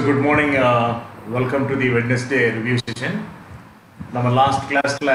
good morning. Uh, welcome to the Wednesday review session. நம்ம last கிளாஸ்ல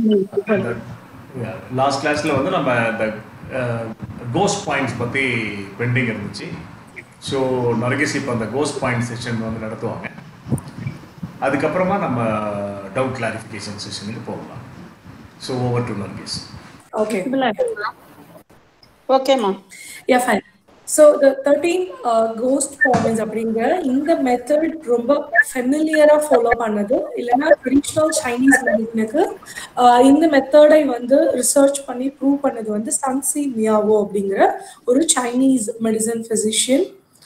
last கிளாஸ்ல வந்து நம்ம இந்த கோஸ்ட் பாயிண்ட்ஸ் பத்தி பெண்டிங் இருந்துச்சு ஸோ நரகேஷ் இப்போ அந்த கோஸ்ட் பாயிண்ட் செஷன் வந்து நடத்துவாங்க அதுக்கப்புறமா நம்ம டவுட் கிளாரிஃபிகேஷன் செஷனுக்கு போகலாம் so over to Naragesh Okay. ஓகேம்மா Yeah, fine. So the 13 uh, ghost points அப்படிங்கிற இந்த மெத்தட் ரொம்ப ஃபெமிலியரா ஃபாலோ பண்ணது இல்லைன்னா ட்ரெடிஷ்னல் சைனீஸ் மெடிசனுக்கு இந்த மெத்தடை வந்து ரிசர்ச் பண்ணி ப்ரூவ் பண்ணது வந்து சன்சி மியாவோ அப்படிங்கிற ஒரு சைனீஸ் மெடிசன் ஃபிசிஷியன்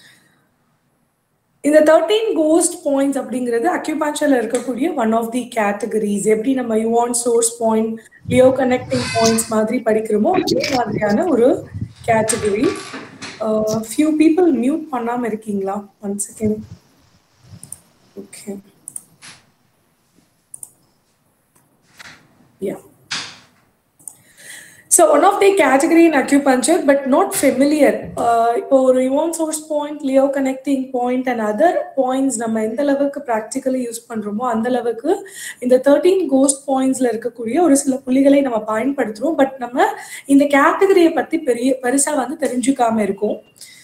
இந்த தேர்ட்டீன் கோஸ்ட் பாயிண்ட்ஸ் அப்படிங்கிறது அக்யூபஞ்சர்ல இருக்கக்கூடிய ஒன் ஆஃப் தி கேட்டகரிஸ் எப்படி நம்ம yuan source point luo connecting points மாதிரி படிக்கிறோமோ அதே மாதிரியான ஒரு கேட்டகரி ஃபியூ பீப்புள் மியூட் பண்ணாம இருக்கீங்களா one second okay yeah so one of the category in acupuncture but not familiar இப்போ ஒரு yuan source point luo connecting point and other points நம்ம எந்த அளவுக்கு ப்ராக்டிக்கலி யூஸ் பண்றோமோ அந்த அளவுக்கு இந்த தேர்ட்டீன் கோஸ்ட் பாயிண்ட்ஸ்ல இருக்கக்கூடிய ஒரு சில புள்ளிகளை நம்ம பயன்படுத்துறோம் பட் நம்ம இந்த கேட்டகரியை பத்தி பெரிய பெருசா வந்து தெரிஞ்சுக்காம இருக்கோம்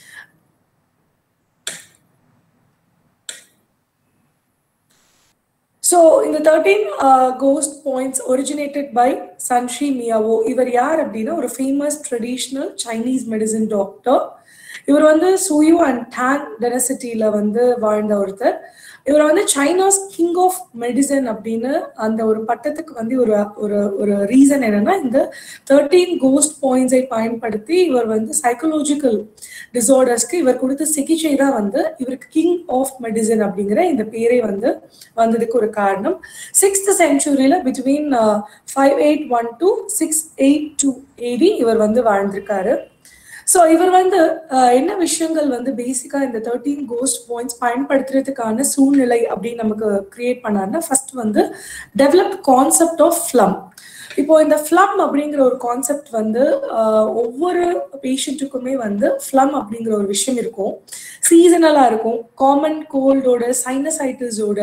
ஸோ இந்த thirteen ghost points originated by Sun Simiao இவர் யார் அப்படின்னா ஒரு famous traditional Chinese medicine doctor இவர் வந்து சுயு அண்ட் டேன் டெனசிட்டியில வந்து வாழ்ந்த ஒருத்தர் இவர் வந்து சைனாஸ் கிங் ஆஃப் மெடிசன் அப்படின்னு அந்த ஒரு பட்டத்துக்கு வந்து ஒரு ஒரு ஒரு ரீசன் என்னன்னா இந்த தேர்ட்டீன் கோஸ்ட் பாயிண்ட்ஸை பயன்படுத்தி இவர் வந்து சைக்கலாஜிக்கல் டிசார்டர்ஸ்க்கு இவர் கொடுத்த சிகிச்சை தான் வந்து இவருக்கு கிங் ஆஃப் மெடிசன் அப்படிங்கிற இந்த பேரை வந்து வந்ததுக்கு ஒரு காரணம் சிக்ஸ்த் செஞ்சுரியில between five eight one to six eight two eighty இவர் வந்து வாழ்ந்திருக்காரு ஸோ இவர் வந்து என்ன விஷயங்கள் வந்து பேசிக்கா இந்த தேர்ட்டீன் கோஸ்ட் பாயிண்ட்ஸ் பயன்படுத்துறதுக்கான சூழ்நிலை அப்படின்னு நமக்கு கிரியேட் பண்ணாருன்னா ஃபர்ஸ்ட் வந்து டெவலப் கான்செப்ட் ஆஃப் ஃப்ளம் இப்போ இந்த ஃப்ளம் அப்படிங்கிற ஒரு கான்செப்ட் வந்து ஒவ்வொரு பேஷண்ட்டுக்குமே வந்து ஃப்ளம் அப்படிங்கிற ஒரு விஷயம் இருக்கும் சீசனலா இருக்கும் காமன் கோல்டோட சைனசைட்டிஸோட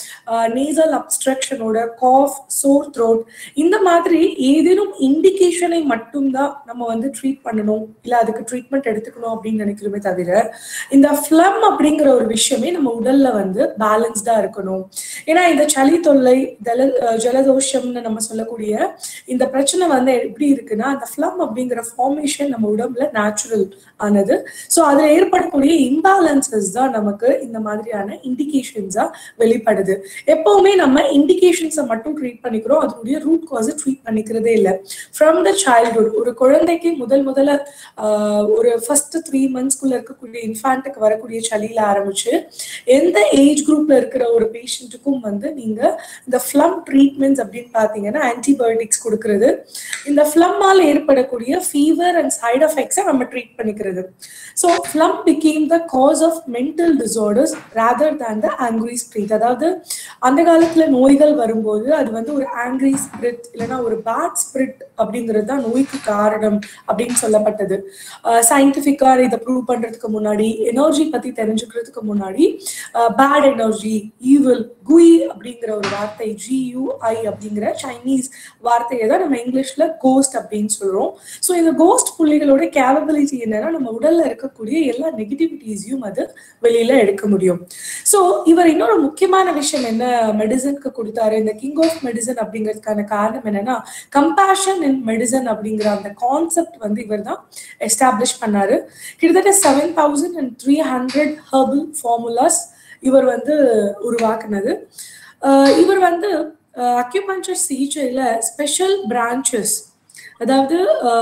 நேசல் அப்ஸ்ட்ரக்ஷனோட காஃப் சோர் த்ரோட் இந்த மாதிரி ஏதேனும் இண்டிகேஷனை மட்டும்தான் நம்ம வந்து ட்ரீட் பண்ணணும் இல்லை அதுக்கு ட்ரீட்மெண்ட் எடுத்துக்கணும் அப்படின்னு நினைக்கிறோமே தவிர இந்த ஃப்ளம் அப்படிங்கிற ஒரு விஷயமே நம்ம உடல்ல வந்து பேலன்ஸ்டா இருக்கணும் ஏன்னா இந்த சளி தொல்லை ஜல ஜலதோஷம்னு நம்ம சொல்லக்கூடிய இந்த பிரச்சனை வந்து எப்படி இருக்குன்னா அந்த ஃப்ளம் அப்படிங்கிற ஃபார்மேஷன் நம்ம உடம்புல நேச்சுரல் ஆனது ஸோ அதுல ஏற்படக்கூடிய இம்பேலன்சஸ் தான் நமக்கு இந்த மாதிரியான இண்டிகேஷன்ஸா வெளிப்படுது எப்பவுமே நம்ம இண்டிகேஷன்ஸை மட்டும் ட்ரீட் பண்ணிக்கிறோம் அதனுடைய ரூட் காஸை ட்ரீட் பண்ணிக்கிறதே இல்லை ஃப்ரம் த சைல்ட்ஹுட் ஒரு குழந்தைக்கு முதல் முதல்ல ஒரு ஃபர்ஸ்ட் த்ரீ மந்த்ஸ்க்குள்ள இருக்கக்கூடிய இன்ஃபான்ட்டுக்கு வரக்கூடிய சளியில ஆரம்பிச்சு எந்த ஏஜ் குரூப்ல இருக்கிற ஒரு பேஷண்ட்டுக்கும் வந்து நீங்க இந்த ஃப்ளம் ட்ரீட்மெண்ட்ஸ் அப்படின்னு பாத்தீங்கன்னா ஆன்டிபயோட்டிக்ஸ் கொடுக்கறது இந்த ஃப்ளம்மால் ஏற்படக்கூடிய ஃபீவர் அண்ட் சைட் எஃபெக்ட்ஸை நம்ம ட்ரீட் பண்ணிக்கிறது so phlegm became the cause of mental disorders rather than the angry spirit அதாவது அந்த காலத்துல நோய்கள் வரும்போது அது வந்து ஒரு ஆங்கிரி ஸ்பிரிட் இல்லைன்னா ஒரு பேட் ஸ்பிரிட் அப்படிங்கிறது தான் நோய்க்கு காரணம் அப்படின்னு சொல்லப்பட்டது சயின்டிஃபிக்கா இதை ப்ரூவ் பண்றதுக்கு முன்னாடி எனர்ஜி பத்தி தெரிஞ்சுக்கிறதுக்கு முன்னாடி பேட் எனர்ஜி ஈவில் குய் அப்படிங்கிற ஒரு வார்த்தை ஜியூஐ அப்படிங்கிற சைனீஸ் வார்த்தையை தான் நம்ம இங்கிலீஷ்ல கோஸ்ட் அப்படின்னு சொல்றோம் ஸோ இந்த கோஸ்ட் புள்ளிகளோட கேபபிலிட்டி என்னன்னா நம்ம உடல்ல இருக்கக்கூடிய எல்லா நெகட்டிவிட்டிஸையும் அது வெளியில எடுக்க முடியும் ஸோ இவர் இன்னொரு முக்கியமான விஷயம் என்ன மெடிசனுக்கு கொடுத்தாரு இந்த கிங் ஆஃப் மெடிசன் அப்படிங்கிறதுக்கான காரணம் என்னன்னா கம்பேஷன் இன் மெடிசன் அப்படிங்கிற அந்த கான்செப்ட் வந்து இவர் தான் எஸ்டாப்ளிஷ் பண்ணாரு கிட்டத்தட்ட seven thousand and three hundred herbal formulas இவர் வந்து உருவாக்குனது இவர் வந்து அக்யூபஞ்சர் சிகிச்சையில ஸ்பெஷல் பிரான்ச்சஸ் அதாவது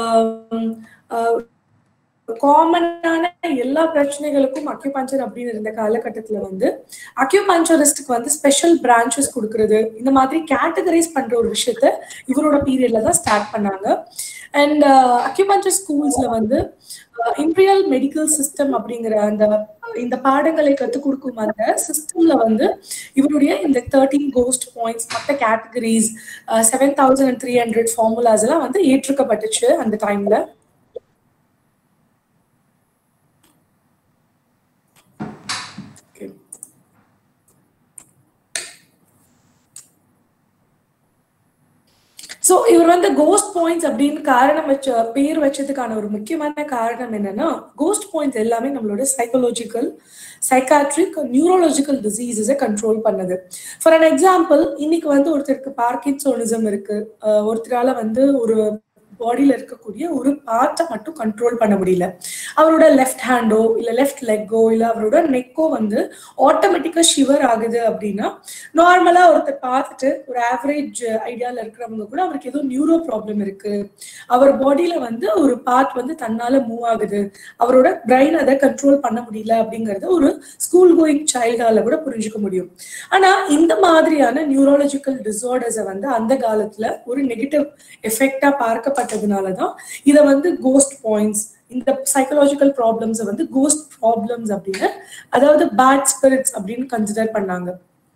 காமனான எல்லா பிரச்சனைகளுக்கும் அக்யூபஞ்சர் அப்படின்னு இருந்த காலகட்டத்துல வந்து அக்யூபஞ்சரிஸ்டுக்கு வந்து ஸ்பெஷல் பிரான்ச்சஸ் கொடுக்கறது இந்த மாதிரி கேட்டகரைஸ் பண்ற ஒரு விஷயத்த இவரோட பீரியட்ல தான் ஸ்டார்ட் பண்ணாங்க அண்ட் அக்யூபஞ்சர் ஸ்கூல்ஸ்ல வந்து இம்பீரியல் மெடிக்கல் சிஸ்டம் அப்படிங்கிற அந்த இந்த பாடங்களை கற்றுக் கொடுக்கும் அந்த சிஸ்டம்ல வந்து இவருடைய இந்த தேர்ட்டீன் கோஸ்ட் பாயிண்ட்ஸ் மற்ற categories seven thousand and three hundred formulas எல்லாம் வந்து ஏற்றுக்கப்பட்டுச்சு அந்த டைம்ல ஸோ இவர் வந்து கோஸ்ட் பாயிண்ட்ஸ் அப்படின்னு காரணம் வச்ச பேர் வச்சதுக்கான ஒரு முக்கியமான காரணம் என்னன்னா கோஸ்ட் பாயிண்ட்ஸ் எல்லாமே நம்மளோட சைக்கலாஜிக்கல் சைக்காட்ரிக் நியூரோலாஜிக்கல் டிசீசஸை கண்ட்ரோல் பண்ணுது ஃபார் அன் எக்ஸாம்பிள் இன்னைக்கு வந்து ஒருத்தருக்கு பார்க்கின்சோனிசம் இருக்கு அஹ் ஒருத்தரால வந்து ஒரு பாடியில இருக்கக்கூடிய ஒரு பார்ட்டை மட்டும் கண்ட்ரோல் பண்ண முடியல அவரோட லெஃப்ட் ஹேண்டோ இல்ல லெஃப்ட் லெக்கோ இல்ல அவரோட நெக்கோ வந்து ஆட்டோமேட்டிக்கா ஷிவர் ஆகுது அப்படின்னா நார்மலா ஒருத்தர் பார்த்துட்டு ஒரு ஆவரேஜ் ஐடியால இருக்கிறவங்க கூட அவருக்கு ஏதோ நியூரோ ப்ராப்ளம் இருக்கு அவர் பாடியில வந்து ஒரு பார்ட் வந்து தன்னால மூவ் ஆகுது அவரோட பிரெயின் அதை கண்ட்ரோல் பண்ண முடியல அப்படிங்கறத ஒரு ஸ்கூல் கோயிங் சைல்டால கூட புரிஞ்சுக்க முடியும் ஆனா இந்த மாதிரியான நியூரோலஜிக்கல் டிசார்டர்ஸை வந்து அந்த காலத்துல ஒரு நெகட்டிவ் எஃபெக்டா பார்க்கப்பட்டதுனாலதான் இதை வந்து கோஸ்ட் பாயிண்ட்ஸ் இந்த சைக்கலாஜிக்கல் ப்ராப்ளம்ஸ் வந்து கோஸ்ட் ப்ராப்ளம்ஸ் அப்படின்னு அதாவது பேட் ஸ்பிரிட்ஸ் அப்படின்னு கன்சிடர் பண்ணாங்க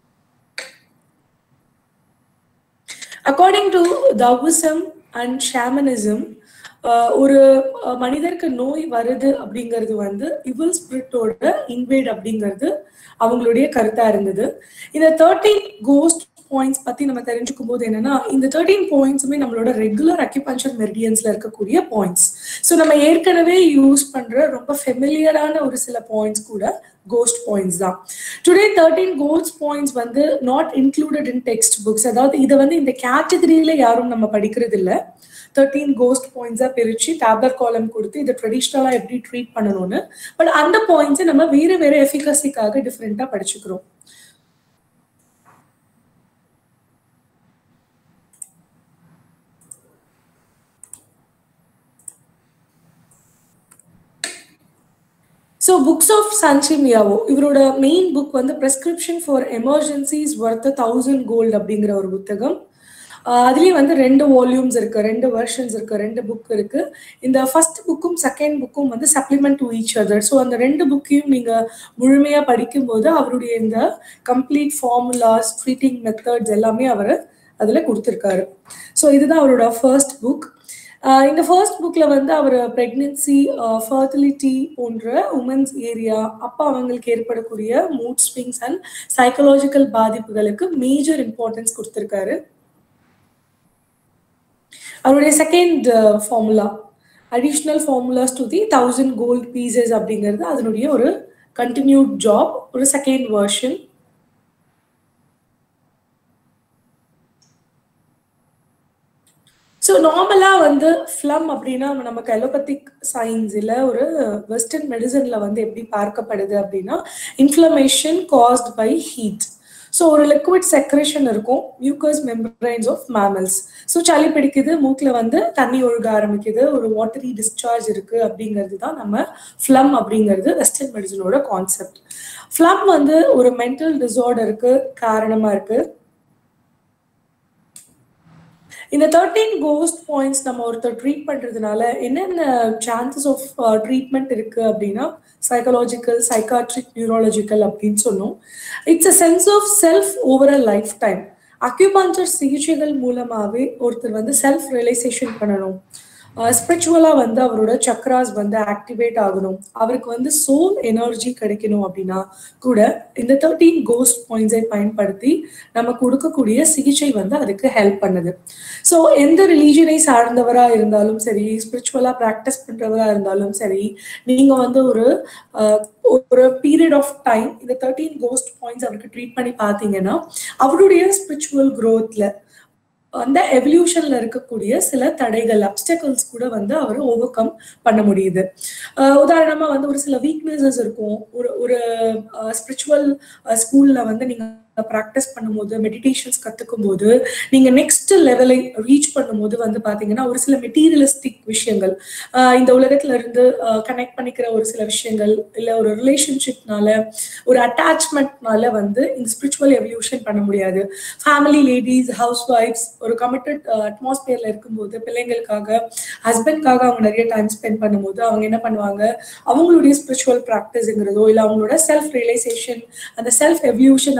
according to Taoism and shamanism ஒரு அஹ், மனிதருக்கு நோய் வருது அப்படிங்கிறது வந்து இவல் ஸ்பிரிட்டோட இன்வேட் அப்படிங்கிறது அவங்களுடைய கருத்தா இருந்தது இந்த தேர்ட்டீன் கோஸ்ட் பாயிண்ட்ஸ் பத்தி நம்ம தெரிஞ்சுக்கும் போது என்னன்னா இந்த தேர்ட்டீன் பாயிண்ட்ஸுமே நம்மளோட ரெகுலர் அக்யூபஞ்சர் மெரிடியன்ஸ்ல இருக்கக்கூடிய பாயிண்ட்ஸ் ஸோ நம்ம ஏற்கனவே யூஸ் பண்ற ரொம்ப ஃபெமிலியரான ஒரு சில பாயிண்ட்ஸ் கூட கோஸ்ட் பாயிண்ட்ஸ் தான் டுடே தேர்ட்டீன் கோஸ்ட் பாயிண்ட்ஸ் வந்து not included in text books அதாவது இதை வந்து இந்த கேட்டகரியில யாரும் நம்ம படிக்கிறது இல்ல தேர்ட்டீன் கோஸ்ட் பாயிண்ட்ஸா பிரிச்சு டேப்லெட் காலம் கொடுத்து இதை ட்ரெடிஷ்னலா எப்படி ட்ரீட் பண்ணணும்னு பட் அந்த பாயிண்ட்ஸை நம்ம வேற வேற எஃபிகசிக்காக டிஃப்ரெண்டா படிச்சுக்கிறோம் ஸோ புக்ஸ் ஆஃப் சன்சிமியாவோ இவரோட மெயின் புக் வந்து prescription for emergencies worth thousand gold அப்படிங்கிற ஒரு புத்தகம் ஆஹ் அதுலயும் வந்து ரெண்டு வால்யூம்ஸ் இருக்கு ரெண்டு வெர்ஷன்ஸ் இருக்கு ரெண்டு புக் இருக்கு இந்த ஃபர்ஸ்ட் புக்கும் செகண்ட் புக்கும் வந்து supplement to each other so அந்த ரெண்டு புக்கையும் நீங்க முழுமையா படிக்கும்போது அவருடைய இந்த கம்ப்ளீட் ஃபார்முலாஸ் ட்ரீட்டிங் மெத்தட்ஸ் எல்லாமே அவர் அதுல கொடுத்துருக்காரு ஸோ இதுதான் அவரோட ஃபர்ஸ்ட் புக் இந்த ஃபர்ஸ்ட் புக்ல வந்து அவர் பிரெக்னன்சி ஃபர்டிலிட்டி போன்ற உமன்ஸ் ஏரியா அப்போ அவங்களுக்கு ஏற்படக்கூடிய மூட் ஸ்விங்ஸ் அண்ட் சைக்கலாஜிக்கல் பாதிப்புகளுக்கு மேஜர் இம்பார்ட்டன்ஸ் கொடுத்துருக்காரு அவருடைய second formula additional formulas to the thousand gold pieces அப்படிங்கிறது அதனுடைய ஒரு கண்டினியூட் ஜாப் ஒரு செகண்ட் வெர்ஷன் ஸோ நார்மலாக வந்து ஃப்ளம் அப்படின்னா நமக்கு அலோபத்திக் சயின்ஸில் ஒரு வெஸ்டர்ன் மெடிசனில் வந்து எப்படி பார்க்கப்படுது அப்படின்னா inflammation caused by heat so ஒரு லிக்விட் செக்ரேஷன் இருக்கும் mucous membranes of mammals so சளி பிடிக்குது மூக்கில் வந்து தண்ணி ஒழுக ஆரம்பிக்குது ஒரு வாட்டரி டிஸ்சார்ஜ் இருக்கு அப்படிங்கிறது தான் நம்ம ஃப்ளம் அப்படிங்கிறது வெஸ்டர்ன் மெடிசனோட கான்செப்ட் ஃப்ளம் வந்து ஒரு மென்டல் டிசார்டருக்கு காரணமாக இருக்கு இந்த தேர்ட்டீன் கோஸ்ட் பாயிண்ட்ஸ் நம்ம ஒருத்தர் ட்ரீட் பண்றதுனால என்னென்ன சான்சஸ் ஆஃப் ட்ரீட்மெண்ட் இருக்கு அப்படின்னா சைக்கலாஜிக்கல் சைக்காட்ரிக் நியூரோலஜிக்கல் அப்படின்னு சொன்னோம் it's a sense of self over a lifetime acupuncture சிகிச்சைகள் மூலமாவே ஒருத்தர் வந்து செல்ஃப் ரியலைசேஷன் பண்ணணும் ஸ்பிரிச்சுவலா வந்து அவரோட சக்ராஸ் வந்து ஆக்டிவேட் ஆகணும் அவருக்கு வந்து சோல் எனர்ஜி கிடைக்கணும் அப்படின்னா கூட இந்த தேர்ட்டீன் கோஸ்ட் பாயிண்ட்ஸை பயன்படுத்தி நம்ம கொடுக்கக்கூடிய சிகிச்சை வந்து அதுக்கு ஹெல்ப் பண்ணுது ஸோ எந்த ரிலீஜனை சார்ந்தவரா இருந்தாலும் சரி ஸ்பிரிச்சுவலா ப்ராக்டிஸ் பண்றவரா இருந்தாலும் சரி நீங்க வந்து ஒரு ஒரு பீரியட் ஆஃப் டைம் இந்த தேர்ட்டீன் கோஸ்ட் பாயிண்ட்ஸ் அவருக்கு ட்ரீட் பண்ணி பார்த்தீங்கன்னா அவருடைய ஸ்பிரிச்சுவல் க்ரோத்ல அந்த எவல்யூஷன்ல இருக்கக்கூடிய சில தடைகள் அப்டக்கல்ஸ் கூட வந்து அவர் ஓவர் கம் பண்ண முடியுது உதாரணமா வந்து ஒரு சில வீக்னஸஸ் இருக்கும் ஒரு ஒரு ஸ்பிரிச்சுவல் ஸ்கூல்ல வந்து நீங்க ப்ராக்டிஸ் பண்ணும்போது மெடிடேஷன்ஸ் கத்துக்கும் போது நீங்க நெக்ஸ்ட் லெவலை ரீச் பண்ணும்போது வந்து பாத்தீங்கன்னா ஒரு சில மெட்டீரியலிஸ்டிக் விஷயங்கள் இந்த உலகத்துல இருந்து கனெக்ட் பண்ணிக்கிற ஒரு சில விஷயங்கள் இல்ல ஒரு ரிலேஷன்ஷிப்னால ஒரு அட்டாச்மெண்ட்னால வந்து இந்த ஸ்பிரிச்சுவல் எவல்யூஷன் பண்ண முடியாது ஃபேமிலி லேடிஸ் ஹவுஸ் ஒய்ஃப்ஸ் ஒரு கமிட்டட் அட்மாஸ்பியர்ல இருக்கும்போது பிள்ளைங்களுக்காக ஹஸ்பண்ட்காக அவங்க நிறைய டைம் ஸ்பெண்ட் பண்ணும்போது அவங்க என்ன பண்ணுவாங்க அவங்களுடைய ஸ்பிரிச்சுவல் ப்ராக்டிஸ்ங்கிறதோ இல்லை அவங்களோட செல்ஃப் ரியலைசேஷன் அந்த செல்ஃப் எவல்யூஷன் அப்படிங்கிறது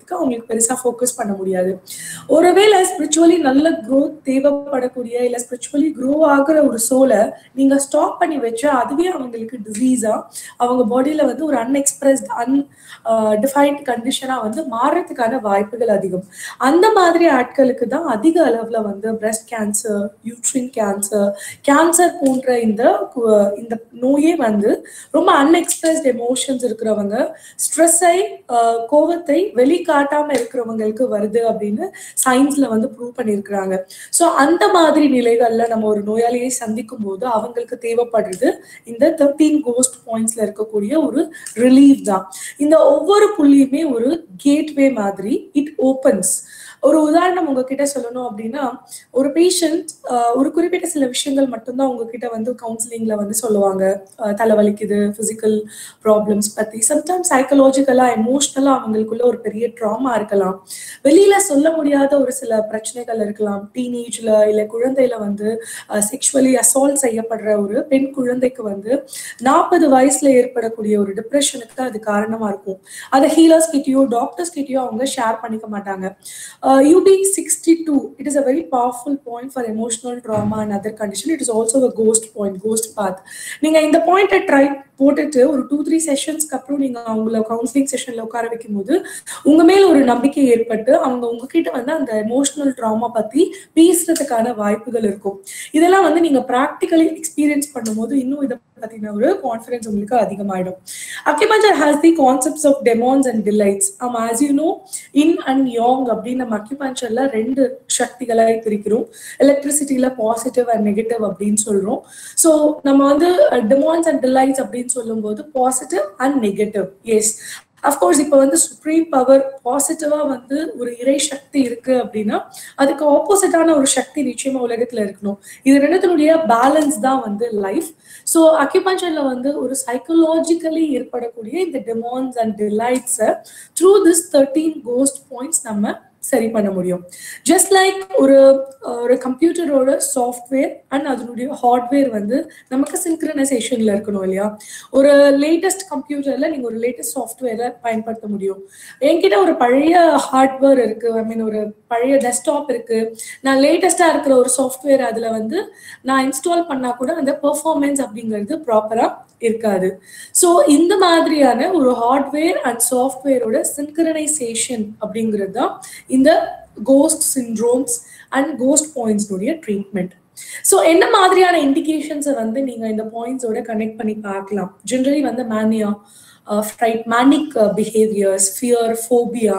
பண்றதுக்கு அவங்களுக்கு பெருசா ஃபோக்கஸ் பண்ண முடியாது ஒருவேளை ஸ்பிரிச்சுவலி நல்ல க்ரோத் தேவைப்படக்கூடிய இல்ல ஸ்பிரிச்சுவலி க்ரோ ஆகுற ஒரு சோலை நீங்க ஸ்டாப் பண்ணி வச்சா அதுவே அவங்களுக்கு டிசீஸா அவங்க பாடியில வந்து ஒரு அன்எக்ஸ்பிரஸ்ட் அன் டிஃபைன்ட் கண்டிஷனா வந்து மாறுறதுக்கான வாய்ப்புகள் அதிகம் அந்த மாதிரி ஆட்களுக்கு தான் அதிக அளவுல வந்து breast cancer uterine cancer cancer போன்ற இந்த கு- இந்த நோயே வந்து ரொம்ப அன்எக்ஸ்பிரஸ்ட் எமோஷன்ஸ் இருக்கிறவங்க ஸ்ட்ரெஸ்ஸை கோவத்தை வெளிக்காட்டாம இருக்கிறவங்களுக்கு வருது அப்படின்னு சயின்ஸ்ல வந்து ப்ரூவ் பண்ணியிருக்கிறாங்க ஸோ அந்த மாதிரி நிலைகள்ல நம்ம ஒரு நோயாளியை சந்திக்கும் போது அவங்களுக்கு தேவைப்படுறது இந்த தேர்ட்டீன் கோஸ்ட் பாயிண்ட்ஸ்ல இருக்கக்கூடிய ஒரு ரிலீஃப் தான் இந்த ஒவ்வொரு புள்ளியுமே ஒரு கேட்வே மாதிரி இட் ஓப்பன்ஸ் ஒரு உதாரணம் உங்ககிட்ட சொல்லணும் அப்படின்னா ஒரு பேஷண்ட் ஒரு குறிப்பிட்ட சில விஷயங்கள் மட்டும்தான் உங்ககிட்ட வந்து கவுன்சிலிங்ல வந்து சொல்லுவாங்க அஹ் தலைவலிக்குது பிசிக்கல் ப்ராப்ளம்ஸ் பத்தி சம்டைம்ஸ் சைக்கலாஜிக்கலா எமோஷ்னலா அவங்களுக்குள்ள ஒரு பெரிய ட்ராமா இருக்கலாம் வெளியில சொல்ல முடியாத ஒரு சில பிரச்சனைகள் இருக்கலாம் டீனேஜ்ல இல்ல குழந்தையில வந்து செக்ஷுவலி அசால்ட் செய்யப்படுற ஒரு பெண் குழந்தைக்கு வந்து நாற்பது வயசுல ஏற்படக்கூடிய ஒரு டிப்ரெஷனுக்கு அது காரணமா இருக்கும் அதை ஹீலர்ஸ் கிட்டயோ டாக்டர்ஸ் கிட்டயோ அவங்க ஷேர் பண்ணிக்க மாட்டாங்க UB sixty two it is a very powerful point for emotional trauma and other condition it is also a ghost point ghost path நீங்க இந்த பாயிண்ட்டை ட்ரை போட்டுட்டு ஒரு டூ த்ரீ செஷன்ஸ்க்கு அப்புறம் நீங்க அவங்கள கவுன்சிலிங் செஷன்ல உட்கார வைக்கும் போது உங்க மேல ஒரு நம்பிக்கை ஏற்பட்டு அவங்க உங்ககிட்ட வந்து அந்த எமோஷனல் ட்ராமா பத்தி பேசுறதுக்கான வாய்ப்புகள் இருக்கும் இதெல்லாம் வந்து நீங்க ப்ராக்டிக்கலி எக்ஸ்பீரியன்ஸ் பண்ணும்போது இன்னும் இதை பத்தின ஒரு கான்ஃபிடன்ஸ் உங்களுக்கு அதிகமாயிடும் acupuncture has the concepts of demons and delights ஆமா as you know yin and yang அப்படின்னு நம்ம அக்யூபஞ்சர்ல ரெண்டு சக்திகளை பிரிக்கிறோம் எலக்ட்ரிசிட்டியில பாசிட்டிவ் அண்ட் நெகட்டிவ் அப்படின்னு சொல்றோம் ஸோ நம்ம வந்து டெமான்ஸ் அண்ட் டிலைட்ஸ் அப்படின்னு சொல்லும்போது positive and negative yes of course இப்போ வந்து சுப்ரீம் பவர் பாசிட்டிவா வந்து ஒரு இறை சக்தி இருக்கு அப்படின்னா அதுக்கு ஆப்போசிட்டான ஒரு சக்தி நிச்சயமா உலகத்துல இருக்கணும் இது ரெண்டுத்தினுடைய பேலன்ஸ் தான் வந்து லைஃப் ஸோ அக்யூபஞ்சர்ல வந்து ஒரு சைக்கலாஜிக்கலி ஏற்படக்கூடிய இந்த டெமான்ஸ் அண்ட் டிலைட்ஸை through this thirteen ghost points நம்ம சரி பண்ண முடியும் ஜஸ்ட் லைக் ஒரு ஒரு கம்ப்யூட்டரோட சாஃப்ட்வேர் அண்ட் அதனுடைய ஹார்ட்வேர் வந்து நமக்கு சிங்க்ரனைசேஷன்ல இருக்கணும் இல்லையா ஒரு லேட்டஸ்ட் கம்ப்யூட்டர்ல நீங்க ஒரு லேட்டஸ்ட் சாஃப்ட்வேரை பயன்படுத்த முடியும் என்கிட்ட ஒரு பழைய ஹார்ட்வேர் இருக்கு ஐ மீன் ஒரு பழைய டெஸ்க்டாப் இருக்கு நான் லேட்டஸ்டா இருக்கிற ஒரு சாஃப்ட்வேர் அதுல வந்து நான் இன்ஸ்டால் பண்ணா கூட அந்த பெர்ஃபார்மன்ஸ் அப்படிங்கிறது ப்ராப்பரா இருக்காது ஸோ இந்த மாதிரியான ஒரு ஹார்ட்வேர் அண்ட் சாஃப்ட்வேரோட சின்கரனைசேஷன் அப்படிங்கிறது தான் இந்த கோஸ்ட் சிண்ட்ரோம்ஸ் அண்ட் கோஸ்ட் பாயிண்ட்ஸ்னுடைய ட்ரீட்மெண்ட் ஸோ என்ன மாதிரியான இண்டிகேஷன்ஸை வந்து நீங்க இந்த பாயிண்ட்ஸோட கனெக்ட் பண்ணி பார்க்கலாம் ஜென்ரலி வந்து mania fright manic behaviours fear phobia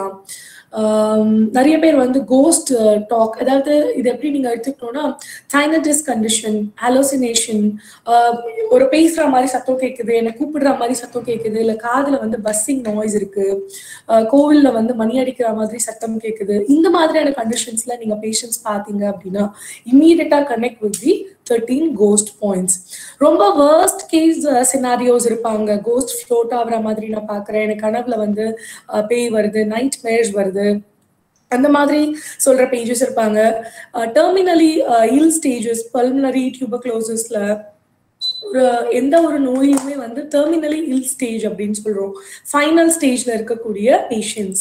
நிறைய பேர் வந்து கோஸ்ட் டாக் அதாவது இது எப்படி நீங்க எடுத்துக்கிட்டோம்னா சைனடிஸ் கண்டிஷன் ஹலோசினேஷன் ஒரு பேசுற மாதிரி சத்தம் கேட்குது என்னை கூப்பிடுற மாதிரி சத்தம் கேட்குது இல்ல காதுல வந்து பஸ்ஸிங் நாய்ஸ் இருக்கு கோவில்ல வந்து மணி அடிக்கிற மாதிரி சத்தம் கேட்குது இந்த மாதிரியான கண்டிஷன்ஸ்ல நீங்க பேஷன்ஸ் பாத்தீங்க அப்படின்னா immediately connect with the thirteen ghost points ரொம்ப வேர்ஸ்ட் கேஸ் சினாரியோஸ் இருப்பாங்க கோஸ்ட் ஃப்ளோட் ஆகுற மாதிரி நான் பாக்குறேன் எனக்கு கனவுல வந்து பேய் வருது நைட் மேர்ஸ் வருது அந்த மாதிரி சொல்ற பேஜஸ் இருப்பாங்க டெர்மினலி இல் ஸ்டேஜஸ் பல்மனரி டியூபக்ளோசஸ்ல ஒரு எந்த ஒரு நோயுமே வந்து டெர்மினலி இல் ஸ்டேஜ் அப்படின்னு சொல்றோம் ஃபைனல் ஸ்டேஜ்ல இருக்கக்கூடிய பேஷன்ஸ்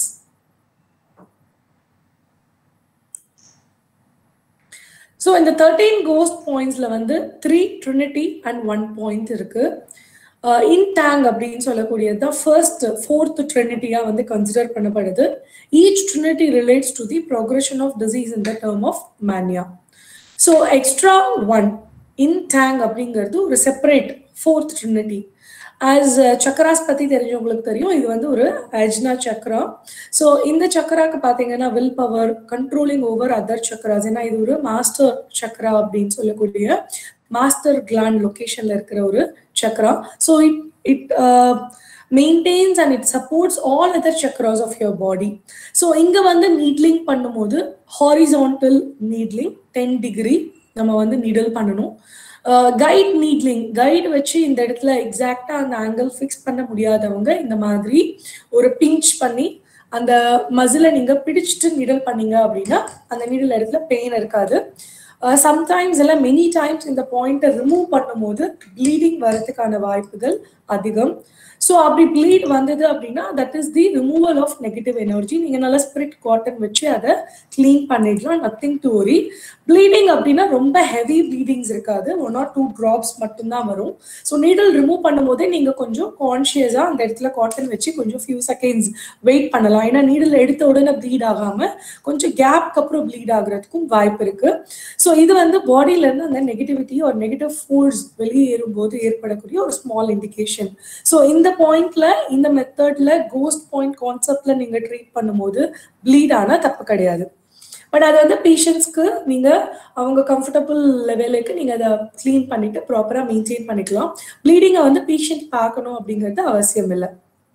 ஸோ இந்த தேர்ட்டீன் கோஸ்ட் பாயிண்ட்ஸ்ல வந்து three trinity and one point இருக்கு இன் டேங் அப்படின்னு சொல்லக்கூடியது தான் ஃபர்ஸ்ட் ஃபோர்த் ட்ரினிட்டியா வந்து கன்சிடர் பண்ணப்படுது each trinity relates to the progression of disease in the term of mania so extra one Yintang அப்படிங்கிறது ஒரு separate fourth trinity as chakras பத்தி தெரிஞ்சவங்களுக்கு தெரியும் இது வந்து ஒரு அஜ்னா சக்கரா ஸோ இந்த சக்கராக்கு பார்த்தீங்கன்னா will power controlling over other chakras ஏன்னா இது ஒரு மாஸ்டர் சக்கரா அப்படின்னு சொல்லக்கூடிய மாஸ்டர் கிளாண்ட் லொகேஷன்ல இருக்கிற ஒரு chakra so it it maintains and it supports all other chakras of your body so இங்க வந்து நீட்லிங் பண்ணும்போது ஹாரிசான்டல் நீட்லிங் டென் டிகிரி நம்ம வந்து நீடல் பண்ணணும் கைட் நீட்லிங் கைடு வச்சு இந்த இடத்துல எக்ஸாக்டா அந்த ஆங்கிள் ஃபிக்ஸ் பண்ண முடியாதவங்க இந்த மாதிரி ஒரு பிஞ்ச் பண்ணி அந்த மசில நீங்க பிடிச்சிட்டு நீடல் பண்ணீங்க அப்படின்னா அந்த நீடல் இடத்துல பெயின் இருக்காது சம்டைம்ஸ் இல்லை மெனி டைம்ஸ் இந்த பாயிண்ட்டை ரிமூவ் பண்ணும்போது ப்ளீடிங் வரதுக்கான வாய்ப்புகள் அதிகம் ஸோ அப்படி ப்ளீட் வந்தது அப்படின்னா that is the removal of negative energy நீங்கள் நல்லா ஸ்பிரிட் காட்டன் வச்சு அதை க்ளீன் பண்ணிடலாம் நத்திங் டு ஒரி ப்ளீடிங் அப்படின்னா ரொம்ப ஹெவி ப்ளீடிங்ஸ் இருக்காது ஒன் ஆர் டூ ட்ராப்ஸ் மட்டும்தான் வரும் ஸோ நீடல் ரிமூவ் பண்ணும்போதே நீங்கள் கொஞ்சம் கான்ஷியஸாக அந்த இடத்துல காட்டன் வச்சு கொஞ்சம் ஃபியூ செகண்ட்ஸ் வெயிட் பண்ணலாம் ஏன்னா நீடல் எடுத்த உடனே ப்ளீட் ஆகாமல் கொஞ்சம் கேப்க்கு அப்புறம் ப்ளீட் ஆகுறதுக்கும் வாய்ப்பு இருக்கு ஸோ இது வந்து பாடியில இருந்து அந்த நெகட்டிவிட்டி ஒரு நெகட்டிவ் ஃபோர்ஸ் வெளியேறும் போது ஏற்படக்கூடிய ஒரு ஸ்மால் இண்டிகேஷன் ஸோ இந்த பாயிண்ட்ல இந்த மெத்தட்ல கோஸ்ட் பாயிண்ட் கான்செப்ட்ல நீங்க ட்ரீட் பண்ணும்போது ப்ளீட் ஆனா தப்பு கிடையாது பட் அது வந்து பேஷண்ட்ஸ்க்கு நீங்க அவங்க கம்ஃபர்டபுள் லெவலுக்கு நீங்க அதை க்ளீன் பண்ணிட்டு ப்ராப்பரா மெயின்டைன் பண்ணிக்கலாம் ப்ளீடிங்கை வந்து பேஷண்ட் பார்க்கணும் அப்படிங்கிறது அவசியம் இல்லை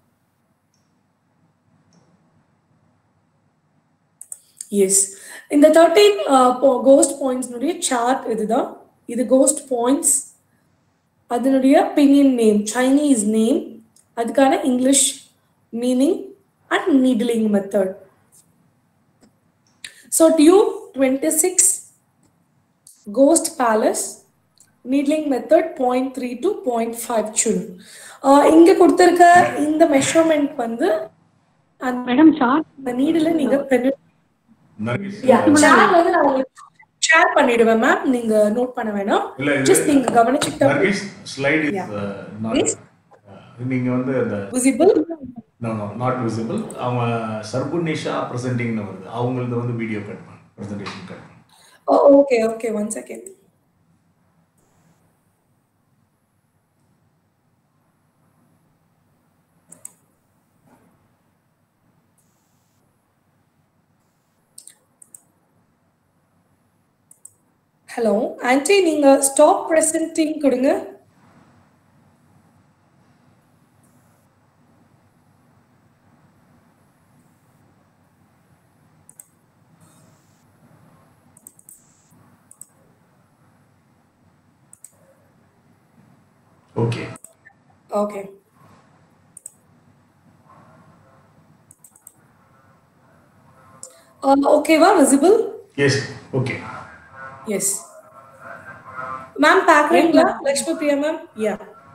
எஸ் இந்த தேர்ட்டீன் கோஸ்ட் பாயிண்ட்ஸ்னுடைய சார்ட் இதுதான் இது கோஸ்ட் பாயிண்ட்ஸ் அதனுடைய பினியன் நேம் சைனீஸ் நேம் அதுக்கான English meaning and needling method so DU twenty six ghost palace needling method point three to point five cun இங்க கொடுத்திருக்க இந்த மெஷர்மெண்ட் வந்து அந்த மேடம் சார்ட் நீடில் நீங்க பெனி நர்கிஸ் சேர் வந்து நான் உங்களுக்கு ஷேர் பண்ணிடுவேன் மேம் நீங்க நோட் பண்ண வேணாம் இல்ல ஜஸ்ட் இது நீங்க கவனிச்சுக்கிட்டா Nargis slide is Yeah. Not Please. நீங்க வந்து அந்த visible no no not visible அவங்க சர்புனிஷா ப்ரெசென்டிங்னு வருது அவங்களது வந்து வீடியோ கட் பண்ணு ப்ரெசன்டேஷன் கட் பண்ணு okay okay one second hello aunty நீங்க ஸ்டாப் பிரசன்டிங் கொடுங்க ஓகே ஓகே ஓகேவா visible yes okay yes ma'am பாக்குறீங்களா Lakshmi Priya ma'am yeah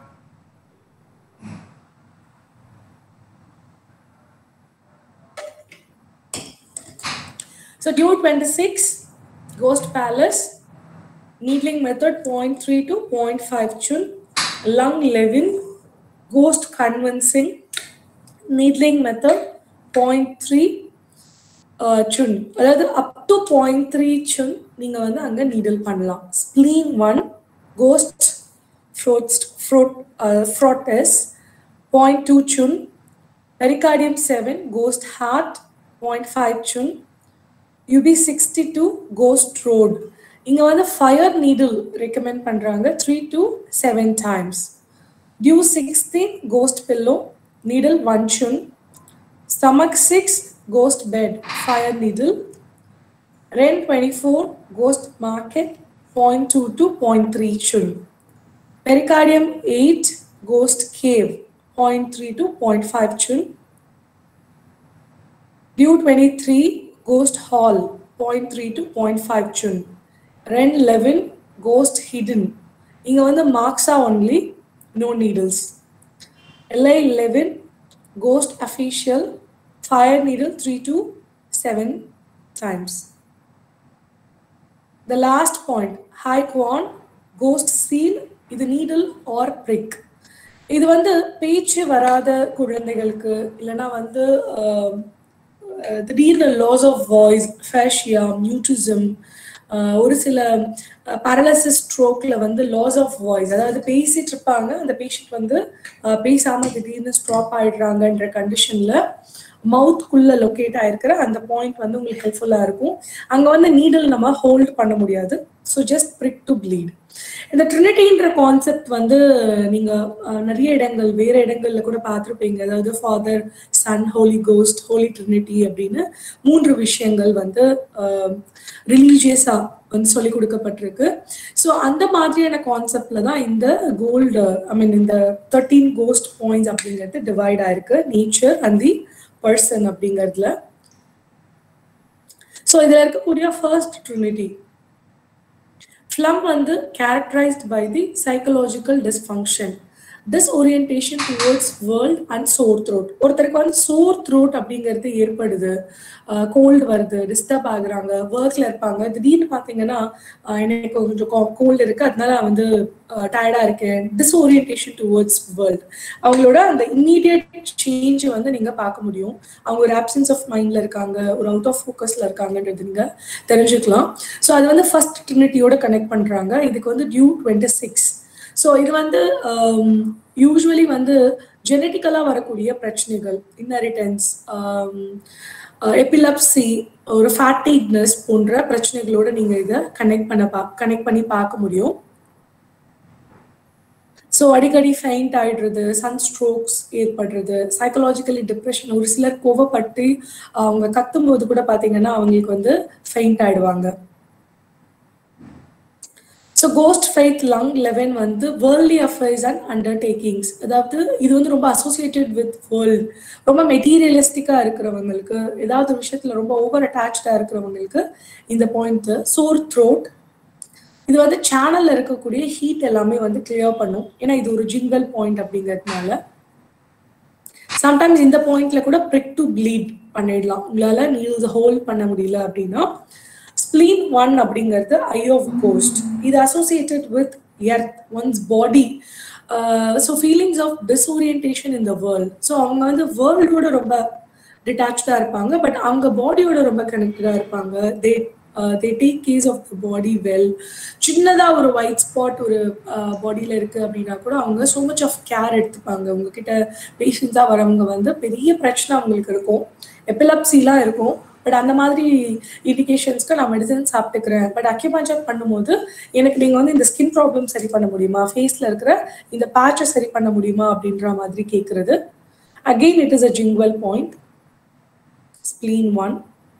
So due 26, Ghost Palace, needling method 0.3 to 0.5 chun, lung 11, ghost convincing, needling method 0.3 uh, chun. அதாவது up to 0.3 chun நீங்க வந்து அங்க needle பண்ணலாம் spleen one ghost fort fort forts point two cun pericardium seven ghost heart point five cun UB sixty two ghost road இங்க வந்து fire needle recommend பண்றாங்க three to seven times DU sixteen ghost pillow needle one cun stomach six ghost bed fire needle Ren twenty four ghost market point two to point three cun pericardium eight ghost cave point three to point five cun Due 23, Ghost Hall, 0.3 to 0.5 chun. Ren 11, Ghost Hidden. இங்க வந்து marks are only, no needles. LA 11, Ghost Official, Fire Needle 3 to 7 times. The last point, High Quan, Ghost Seal, இது needle or prick. இது வந்து பேச்சு வராத குழந்தைகளுக்கு இல்லைன்னா வந்து ஆஹ், அஹ் திடீர்னு loss of voice aphasia mutism ஒரு சில பேரலிசிஸ் ஸ்ட்ரோக்ல வந்து லாஸ் ஆஃப் வாய்ஸ் அதாவது பேசிட்டு இருப்பாங்க அந்த பேஷண்ட் வந்து அஹ், பேசாம திடீர்னு ஸ்டாப் ஆயிடுறாங்கன்ற கண்டிஷன்ல மவுத்குள்ள லொக்கேட் ஆயிருக்கிற அந்த பாயிண்ட் வந்து உங்களுக்கு ஹெல்ப்ஃபுல்லா இருக்கும் அங்க வந்து நீடில் நம்ம ஹோல்ட் பண்ண முடியாது so just prick to bleed இந்த ட்ரினிட்டின்ற கான்செப்ட் வந்து நீங்க அஹ், நிறைய இடங்கள் வேற இடங்கள்ல கூட பார்த்துருப்பீங்க அதாவது Father Son Holy Ghost Holy Trinity அப்படின்னு மூன்று விஷயங்கள் வந்து ரிலீஜியஸா வந்து சொல்லி கொடுக்கப்பட்டிருக்கு ஸோ அந்த மாதிரியான கான்செப்ட்ல தான் இந்த கோல்டு ஐ மீன் இந்த தேர்ட்டீன் கோஸ்ட் பாயிண்ட்ஸ் அப்படிங்கிறது டிவைட் ஆயிருக்கு நேச்சர் அண்ட் தி பர்சன் அப்படிங்கிறதுல ஸோ இதுல இருக்கக்கூடிய ஃபர்ஸ்ட் ட்ரினிட்டி ஃப்ளம் வந்து characterised by the psychological dysfunction disorientation towards world and sore throat ஒருத்தருக்கு வந்து சோர் த்ரோட் அப்படிங்கிறது ஏற்படுது கோல்டு வருது டிஸ்டர்ப் ஆகுறாங்க ஒர்க்ல இருப்பாங்க திடீர்னு பார்த்தீங்கன்னா ஆஹ் எனக்கு கொஞ்சம் கோல்டு இருக்கு அதனால நான் வந்து டயர்டா இருக்கேன் டிஸ்ஓரியன்டேஷன் டுவர்ட்ஸ் வேர்ல்ட் அவங்களோட அந்த இம்மீடியட் சேஞ்ச் வந்து நீங்க பார்க்க முடியும் அவங்க ஒரு ஆப்சன்ஸ் ஆஃப் மைண்ட்ல இருக்காங்க ஒரு அவுட் ஆஃப் ஃபோக்கஸ்ல இருக்காங்கன்றது நீங்க தெரிஞ்சுக்கலாம் ஸோ அது வந்து ஃபர்ஸ்ட் ட்ரினிட்டியோட கனெக்ட் பண்றாங்க இதுக்கு வந்து டியூ டுவெண்ட்டி சிக்ஸ் ஸோ இது வந்து யூஸ்வலி வந்து ஜெனட்டிக்கலாக வரக்கூடிய பிரச்சனைகள் இன்னரிட்டன்ஸ் எபிலப்சி ஒரு ஃபேட்டிக்னஸ் போன்ற பிரச்சனைகளோட நீங்கள் இதை கனெக்ட் பண்ண பா கனெக்ட் பண்ணி பார்க்க முடியும் ஸோ அடிக்கடி ஃபெயிண்ட் ஆயிடுறது சன் ஸ்ட்ரோக்ஸ் ஏற்படுறது சைக்கலாஜிக்கலி டிப்ரெஷன் ஒரு சிலர் கோவப்பட்டு அவங்க கத்தும்போது கூட பார்த்தீங்கன்னா அவங்களுக்கு வந்து ஃபெயிண்ட் ஆயிடுவாங்க so ghost faith lung eleven வந்து வேர்ல்ட்லி அஃபேர்ஸ் அண்ட் அண்டர்டேக்கிங்ஸ் அதாவது இது வந்து ரொம்ப அசோசியேட்டட் வித் வேர்ல்ட் ரொம்ப மெட்டீரியலிஸ்டிக்காக இருக்கிறவங்களுக்கு ஏதாவது ஒரு விஷயத்தில் ரொம்ப ஓவர் அட்டாச்சாக இருக்கிறவங்களுக்கு இந்த பாயிண்ட் சோர் த்ரோட் இது வந்து சேனல்ல இருக்கக்கூடிய ஹீட் எல்லாமே வந்து கிளியர் பண்ணும் ஏன்னா இது ஒரு ஜிங்கல் பாயிண்ட் அப்படிங்கிறதுனால சம்டைம்ஸ் இந்த பாயிண்ட்ல கூட பிரிக் டு ப்ளீட் பண்ணிடலாம் உங்களால நீல்ஸ் ஹோல்ட் பண்ண முடியல அப்படின்னா ஸ்பிளீன் ஒன் அப்படிங்கிறது ஐ ஆஃப் கோஸ்ட் இது associated with earth one's body so feelings of disorientation in the world so அவங்க வந்து வேர்ல்டோட ரொம்ப டிட்டாச்சாக இருப்பாங்க பட் அவங்க பாடியோட ரொம்ப கனெக்டடாக இருப்பாங்க they they take care of the body well சின்னதாக ஒரு ஒயிட் ஸ்பாட் ஒரு பாடியில் இருக்குது அப்படின்னா கூட அவங்க ஸோ மச் ஆஃப் கேர் எடுத்துப்பாங்க உங்ககிட்ட பேஷண்ட்ஸாக வரவங்க வந்து பெரிய பிரச்சனை அவங்களுக்கு இருக்கும் எப்பிலப்சிலாம் இருக்கும் பட் அந்த மாதிரி இண்டிகேஷன்ஸ்க்கு நான் மெடிசன் சாப்பிட்டுக்கிறேன் பட் அக்யூபஞ்சர் பண்ணும்போது எனக்கு நீங்கள் வந்து இந்த ஸ்கின் ப்ராப்ளம் சரி பண்ண முடியுமா ஃபேஸில் இருக்கிற இந்த பேட்சை சரி பண்ண முடியுமா அப்படின்ற மாதிரி கேட்குறது again it is a jing well point spleen one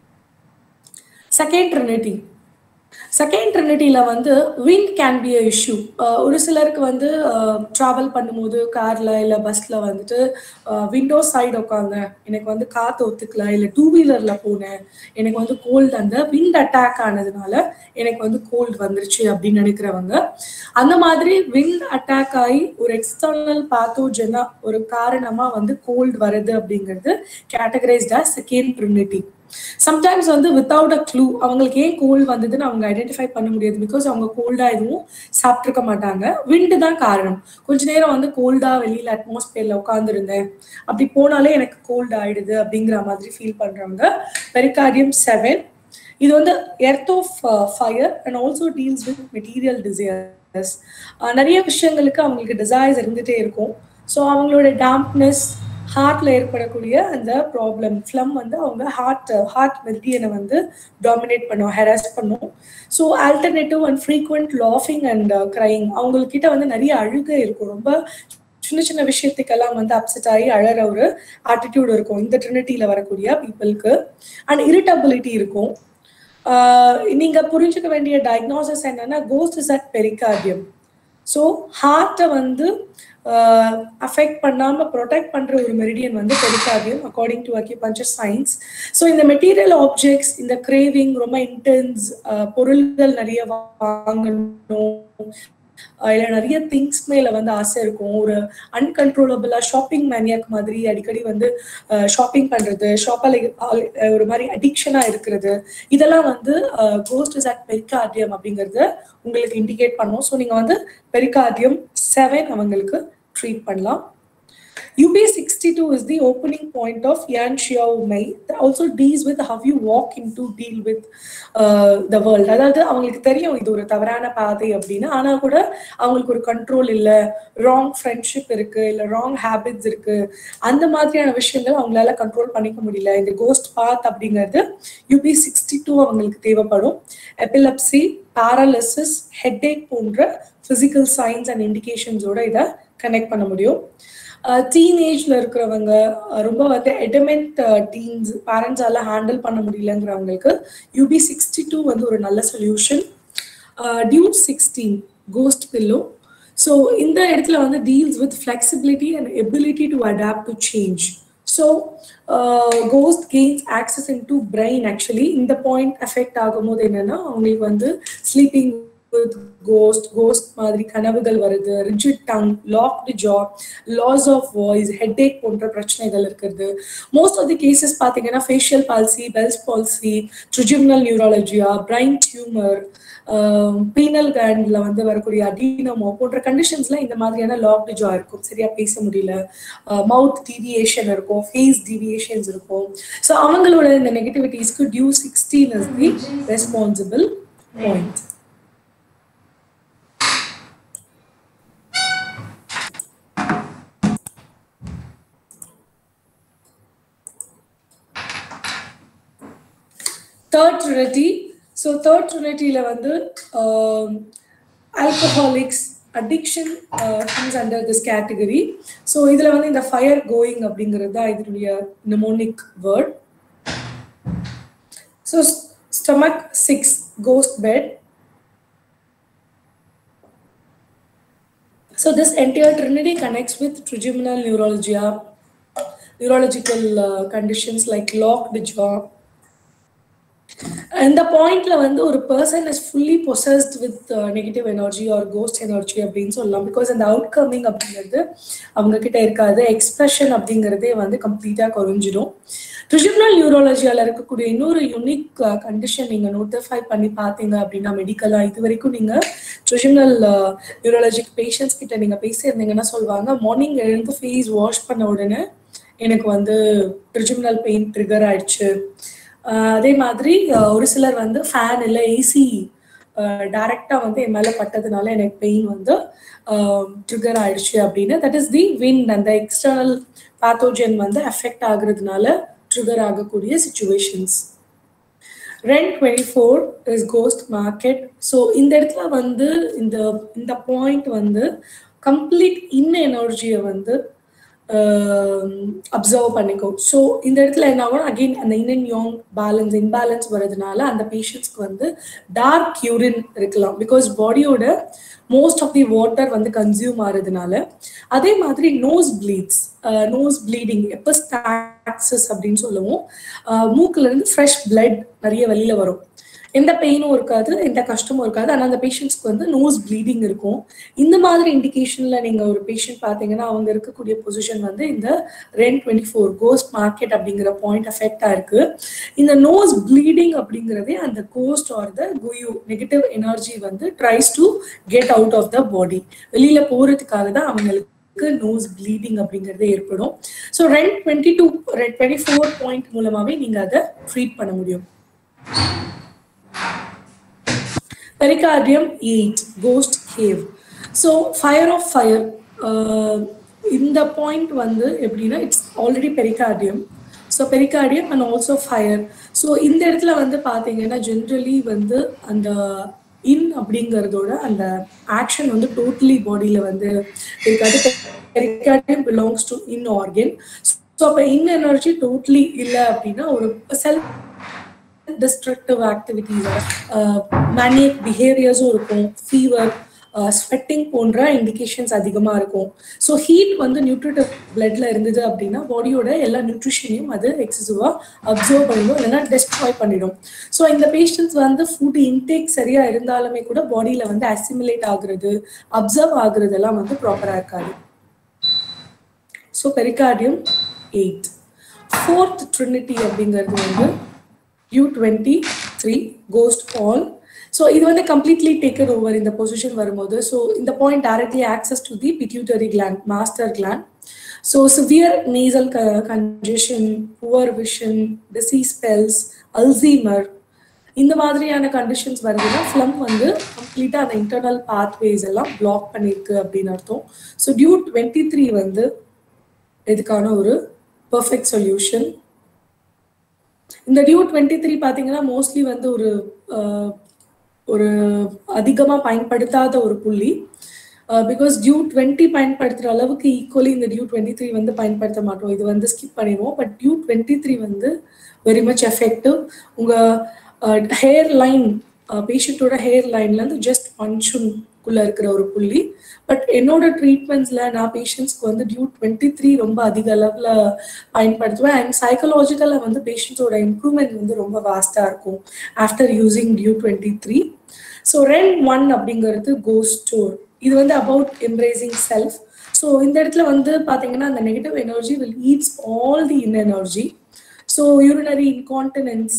second trinity செகண்ட் ட்ரினிட்டியில் வந்து wind can be a issue ஒரு சிலருக்கு வந்து ட்ராவல் பண்ணும்போது காரில் இல்லை பஸ்ஸில் வந்துட்டு விண்டோ சைடு உட்காங்க எனக்கு வந்து காற்று ஒத்துக்கல இல்லை டூ வீலரில் போனேன் எனக்கு வந்து கோல்டு அந்த விண்ட் அட்டாக் ஆனதுனால எனக்கு வந்து கோல்டு வந்துருச்சு அப்படின்னு நினைக்கிறவங்க அந்த மாதிரி விண்ட் அட்டாக் ஆகி ஒரு எக்ஸ்டர்னல் பாத்தோஜனா ஒரு காரணமாக வந்து கோல்டு வருது அப்படிங்கிறது கேட்டகரைஸ்டா செகண்ட் ட்ரினிட்டி சம்டைம்ஸ் வந்து வித்தவுட் அ க்ளூ அவங்களுக்கு ஏன் கோல்டு வந்ததுன்னு அவங்க ஐடென்டிஃபை பண்ண முடியாது பிகாஸ் அவங்க கோல்டா எதுவும் சாப்பிட்ருக்க மாட்டாங்க விண்டு தான் காரணம் கொஞ்ச நேரம் வந்து கோல்டா வெளியில அட்மாஸ்பியர்ல உட்காந்துருந்தேன் அப்படி போனாலே எனக்கு கோல்டு ஆயிடுது அப்படிங்கிற மாதிரி ஃபீல் பண்றவங்க பெரிகார்டியம் செவன் இது வந்து earth of fire and also deals with material desires நிறைய விஷயங்களுக்கு அவங்களுக்கு டிசைர்ஸ் இருந்துகிட்டே இருக்கும் ஸோ அவங்களோட டேம்ப்னஸ் ஹார்ட்ல ஏற்படக்கூடிய அந்த ப்ராப்ளம் ஃப்ளம் வந்து அவங்க ஹார்ட் ஹார்ட் மெல்டியனை வந்து டாமினேட் பண்ணும் ஹெராஸ் பண்ணும் ஸோ ஆல்டர்னேட்டிவ் அண்ட் ஃப்ரீக்வெண்ட் லாஃபிங் அண்ட் க்ரைங் அவங்கக்கிட்ட வந்து நிறைய அழுகை இருக்கும் ரொம்ப சின்ன சின்ன விஷயத்துக்கெல்லாம் வந்து அப்செட் ஆகி அழற ஒரு ஆட்டிடியூட் இருக்கும் இந்த ட்ரினிட்டியில வரக்கூடிய பீப்புளுக்கு அண்ட் இரிட்டபிலிட்டி இருக்கும் நீங்க புரிஞ்சுக்க வேண்டிய டயக்னோசிஸ் என்னன்னா ghost is at pericardium so ஹார்ட்டை வந்து அஃபெக்ட் பண்ணாம ப்ரொடெக்ட் பண்ற ஒரு மெரிடியன் வந்து pericardium according to acupuncture science so இந்த மெட்டீரியல் ஆப்ஜெக்ட்ஸ் இந்த கிரேவிங் ரொம்ப இன்டென்ஸ் பொருள்கள் நிறைய வாங்கணும் இல்லை நிறைய திங்ஸ் மேல வந்து ஆசை இருக்கும் ஒரு அன்கன்ட்ரோலபிளா ஷாப்பிங் மேனியாக் மாதிரி அடிக்கடி வந்து ஷாப்பிங் பண்றது ஷாப்பால ஒரு மாதிரி அடிக்ஷனா இருக்கிறது இதெல்லாம் வந்து கோஸ்ட் இஸ் அட் பெரிகார்டியம் அப்படிங்கறத உங்களுக்கு இண்டிகேட் பண்ணும் ஸோ நீங்க வந்து பெரிகார்டியம் செவன் அவங்களுக்கு ட்ரீட் பண்ணலாம் UB62 is the opening point of Yan Xiao Mei. That also deals with how you walk into deal with uh, the world. அதாவது அவங்களுக்கு தெரியும் இது ஒரு தவறான பாதை அப்படின்னு ஆனா கூட அவங்களுக்கு ஒரு கண்ட்ரோல் இல்ல ராங் ஃப்ரெண்ட்ஷிப் இருக்கு இல்ல ராங் ஹேபிட்ஸ் இருக்கு அந்த மாதிரியான விஷயங்கள் அவங்களால கண்ட்ரோல் பண்ணிக்க முடியல இந்த கோஸ்ட் பாத் அப்படிங்கிறது யூபி சிக்ஸ்டி டூ அவங்களுக்கு தேவைப்படும் எபிலப்சி பேரலிசிஸ் ஹெட்ஏக் போன்ற பிசிக்கல் சைன்ஸ் அண்ட் இண்டிகேஷன்ஸோட இதை கனெக்ட் பண்ண முடியும் டீனேஜ்ல இருக்கிறவங்க ரொம்ப வந்து எடமெண்ட் டீன்ஸ் பேரண்ட்ஸால ஹேண்டில் பண்ண முடியலங்கிறவங்களுக்கு யூபி சிக்ஸ்டி டூ வந்து ஒரு நல்ல solution Du sixteen ghost pillow so இந்த இடத்துல வந்து deals with flexibility and ability to adapt to change so ghost gains access in to brain actually இந்த பாயிண்ட் எஃபெக்ட் ஆகும்போது என்னன்னா அவங்களுக்கு வந்து ஸ்லீப்பிங் வித் கோஸ்ட் கோஸ்ட் மாதிரி கனவுகள் வருது rigid tongue locked jaw loss of voice headache போன்ற பிரச்சனைகள் இருக்கிறது மோஸ்ட் ஆஃப் தி கேசஸ் பார்த்தீங்கன்னா facial palsy Bell's palsy trigeminal neuralgia brain tumour pineal கிளாண்ட்ல வந்து வரக்கூடிய அடினமோ போன்ற கண்டிஷன்ஸ்ல இந்த மாதிரியான லாக்டு ஜா இருக்கும் சரியா பேச முடியல மவுத் டீவியேஷன் இருக்கும் ஃபேஸ் டீவியேஷன்ஸ் இருக்கும் ஸோ அவங்களோட இந்த நெகட்டிவிட்டிஸ்க்கு Du sixteen is the responsible point third trinity so third ட்ரினிட்டியில் வந்து alcoholics addiction comes under this category so இதில் வந்து இந்த ஃபயர் கோயிங் அப்படிங்கிறது தான் இதனுடைய mnemonic word so stomach six ghost bed So this entire trinity connects with trigeminal neuralgia, neurological uh, conditions like locked jaw. இந்த பாயிண்ட்ல வந்து ஒரு person is fully possessed with negative energy or ghost energy அப்படின்னு சொல்லலாம் because அந்த அவுட்கமிங் அப்படிங்கிறது அவங்க கிட்ட இருக்காது எக்ஸ்பிரஷன் அப்படிங்கிறதே வந்து கம்ப்ளீட்டா குறைஞ்சிடும் ட்ரிஜிமினல் நியூரோலஜியால இருக்கக்கூடிய இன்னொரு யூனிக் கண்டிஷன் நீங்க நோட்டிஃபை பண்ணி பார்த்தீங்க அப்படின்னா மெடிக்கலா இது வரைக்கும் நீங்க ட்ரிஜிமினல் நியூரோலஜிக் பேஷண்ட்ஸ் கிட்ட நீங்க பேசியிருந்தீங்கன்னா சொல்லுவாங்க மார்னிங் எழுந்து ஃபேஸ் வாஷ் பண்ண உடனே எனக்கு வந்து ட்ரிஜிமினல் பெயின் ட்ரிகர் ஆயிடுச்சு அதே மாதிரி ஒரு சிலர் வந்து ஃபேன் இல்லை ஏசி டைரக்டா வந்து என் மேல பட்டதுனால எனக்கு பெயின் வந்து ட்ரிகர் ஆயிடுச்சு அப்படின்னு தட் இஸ் தி வின் அந்த எக்ஸ்டர்னல் பேத்தோஜன் வந்து அஃபெக்ட் ஆகுறதுனால ட்ரிகர் ஆகக்கூடிய situations Ren twenty four is ghost market so இந்த இடத்துல வந்து இந்த இந்த பாயிண்ட் வந்து கம்ப்ளீட் இன் எனர்ஜியை வந்து அப்சர்வ் பண்ணிக்கும் ஸோ இந்த இடத்துல என்ன ஆகும் அகெயின் அந்த yin and yang balance imbalance வர்றதுனால அந்த பேஷண்ட்ஸ்க்கு வந்து டார்க் யூரின் இருக்கலாம் பிகாஸ் பாடியோட மோஸ்ட் ஆஃப் தி வாட்டர் வந்து கன்சியூம் ஆகிறதுனால அதே மாதிரி nose bleeds nose bleeding epistaxis அப்படின்னு சொல்லுவோம் மூக்குல இருந்து ஃப்ரெஷ் பிளட் நிறைய வெளியில வரும் எந்த பெயினும் இருக்காது எந்த கஷ்டமும் இருக்காது ஆனால் அந்த பேஷண்ட்ஸ்க்கு வந்து நோஸ் ப்ளீடிங் இருக்கும் இந்த மாதிரி இண்டிகேஷன்ல நீங்க ஒரு பேஷண்ட் பார்த்தீங்கன்னா அவங்க இருக்கக்கூடிய பொசிஷன் வந்து இந்த Ren twenty four ghost market அப்படிங்கிற பாயிண்ட் அஃபெக்டா இருக்கு இந்த நோஸ் ப்ளீடிங் அப்படிங்கிறதே அந்த கோஸ்ட் ஆர் த குயு நெகட்டிவ் எனர்ஜி வந்து tries to get out of the body வெளியில போறதுக்காக தான் அவங்களுக்கு நோஸ் ப்ளீடிங் அப்படிங்கிறது ஏற்படும் so Ren twenty two twenty four point மூலமாவே நீங்க அதை ட்ரீட் பண்ண முடியும் pericardium eight ghost cave so fire of fire இந்த பாயிண்ட் வந்து எப்படின்னா it's already pericardium so pericardium and also fire so இந்த இடத்துல வந்து பார்த்தீங்கன்னா ஜென்ரலி வந்து அந்த இன் அப்படிங்கிறதோட அந்த ஆக்ஷன் வந்து டோட்டலி பாடியில் வந்து இருக்காது pericardium belongs to yin organ so அப்போ இன் எனர்ஜி டோட்டலி இல்லை அப்படின்னா ஒரு செல்ஃப் டிஸ்ட்ரக்டிவ் ஆக்டிவிட்டிஸ் மேனியக் பிஹேவியர்ஸும் இருக்கும் ஃபீவர் ஸ்வெட்டிங் போன்ற இண்டிகேஷன்ஸ் அதிகமாக இருக்கும் ஸோ ஹீட் வந்து நியூட்ரிட்டிவ் பிளட்ல இருந்தது அப்படின்னா பாடியோட எல்லா நியூட்ரிஷனையும் அது எக்ஸசிவாக அப்சர்வ் பண்ணிடும் இல்லைன்னா டெஸ்ட்ராய் பண்ணிடும் ஸோ இந்த பேஷண்ட்ஸ் வந்து ஃபுட் இன்டேக் சரியாக இருந்தாலுமே கூட பாடியில் வந்து அசிமுலேட் ஆகுறது அப்சர்வ் ஆகுறதெல்லாம் வந்து ப்ராப்பராக இருக்காது so pericardium eight fourth trinity அப்படிங்கிறது வந்து Du twenty three ghost hall so இது வந்து கம்ப்ளீட்லி டேக்கன் ஓவர் இந்த பொசிஷன் வரும்போது ஸோ இந்த point directly access to the pituitary gland master gland so severe nasal congestion poor vision disease spells Alzheimer இந்த மாதிரியான conditions வருதுன்னா ஃப்ளம் வந்து கம்ப்ளீட்டாக அந்த இன்டர்னல் பாத்வேஸ் எல்லாம் பிளாக் பண்ணியிருக்கு அப்படின்னு அர்த்தம் ஸோ டியூ டுவெண்ட்டி த்ரீ வந்து இதுக்கான ஒரு பர்ஃபெக்ட் சொல்யூஷன் இந்த டியூ டுவெண்ட்டி த்ரீ பார்த்தீங்கன்னா மோஸ்ட்லி வந்து ஒரு ஒரு அதிகமாக பயன்படுத்தாத ஒரு புள்ளி பிகாஸ் டியூ டுவெண்ட்டி பயன்படுத்துகிற அளவுக்கு ஈக்குவலி இந்த டியூ டுவெண்ட்டி த்ரீ வந்து பயன்படுத்த மாட்டோம் இது வந்து ஸ்கிப் பண்ணிடுவோம் பட் டியூ டுவெண்ட்டி த்ரீ வந்து வெரி மச் எஃபெக்டிவ் உங்கள் ஹேர் லைன் பேஷண்ட்டோட ஹேர் லைன்லேருந்து ஜஸ்ட் பஞ்சுக்குள்ளே இருக்கிற ஒரு புள்ளி பட் என்னோட ட்ரீட்மெண்ட்ஸில் நான் பேஷண்ட்ஸ்க்கு வந்து டியூ டுவெண்ட்டி த்ரீ ரொம்ப அதிக அளவில் பயன்படுத்துவேன் அண்ட் சைக்கலாஜிக்கலாக வந்து பேஷண்ட்ஸோட இம்ப்ரூவ்மெண்ட் வந்து ரொம்ப வாஸ்டாக இருக்கும் after using Du twenty three so Ren one அப்படிங்கிறது கோ ஸ்டோர் இது வந்து அபவுட் எம்ப்ரேசிங் செல்ஃப் ஸோ இந்த இடத்துல வந்து பார்த்தீங்கன்னா அந்த negative energy will eats all the yin energy so urinary incontinence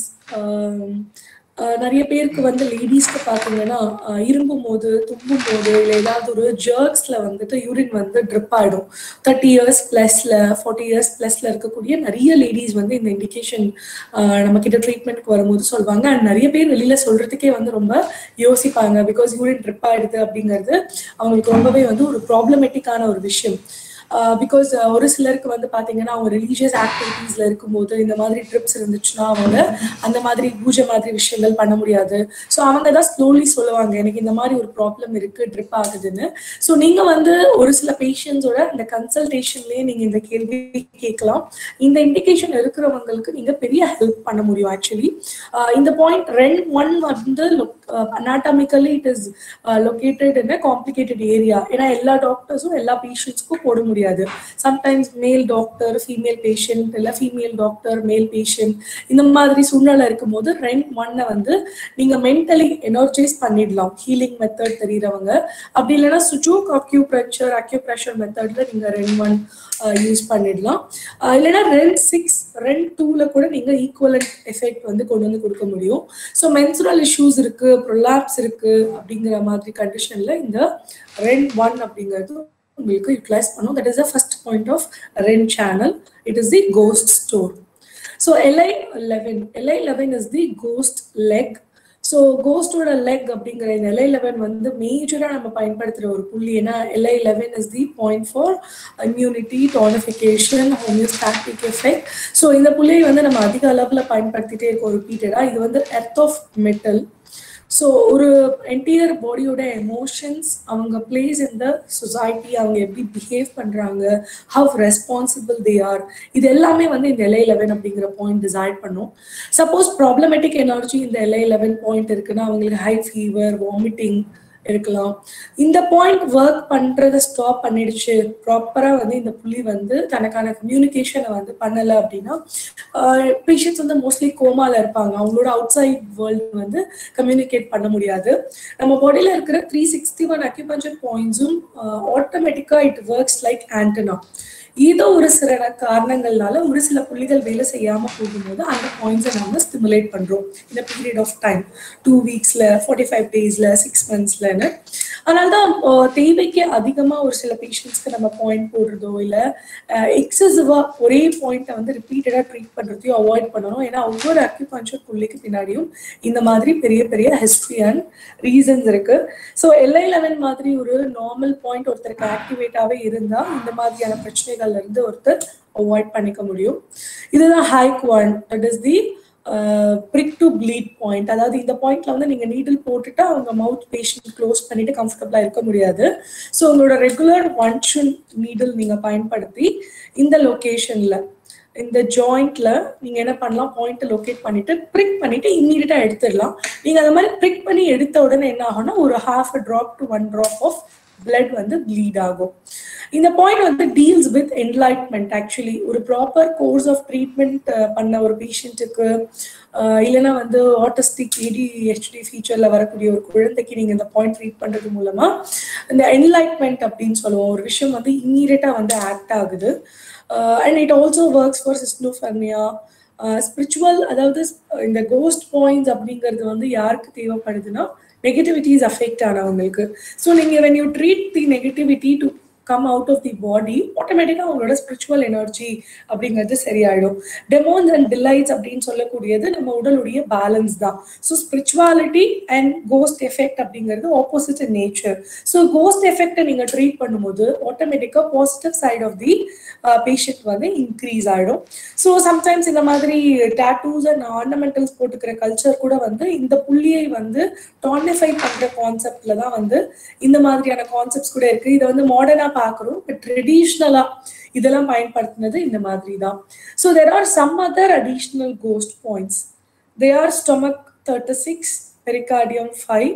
நிறைய பேருக்கு வந்து லேடிஸ்க்கு பார்த்தீங்கன்னா ஆஹ் இரும்பும் போது தும்பும் போது இல்லை ஏதாவது ஒரு ஜர்க்ஸ்ல வந்துட்டு யூரின் வந்து ட்ரிப் ஆயிடும் தேர்ட்டி இயர்ஸ் பிளஸ்ல ஃபார்ட்டி இயர்ஸ் பிளஸ்ல இருக்கக்கூடிய நிறைய லேடிஸ் வந்து இந்த இண்டிகேஷன் நம்ம கிட்ட ட்ரீட்மெண்ட்க்கு வரும்போது சொல்லுவாங்க அண்ட் நிறைய பேர் வெளியில சொல்றதுக்கே வந்து ரொம்ப யோசிப்பாங்க பிகாஸ் யூரின் ட்ரிப் ஆயிடுது அப்படிங்கிறது அவங்களுக்கு ரொம்பவே வந்து ஒரு ப்ராப்ளமேட்டிக்கான ஒரு விஷயம் பிகாஸ் ஒரு சிலருக்கு வந்து பாத்தீங்கன்னா அவங்க ரிலீஜியஸ் ஆக்டிவிட்டீஸ்ல இருக்கும்போது இந்த மாதிரி ட்ரிப்ஸ் இருந்துச்சுன்னா அவங்க அந்த மாதிரி பூஜை மாதிரி விஷயங்கள் பண்ண முடியாது ஸோ அவங்க தான் ஸ்லோலி சொல்லுவாங்க எனக்கு இந்த மாதிரி ஒரு ப்ராப்ளம் இருக்கு ட்ரிப் ஆகுதுன்னு ஸோ நீங்க வந்து ஒரு சில பேஷண்ட்ஸோட இந்த கன்சல்டேஷன்லயே நீங்க இந்த கேள்வி கேட்கலாம் இந்த இண்டிகேஷன் இருக்கிறவங்களுக்கு நீங்க பெரிய ஹெல்ப் பண்ண முடியும் ஆக்சுவலி இந்த பாயிண்ட் ரெண்ட் ஒன் வந்து anatomically it is located in complicated area ஏன்னா எல்லா டாக்டர்ஸும் எல்லா பேஷண்ட்ஸ்க்கும் போட முடியாது sometimes male doctor female patient இல்லை ஃபீமேல் டாக்டர் மேல் பேஷண்ட் இந்த மாதிரி சூழ்நிலை இருக்கும்போது ரெண்ட் ஒன்னை வந்து நீங்க மென்டலி எனர்ஜைஸ் பண்ணிடலாம் ஹீலிங் மெத்தட் தெரியுறவங்க அப்படி இல்லைன்னா Su Jok acupressure acupressure மெத்தட்ல நீங்க ரெண்ட் ஒன் யூஸ் பண்ணிடலாம் இல்லைன்னா ரெண்ட் சிக்ஸ் ரெண்ட் டூல கூட நீங்க ஈக்குவலண்ட் எஃபெக்ட் வந்து கொண்டு வந்து கொடுக்க முடியும் ஸோ மென்சுரல் இஷ்யூஸ் இருக்கு ப்ரொலாப்ஸ் இருக்கு அப்படிங்கிற மாதிரி கண்டிஷன்ல இந்த ரெண்ட் ஒன் அப்படிங்கிறது உங்களுக்கு யூட்டிலைஸ் பண்ணும் that is the first point of Ren channel it is the ghost store so LI eleven LI eleven is the ghost leg so கோஸ்டோட லெக் அப்படிங்கிற இந்த எல்ஐ லெவன் வந்து மேஜராக நம்ம பயன்படுத்துகிற ஒரு புள்ளி ஏன்னா LI eleven is the point for immunity tonification homeostatic effect so இந்த புள்ளியை வந்து நம்ம அதிக அளவில் பயன்படுத்திட்டே இருக்கோம் ரிப்பீட்டடாக இது வந்து எர்த் ஆஃப் மெட்டல் ஸோ ஒரு என்டையர் பாடியோட எமோஷன்ஸ் அவங்க பிளேஸ் இந்த சொசைட்டி அவங்க எப்படி பிஹேவ் பண்ணுறாங்க ஹவ் ரெஸ்பான்சிபிள் தே ஆர் இது எல்லாமே வந்து இந்த எல்ஐ லெவன் அப்படிங்கிற பாயிண்ட் டிசைட் பண்ணும் சப்போஸ் ப்ராப்ளமேட்டிக் எனர்ஜி இந்த எல்ஐ லெவன் பாயிண்ட் இருக்குன்னா அவங்களுக்கு ஹை ஃபீவர் வாமிட்டிங் இருக்கலாம் இந்த பாயிண்ட் ஒர்க் பண்றதை ஸ்டாப் பண்ணிடுச்சு ப்ராப்பரா வந்து இந்த புள்ளி வந்து தனக்கான கம்யூனிகேஷனை வந்து பண்ணல அப்படின்னா பேஷண்ட்ஸ் வந்து மோஸ்ட்லி கோமால இருப்பாங்க அவங்களோட அவுட் சைட் வேர்ல்டு வந்து கம்யூனிகேட் பண்ண முடியாது நம்ம பாடியில இருக்கிற த்ரீ சிக்ஸ்டி ஒன் அக்யூபஞ்சர் பாயிண்ட்ஸும் ஆட்டோமேட்டிக்கா இட் ஒர்க்ஸ் லைக் ஆண்டனா ஏதோ ஒரு சில காரணங்கள்னால ஒரு சில புள்ளிகள் வேலை செய்யாம போகும்போது அந்த பாயிண்ட்ஸை நம்ம ஸ்டிமுலேட் பண்றோம் இந்த பீரியட் ஆஃப் டைம் டூ வீக்ஸ்ல ஃபார்ட்டி ஃபைவ் டேஸ்ல சிக்ஸ் மந்த்ஸ்லன்னு அதனால தான் தேவைக்கு அதிகமா ஒரு சில பேஷண்ட்ஸ்க்கு நம்ம பாயிண்ட் போடுறதோ இல்லை எக்ஸசிவா ஒரே பாயிண்ட்டை வந்து ரிப்பீட்டடா ட்ரீட் பண்றதையும் அவாய்ட் பண்ணணும் ஏன்னா ஒவ்வொரு அக்யூபஞ்சர் புள்ளிக்கு பின்னாடியும் இந்த மாதிரி பெரிய பெரிய ஹிஸ்ட்ரி அண்ட் ரீசன்ஸ் இருக்கு ஸோ எல்ஐ லெவன் மாதிரி ஒரு நார்மல் பாயிண்ட் ஒருத்தருக்கு ஆக்டிவேட்டாவே இருந்தா இந்த மாதிரியான பிரச்சனைகள்ல இருந்து ஒருத்தர் அவாய்ட் பண்ணிக்க முடியும் இதுதான் ஹைக் one that is the prick to bleed point அதாவது இந்த பாயிண்ட்ல வந்து நீங்க நீடில் போட்டுட்டு அவங்க மவுத் பேஷண்ட் க்ளோஸ் பண்ணிட்டு கம்ஃபர்டபுளா இருக்க முடியாது ஸோ உங்களோட ரெகுலர் ஒன்ஷன் நீடில் நீங்க பயன்படுத்தி இந்த லொகேஷன்ல இந்த ஜாயிண்ட்ல நீங்க என்ன பண்ணலாம் பாயிண்ட் லொகேட் பண்ணிட்டு பிரிக் பண்ணிட்டு இம்மீடியட்டா எடுத்துடலாம் நீங்க அந்த மாதிரி பிரிக் பண்ணி எடுத்த உடனே என்ன ஆகும்னா ஒரு half drop to one drop of blood வந்து ப்ளீட் ஆகும் இந்த பாயிண்ட் வந்து டீல்ஸ் வித் என்லைட்மெண்ட் ஆக்சுவலி ஒரு ப்ராப்பர் கோர்ஸ் ஆஃப் ட்ரீட்மெண்ட் பண்ண ஒரு பேஷண்ட்டுக்கு இல்லைன்னா வந்து ஆட்டிஸ்டிக் ஏடிஹெச்டி ஃபீச்சர்ல வரக்கூடிய ஒரு குழந்தைக்கு நீங்க இந்த பாயிண்ட் ட்ரீட் பண்றது மூலமா இந்த என்லைட்மெண்ட் அப்படின்னு சொல்லுவோம் ஒரு விஷயம் வந்து இம்மீடியட்டா வந்து ஆக்ட் ஆகுது and it also works for schizophrenia spiritual அதாவது இந்த கோஸ்ட் பாயிண்ட்ஸ் அப்படிங்கிறது வந்து யாருக்கு தேவைப்படுதுன்னா நெகட்டிவிட்டிஸ் அஃபெக்ட் ஆனவங்களுக்கு ஸோ நீங்கள் when you treat the negativity to come out of the body ஆட்டோமேட்டிக்காக அவங்களோட ஸ்பிரிச்சுவல் எனர்ஜி அப்படிங்கிறது சரியாயிடும் டெமோன்ஸ் அண்ட் டிலைட்ஸ் அப்படின்னு சொல்லக்கூடியது நம்ம உடலுடைய பேலன்ஸ் தான் so spirituality and ghost effect அப்படிங்கிறது opposite in nature so ghost எஃபெக்டை நீங்கள் ட்ரீட் பண்ணும்போது ஆட்டோமேட்டிக்காக positive side of the patient வந்து இன்க்ரீஸ் ஆகிடும் ஸோ சம்டைம்ஸ் இந்த மாதிரி டேட்டூஸ் அண்ட் ஆர்னமெண்டல்ஸ் போட்டுக்கிற கல்ச்சர் கூட வந்து இந்த புள்ளியை வந்து டானிஃபை பண்ணுற கான்செப்ட்ல தான் வந்து இந்த மாதிரியான கான்செப்ட்ஸ் கூட இருக்கு இதை வந்து மாடர்னா பார்க்குறோம் பட் ட்ரெடிஷ்னலா இதெல்லாம் பயன்படுத்தினது இந்த மாதிரி தான் so there are some other additional ghost points they are stomach thirty six pericardium five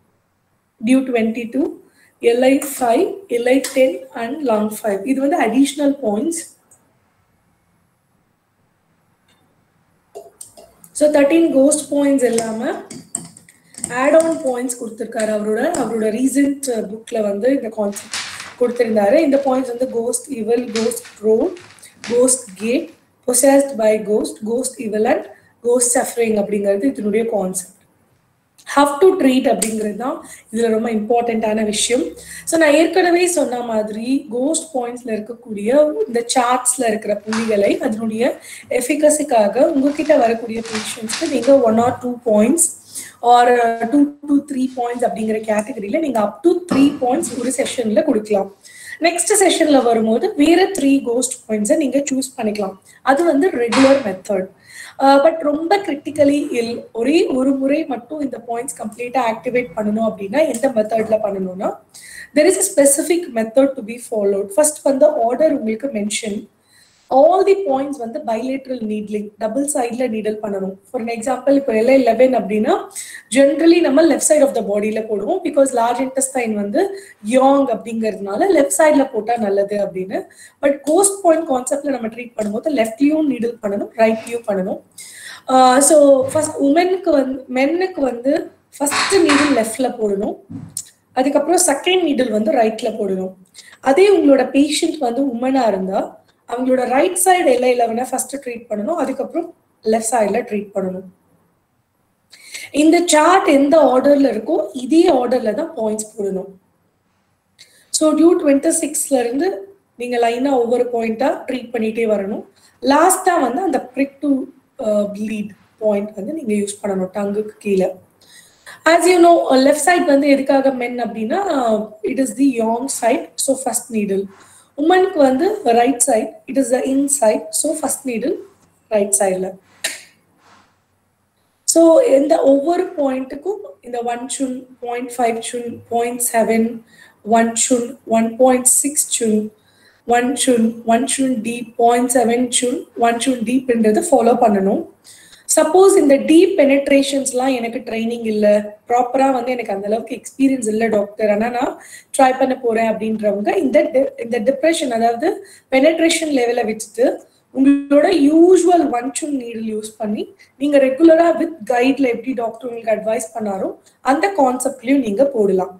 Du twenty two LI five LI ten and lung five இது வந்து additional points so thirteen ghost points இல்லாமல் add on points கொடுத்துருக்காரு அவரோட அவரோட recent புக்ல வந்து இந்த concept கொடுத்திருந்தாரு இந்த பாயிண்ட்ஸ் வந்து ghost evil ghost road ghost gate possessed by ghost ghost evil and ghost suffering அப்படிங்கிறது இதனுடைய கான்செப்ட் ஹவ் டு ட்ரீட் அப்படிங்கிறது தான் இதுல ரொம்ப இம்பார்ட்டண்ட்டான விஷயம் ஸோ நான் ஏற்கனவே சொன்ன மாதிரி கோஸ்ட் பாயிண்ட்ஸ்ல இருக்கக்கூடிய இந்த சார்ட்ஸ்ல இருக்கிற புள்ளிகளை அதனுடைய எஃபிகசிக்காக உங்ககிட்ட வரக்கூடிய பேஷண்ட்ஸ்க்கு நீங்க one or two points or two to three points அப்படிங்கிற கேட்டகரியில நீங்க அப் டு த்ரீ பாயிண்ட்ஸ் ஒரு செஷன்ல கொடுக்கலாம் நெக்ஸ்ட் செஷன்ல வரும்போது வேற த்ரீ கோஸ்ட் பாயிண்ட்ஸை நீங்க சூஸ் பண்ணிக்கலாம் அது வந்து ரெகுலர் மெத்தட் பட் ரொம்ப கிரிட்டிக்கலி இல் ஒரே ஒரு முறை மட்டும் இந்த பாயிண்ட்ஸ் கம்ப்ளீட்டா ஆக்டிவேட் பண்ணணும் அப்படின்னா எந்த மெத்தட்ல பண்ணணும்னா there is a specific method to be followed first வந்து ஆர்டர் உங்களுக்கு மென்ஷன் ஆல் தி பாயிண்ட்ஸ் வந்து பைலேட்ரல் நீட்லிங் டபுள் சைட்ல நீடல் பண்ணணும் ஃபார் எக்ஸாம்பிள் இப்போ எல்ஐ லெவன் அப்படின்னா ஜென்ரலி நம்ம லெஃப்ட் சைட் ஆஃப் த பாடியில போடுவோம் பிகாஸ் லார்ஜ் இன்டெஸ்டைன் வந்து யாங் அப்படிங்கிறதுனால லெஃப்ட் சைட்ல போட்டா நல்லது அப்படின்னு பட் கோஸ்ட் பாயிண்ட் கான்செப்ட்ல நம்ம ட்ரீட் பண்ணும்போது லெஃப்ட்லயும் நீடல் பண்ணணும் ரைட்லயும் பண்ணணும் ஸோ ஃபர்ஸ்ட் உமனுக்கு வந்து மென்னுக்கு வந்து ஃபர்ஸ்ட் நீடில் லெஃப்ட்ல போடணும் அதுக்கப்புறம் செகண்ட் நீடில் வந்து ரைட்ல போடணும் அதே உங்களோட பேஷண்ட் வந்து உமனா இருந்தா அவங்களோட ரைட் சைடு எல்லை லெவனை ஃபர்ஸ்ட் ட்ரீட் பண்ணணும் அதுக்கப்புறம் லெஃப்ட் சைட்ல ட்ரீட் பண்ணணும் இந்த சார்ட் எந்த ஆர்டர்ல இருக்கோ இதே ஆர்டர்ல தான் பாயிண்ட்ஸ் போடணும் ஸோ டியூ டுவெண்ட்டி சிக்ஸ்ல இருந்து நீங்க லைனா ஒவ்வொரு பாயிண்டா ட்ரீட் பண்ணிட்டே வரணும் லாஸ்டா வந்து அந்த ப்ரிக் டு ப்ளீட் பாயிண்ட் வந்து நீங்க யூஸ் பண்ணணும் டங்குக்கு கீழே as you know left side வந்து எதுக்காக மென் அப்படின்னா it is the yang side so first needle உமனுக்கு வந்து right side it is the yin side so first needle right சைடில் ஸோ இந்த ஒவ்வொரு பாயிண்ட்டுக்கும் இந்த one cun point five cun point seven one cun one point six cun one cun one cun deep point seven cun one cun டீப்ன்றது follow பண்ணணும் suppose இந்த deep பெனட்ரேஷன்ஸ்லாம் எனக்கு training இல்லை ப்ராப்பராக வந்து எனக்கு அந்த அளவுக்கு எக்ஸ்பீரியன்ஸ் இல்லை டாக்டர் ஆனால் நான் ட்ரை பண்ண போறேன் அப்படின்றவங்க இந்த இந்த டிப்ரெஷன் அதாவது பெனட்ரேஷன் லெவலை வச்சுட்டு உங்களோட usual one cun needle use பண்ணி நீங்க ரெகுலரா வித் கைட்ல எப்படி டாக்டர் உங்களுக்கு அட்வைஸ் பண்ணாரோ அந்த கான்செப்ட்லயும் நீங்க போடலாம்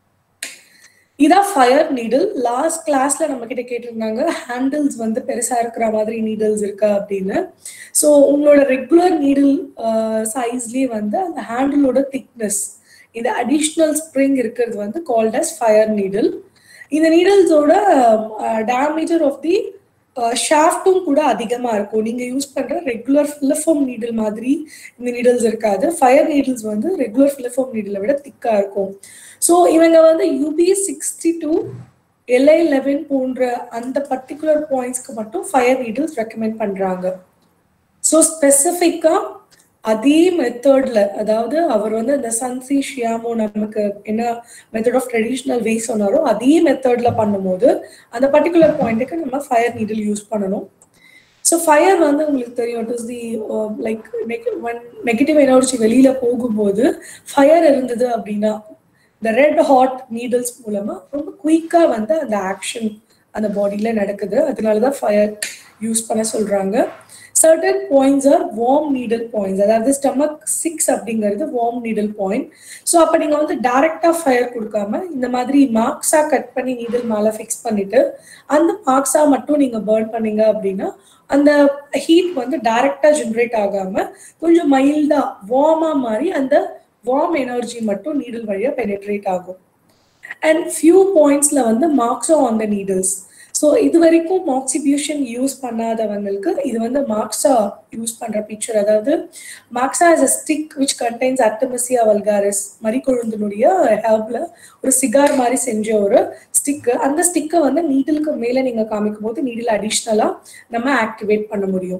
இதான் ஃபயர் நீடில் லாஸ்ட் கிளாஸ்ல நம்ம கிட்ட கேட்டிருந்தாங்க ஹேண்டில்ஸ் வந்து பெருசா இருக்கிற மாதிரி நீடில்ஸ் இருக்கா அப்படின்னு ஸோ உங்களோட ரெகுலர் நீடில் சைஸ்லயே வந்து அந்த ஹேண்டிலோட திக்னஸ் இந்த அடிஷ்னல் ஸ்ப்ரிங் இருக்கிறது வந்து கால்ட் அஸ் ஃபயர் நீடில் இந்த நீடில்ஸோட டேமேஜர் ஆஃப் தி ஷாஃப்டும் கூட அதிகமா இருக்கும் நீங்க யூஸ் பண்ற ரெகுலர் ஃபிலிஃபோம் நீடில் மாதிரி இந்த நீடில்ஸ் இருக்காது ஃபயர் நீடில்ஸ் வந்து ரெகுலர் ஃபிலிஃபோம் நீடிலை விட திக்கா இருக்கும் ஸோ இவங்க வந்து UB sixty two LI eleven போன்ற அந்த பர்டிகுலர் பாயிண்ட்ஸ்க்கு மட்டும் ஃபயர் நீடில்ஸ் ரெக்கமெண்ட் பண்றாங்க ஸோ ஸ்பெசிஃபிக்கா அதே மெத்தட்ல அதாவது அவர் வந்து அந்த சன்சி ஷியாமோ நமக்கு என்ன மெத்தட் ஆஃப் ட்ரெடிஷ்னல் வே சொன்னாரோ அதே மெத்தட்ல பண்ணும்போது அந்த பர்டிகுலர் பாயிண்ட்டுக்கு நம்ம ஃபயர் நீடில் யூஸ் பண்ணணும் ஸோ ஃபயர் வந்து உங்களுக்கு தெரியும் it is the like one negative energy வெளியில போகும்போது ஃபயர் இருந்தது அப்படின்னா இந்த ரெட் ஹாட் நீடில்ஸ் மூலமா ரொம்ப குயிக்கா வந்து அந்த ஆக்ஷன் அந்த பாடியில நடக்குது அதனாலதான் ஃபயர் யூஸ் பண்ண சொல்றாங்க certain points are warm needle points அதாவது ஸ்டமக் சிக்ஸ் அப்படிங்கிறது வார்ம் நீடல் பாயிண்ட் ஸோ அப்போ நீங்கள் வந்து டைரக்டா ஃபயர் கொடுக்காம இந்த மாதிரி மார்க்ஸா கட் பண்ணி நீடல் மேலே ஃபிக்ஸ் பண்ணிட்டு அந்த மார்க்ஸா மட்டும் நீங்க பேர்ன் பண்ணீங்க அப்படின்னா அந்த ஹீட் வந்து டைரக்டா ஜென்ரேட் ஆகாம கொஞ்சம் மைல்டா வார்மா மாதிரி அந்த வார்ம் எனர்ஜி மட்டும் நீடில் வழியா பெனிட்ரேட் ஆகும் அண்ட் ஃபியூ பாயிண்ட்ஸ்ல வந்து மார்க்ஸும் ஆன் த நீடில்ஸ் ஸோ இது வரைக்கும் மாக்சிபியூஷன் யூஸ் பண்ணாதவங்களுக்கு இது வந்து மார்க்ஸா யூஸ் பண்ற பிக்சர் அதாவது moxa is a stick which contains artemisia vulgaris மறிக்கொழுந்தினுடைய ஹேப்ல ஒரு சிகார் மாதிரி செஞ்ச ஒரு ஸ்டிக்கு அந்த ஸ்டிக்கை வந்து நீடிலுக்கு மேல நீங்க காமிக்கும் போது நீடில் அடிஷ்னலா நம்ம ஆக்டிவேட் பண்ண முடியும்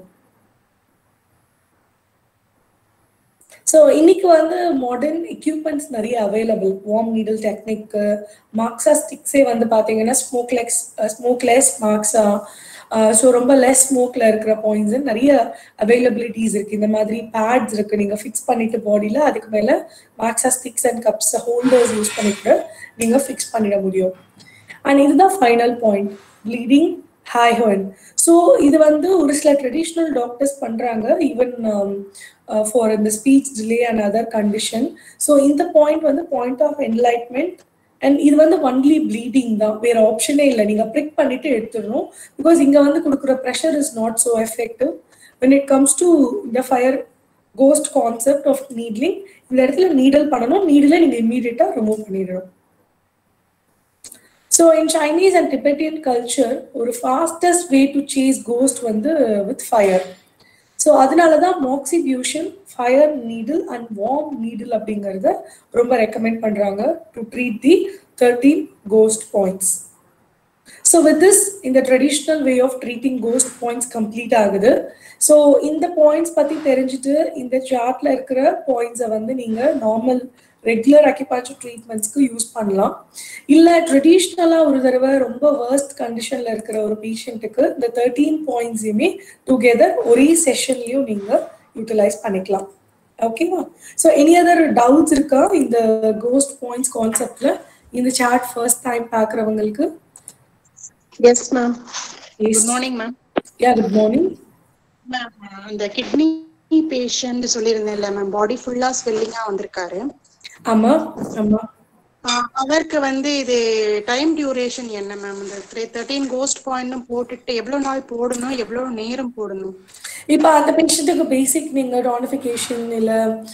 ஸோ இன்னைக்கு வந்து மாடர்ன் எக்யூப்மெண்ட்ஸ் நிறைய available warm needle technique moxa ஸ்டிக்ஸே வந்து பார்த்தீங்கன்னா ஸ்மோக்லெஸ் ஸ்மோக்லெஸ் மார்க்ஸா ஸோ ரொம்ப லெஸ் ஸ்மோக்ல இருக்கிற பாயிண்ட்ஸ் நிறைய அவைலபிலிட்டிஸ் இருக்கு இந்த மாதிரி பேட்ஸ் இருக்கு நீங்க ஃபிக்ஸ் பண்ணிட்டு பாடியில அதுக்கு மேல moxa sticks and cups holders use பண்ணிட்டு நீங்க ஃபிக்ஸ் பண்ணிட முடியும் அண்ட் இதுதான் ஃபைனல் பாயிண்ட் ப்ளீடிங் ஹாய் ஹோன் ஸோ இது வந்து ஒரு சில ட்ரெடிஷ்னல் டாக்டர்ஸ் பண்றாங்க ஈவன் ஃபார் இந்த speech delay and other condition so இந்த பாயிண்ட் வந்து பாயிண்ட் ஆஃப் என்லைட்மெண்ட் அண்ட் இது வந்து ஒன்லி ப்ளீடிங் தான் வேற ஆப்ஷனே இல்லை நீங்க ப்ரிக் பண்ணிட்டு எடுத்துடணும் பிகாஸ் இங்க வந்து கொடுக்குற pressure is not so effective when it comes to இந்த fire ghost concept of needling இந்த இடத்துல நீடல் பண்ணணும் நீடில் நீங்க இம்மீடியட்டா ரிமூவ் பண்ணிடணும் so in Chinese and Tibetan culture ஒரு fastest way to chase ghost வந்து வித் ஃபயர் ஸோ அதனால தான் moxibustion fire needle and warm needle அப்படிங்கிறத ரொம்ப ரெக்கமெண்ட் பண்ணுறாங்க to treat the thirteen ghost points so with this இந்த traditional way of treating cost points complete ஆகுது so இந்த points பற்றி தெரிஞ்சுட்டு இந்த சார்ட்ல இருக்கிற பாயிண்ட்ஸை வந்து நீங்கள் நார்மல் ரெகுலர் அக்கிபாச்சர் ட்ரீட்மெண்ட்ஸ்க்கு யூஸ் பண்ணலாம் இல்லை ட்ரெடிஷ்னலாக ஒரு தடவை ரொம்ப வேர்ஸ்ட் கண்டிஷனில் இருக்கிற ஒரு பேஷண்ட்டுக்கு இந்த தேர்ட்டீன் பாயிண்ட்ஸையுமே டுகெதர் ஒரே செஷன்லையும் நீங்கள் யூட்டிலைஸ் பண்ணிக்கலாம் ஓகேவா ஸோ எனி அதர் டவுட்ஸ் இருக்கா இந்த கோஸ்ட் பாயிண்ட்ஸ் கான்செப்ட்ல இந்த சார்ட் ஃபர்ஸ்ட் டைம் பார்க்குறவங்களுக்கு yes ma'am good morning ma'am ya good morning ma'am அந்த கிட்னி பேஷண்ட் சொல்லியிருந்தேன்ல மேம் பாடி ஃபுல்லா ஸ்வெல்லிங்கா வந்திருக்காரு ஆமா ஆமா ஆஹ் அவருக்கு வந்து இது டைம் டியூரேஷன் என்ன மேம் இந்த தேர்ட்டீன் கோஸ்ட் பாயிண்ட் போட்டுட்டு எவ்வளவு நாள் போடணும் எவ்வளவு நேரம் போடணும் இப்போ அந்த பேஷண்ட்டுக்கு பேசிக் நீங்க டானிஃபிகேஷன் இல்ல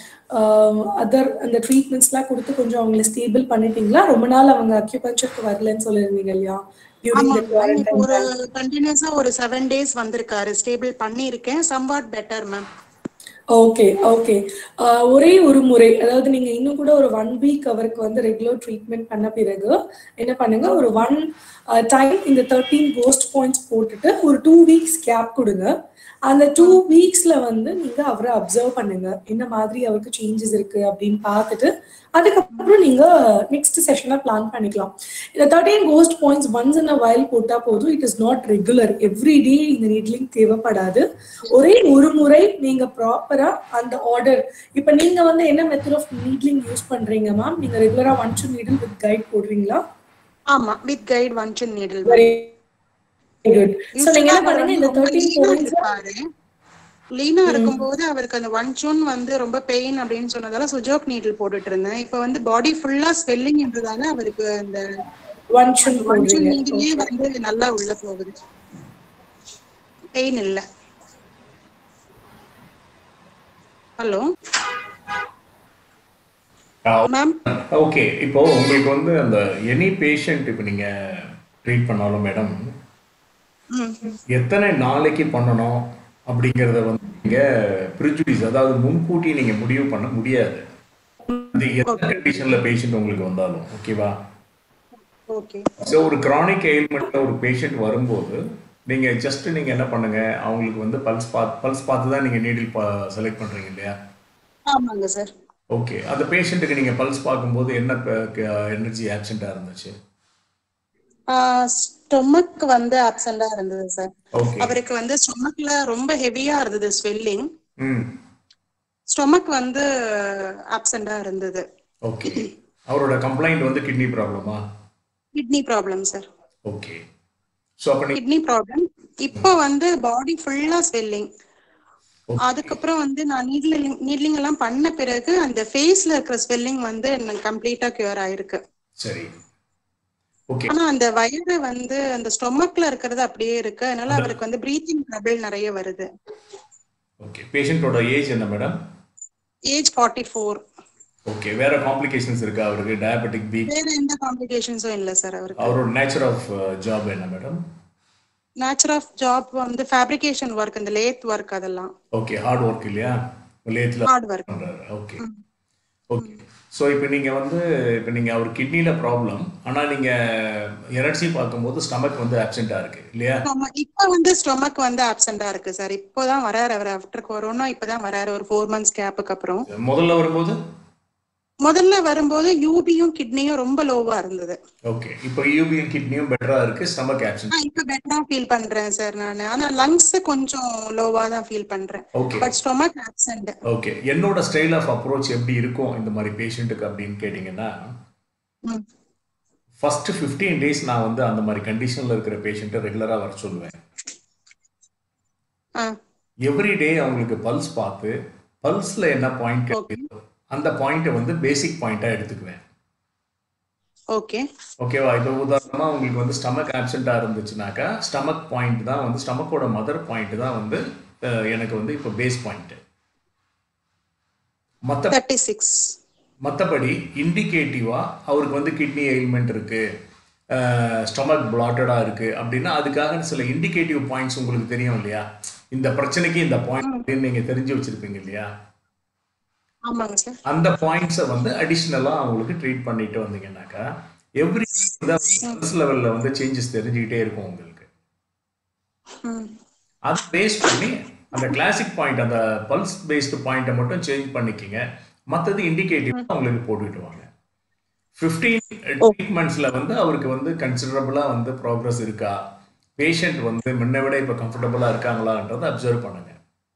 அதர் அந்த ட்ரீட்மெண்ட்ஸ்லாம் கொடுத்து கொஞ்சம் அவங்கள ஸ்டேபிள் பண்ணிட்டீங்களா ரொம்ப நாள் அவங்க அக்யூபஞ்சருக்கு வரலன்னு சொல்லிருந்தீங்க இல்லையா டியூரிங் ஆமா த குவாரண்டைன் ஒரு கண்டினியூஸா ஒரு செவன் டேஸ் வந்திருக்காரு ஸ்டேபிள் பண்ணியிருக்கேன் somewhat better ma'am okay okay ஒரே ஒரு முறை அதாவது நீங்க இன்னும் கூட ஒரு ஒன் வீக் அவருக்கு வந்து ரெகுலர் ட்ரீட்மெண்ட் பண்ண பிறகு என்ன பண்ணுங்க ஒரு ஒன் டைம் இந்த தேர்ட்டீன் கோஸ்ட் பாயிண்ட்ஸ் போட்டுட்டு ஒரு டூ வீக்ஸ் கேப் கொடுங்க அந்த டூ வீக்ஸ்ல வந்து நீங்க அவரை அப்சர்வ் பண்ணுங்க என்ன மாதிரி அவருக்கு சேஞ்சஸ் இருக்கு அப்படின்னு பார்த்துட்டு அதுக்கப்புறம் நீங்க நெக்ஸ்ட் செஷனை பிளான் பண்ணிக்கலாம் இந்த thirteen ghost points once in a while போட்டா போதும் it is not regular every day இந்த நீட்லிங் தேவைப்படாது ஒரே ஒரு முறை நீங்க ப்ராப்பரா அந்த ஆர்டர் இப்ப நீங்க வந்து என்ன மெத்தட் ஆஃப் நீட்லிங் யூஸ் பண்றீங்க மேம் நீங்க ரெகுலரா one to needle with guide போடுறீங்களா ஆமா வித் கைட் ஒன்சன் நீடில் வெரி குட் சோ நீங்க என்ன பண்ணுங்க இந்த தேர்ட்டீன் பாயிண்ட்ஸ் லீனா இருக்கும்போது அவருக்கு அந்த ஒன் ஜூன் வந்து ரொம்ப பெயின் அப்படின்னு சொன்னதால சுஜோக் நீடில் போட்டுட்டு இருந்தேன் இப்ப வந்து பாடி ஃபுல்லா ஸ்வெல்லிங்ன்றதால அவருக்கு அந்த ஒன் ஷுன் ஒன் ஜூன் போடுறீங்க நீடிலே வந்து நல்லா உள்ள போகுது பெயின் இல்ல ஹலோ மேம் ஓகே இப்போ உங்களுக்கு வந்து அந்த எனி பேஷண்ட் இப்போ நீங்க ட்ரீட் பண்ணாலும் மேடம் எத்தனை நாளைக்கு பண்ணணும் அப்படிங்கறத வந்து நீங்க ப்ரிஜுடிஸ் அதாவது முன்கூட்டி நீங்க முடிவு பண்ண முடியாது அது எந்த கண்டிஷன்ல பேஷண்ட் உங்களுக்கு வந்தாலும் ஓகேவா ஓகே ஸோ ஒரு கிரானிக் எயில்மெண்ட்ல ஒரு பேஷண்ட் வரும்போது நீங்க ஜஸ்ட் நீங்க என்ன பண்ணுங்க அவங்களுக்கு வந்து பல்ஸ் பார்த்து பல்ஸ் பார்த்து தான் நீங்க நீடில் செலக்ட் பண்றீங்க இல்லையா ஆமாங்க சார் ஓகே அந்த பேஷண்ட்டுக்கு நீங்க பல்ஸ் பார்க்கும்போது என்ன எனர்ஜி ஆப்சென்டா இருந்துச்சு ஸ்டொமக் வந்து அப்சண்டா இருந்தது சார் ஓகே அவருக்கு வந்து ஸ்டொமக்ல ரொம்ப ஹெவியா இருந்தது ஸ்வெல்லிங் ம் ஸ்டொமக் வந்து அப்சண்டா இருந்தது ஓகே அவரோட கம்ப்ளைண்ட் வந்து கிட்னி ப்ராப்ளமா kidney problem sir okay so அப்போ நீ கிட்னி ப்ராப்ளம் இப்போ வந்து பாடி ஃபுல்லா ஸ்வெல்லிங் அதுக்கப்புறம் வந்து நான் நீட்லிங் நீட்லிங் எல்லாம் பண்ண பிறகு அந்த ஃபேஸ்ல இருக்கிற ஸ்வெல்லிங் வந்து கம்ப்ளீட்டா கியூர் ஆயிருக்கு சரி ஓகே ஆனா அந்த வயிறு வந்து அந்த ஸ்டொமக்ல இருக்கிறது அப்படியே இருக்கு அதனால அவருக்கு வந்து பிரீத்திங் ட்ரபிள் நிறைய வருது ஓகே பேஷண்ட்டோட ஏஜ் என்ன madam age forty four okay வேற காம்ப்ளிகேஷன்ஸ் இருக்கா அவருக்கு டயபெட்டிக் பி வேற எந்த காம்ப்ளிகேஷன்ஸும் இல்ல சார் அவருக்கு அவரோட நேச்சர் ஆஃப் ஜாப் என்ன மேடம் நேச்சர் ஆஃப் ஜாப் வந்து ஃபேப்ரிகேஷன் ஒர்க் இந்த லேத் ஒர்க் அதெல்லாம் ஓகே ஹார்ட் ஒர்க் இல்லையா லேத்தில் ஹார்ட் ஒர்க் பண்றாரு ஓகே ஓகே ஸோ இப்போ நீங்க வந்து இப்போ நீங்க அவர் கிட்னில ப்ராப்ளம் ஆனா நீங்க எனர்ஜி பார்க்கும்போது ஸ்டமக் வந்து ஆப்சென்ட்டா இருக்கு இல்லையா இப்ப வந்து ஸ்டொமக் வந்து ஆப்சென்டா இருக்கு சார் இப்போதான் வராரு அவர் ஆஃப்டர் கொரோனா இப்பதான் வராரு ஒரு ஃபோர் மந்த்ஸ் கேப்புக்கு அப்புறம் முதல்ல வரும்போது முதல்ல வரும்போது யூபியும் கிட்னியும் ரொம்ப லோவா இருந்தது ஓகே இப்போ யூபியும் கிட்னியும் பெட்டரா இருக்கு ஸ்டமக் ஆப்சென்ட் நான் இப்ப பெட்டரா ஃபீல் பண்றேன் சார் நான் ஆனா லங்ஸ் கொஞ்சம் லோவா தான் ஃபீல் பண்றேன் okay but stomach absent okay என்னோட ஸ்டைல் ஆஃப் அப்ரோச் எப்படி இருக்கும் இந்த மாதிரி பேஷண்ட்டுக்கு அப்படின்னு கேட்டிங்கன்னா ஃபர்ஸ்ட் ஃபிஃப்டீன் டேஸ் நான் வந்து அந்த மாதிரி கண்டிஷனில் இருக்கிற பேஷண்ட்டை ரெகுலராக வர சொல்லுவேன் ஆ எவ்ரி டே அவங்களுக்கு பல்ஸ் பார்த்து பல்ஸில் என்ன பாயிண்ட் கிடைக்குதோ அந்த பாயிண்ட்டை வந்து பேசிக் பாயிண்ட்டாக எடுத்துக்குவேன் ஓகே ஓகேவா இப்போ உதாரணமாக உங்களுக்கு வந்து ஸ்டமக் ஆப்சென்ட்டாக இருந்துச்சுனாக்கா ஸ்டமக் பாயிண்ட் தான் வந்து ஸ்டமக்கோட மதர் பாயிண்ட் தான் வந்து அஹ், எனக்கு வந்து இப்போ பேஸ் பாயிண்ட்டு மற்ற தேர்ட்டி சிக்ஸ் மற்றபடி இண்டிகேட்டிவாக அவருக்கு வந்து கிட்னி எயில்மெண்ட் இருக்குது ஸ்டொமக் பிளாட்டடாக இருக்குது அப்படின்னா அதுக்காக சில இண்டிகேட்டிவ் பாயிண்ட்ஸ் உங்களுக்கு தெரியும் இல்லையா இந்த பிரச்சனைக்கு இந்த பாயிண்ட் அப்படின்னு நீங்கள் தெரிஞ்சு வச்சுருப்பீங்க இல்லையா ஆமாங்க சார் அந்த பாயிண்ட்ஸை வந்து அடிஷ்னலாக அவங்களுக்கு ட்ரீட் பண்ணிட்டு வந்தீங்கன்னாக்கா எவ்ரி பல்ஸ் லெவலில் வந்து சேஞ்சஸ் தெரிஞ்சுக்கிட்டே இருக்கும் உங்களுக்கு ம் அதை பேஸ் பண்ணி அந்த கிளாசிக் பாயிண்ட் அந்த பல்ஸ் பேஸ்டு பாயிண்ட்டை மட்டும் சேஞ்ச் பண்ணிக்கிங்க மற்றது இண்டிகேட்டிவ் அவங்களுக்கு போட்டுக்கிட்டு வாங்க ஃபிஃப்டீன் ட்ரீட்மெண்ட்ஸில் வந்து அவருக்கு வந்து கன்சிடரபுளாக வந்து ப்ராக்ரஸ் இருக்கா பேஷண்ட் வந்து முன்ன விட இப்போ கம்ஃபர்டபுளாக இருக்காங்களான்றதை அப்சர்வ் பண்ணுங்க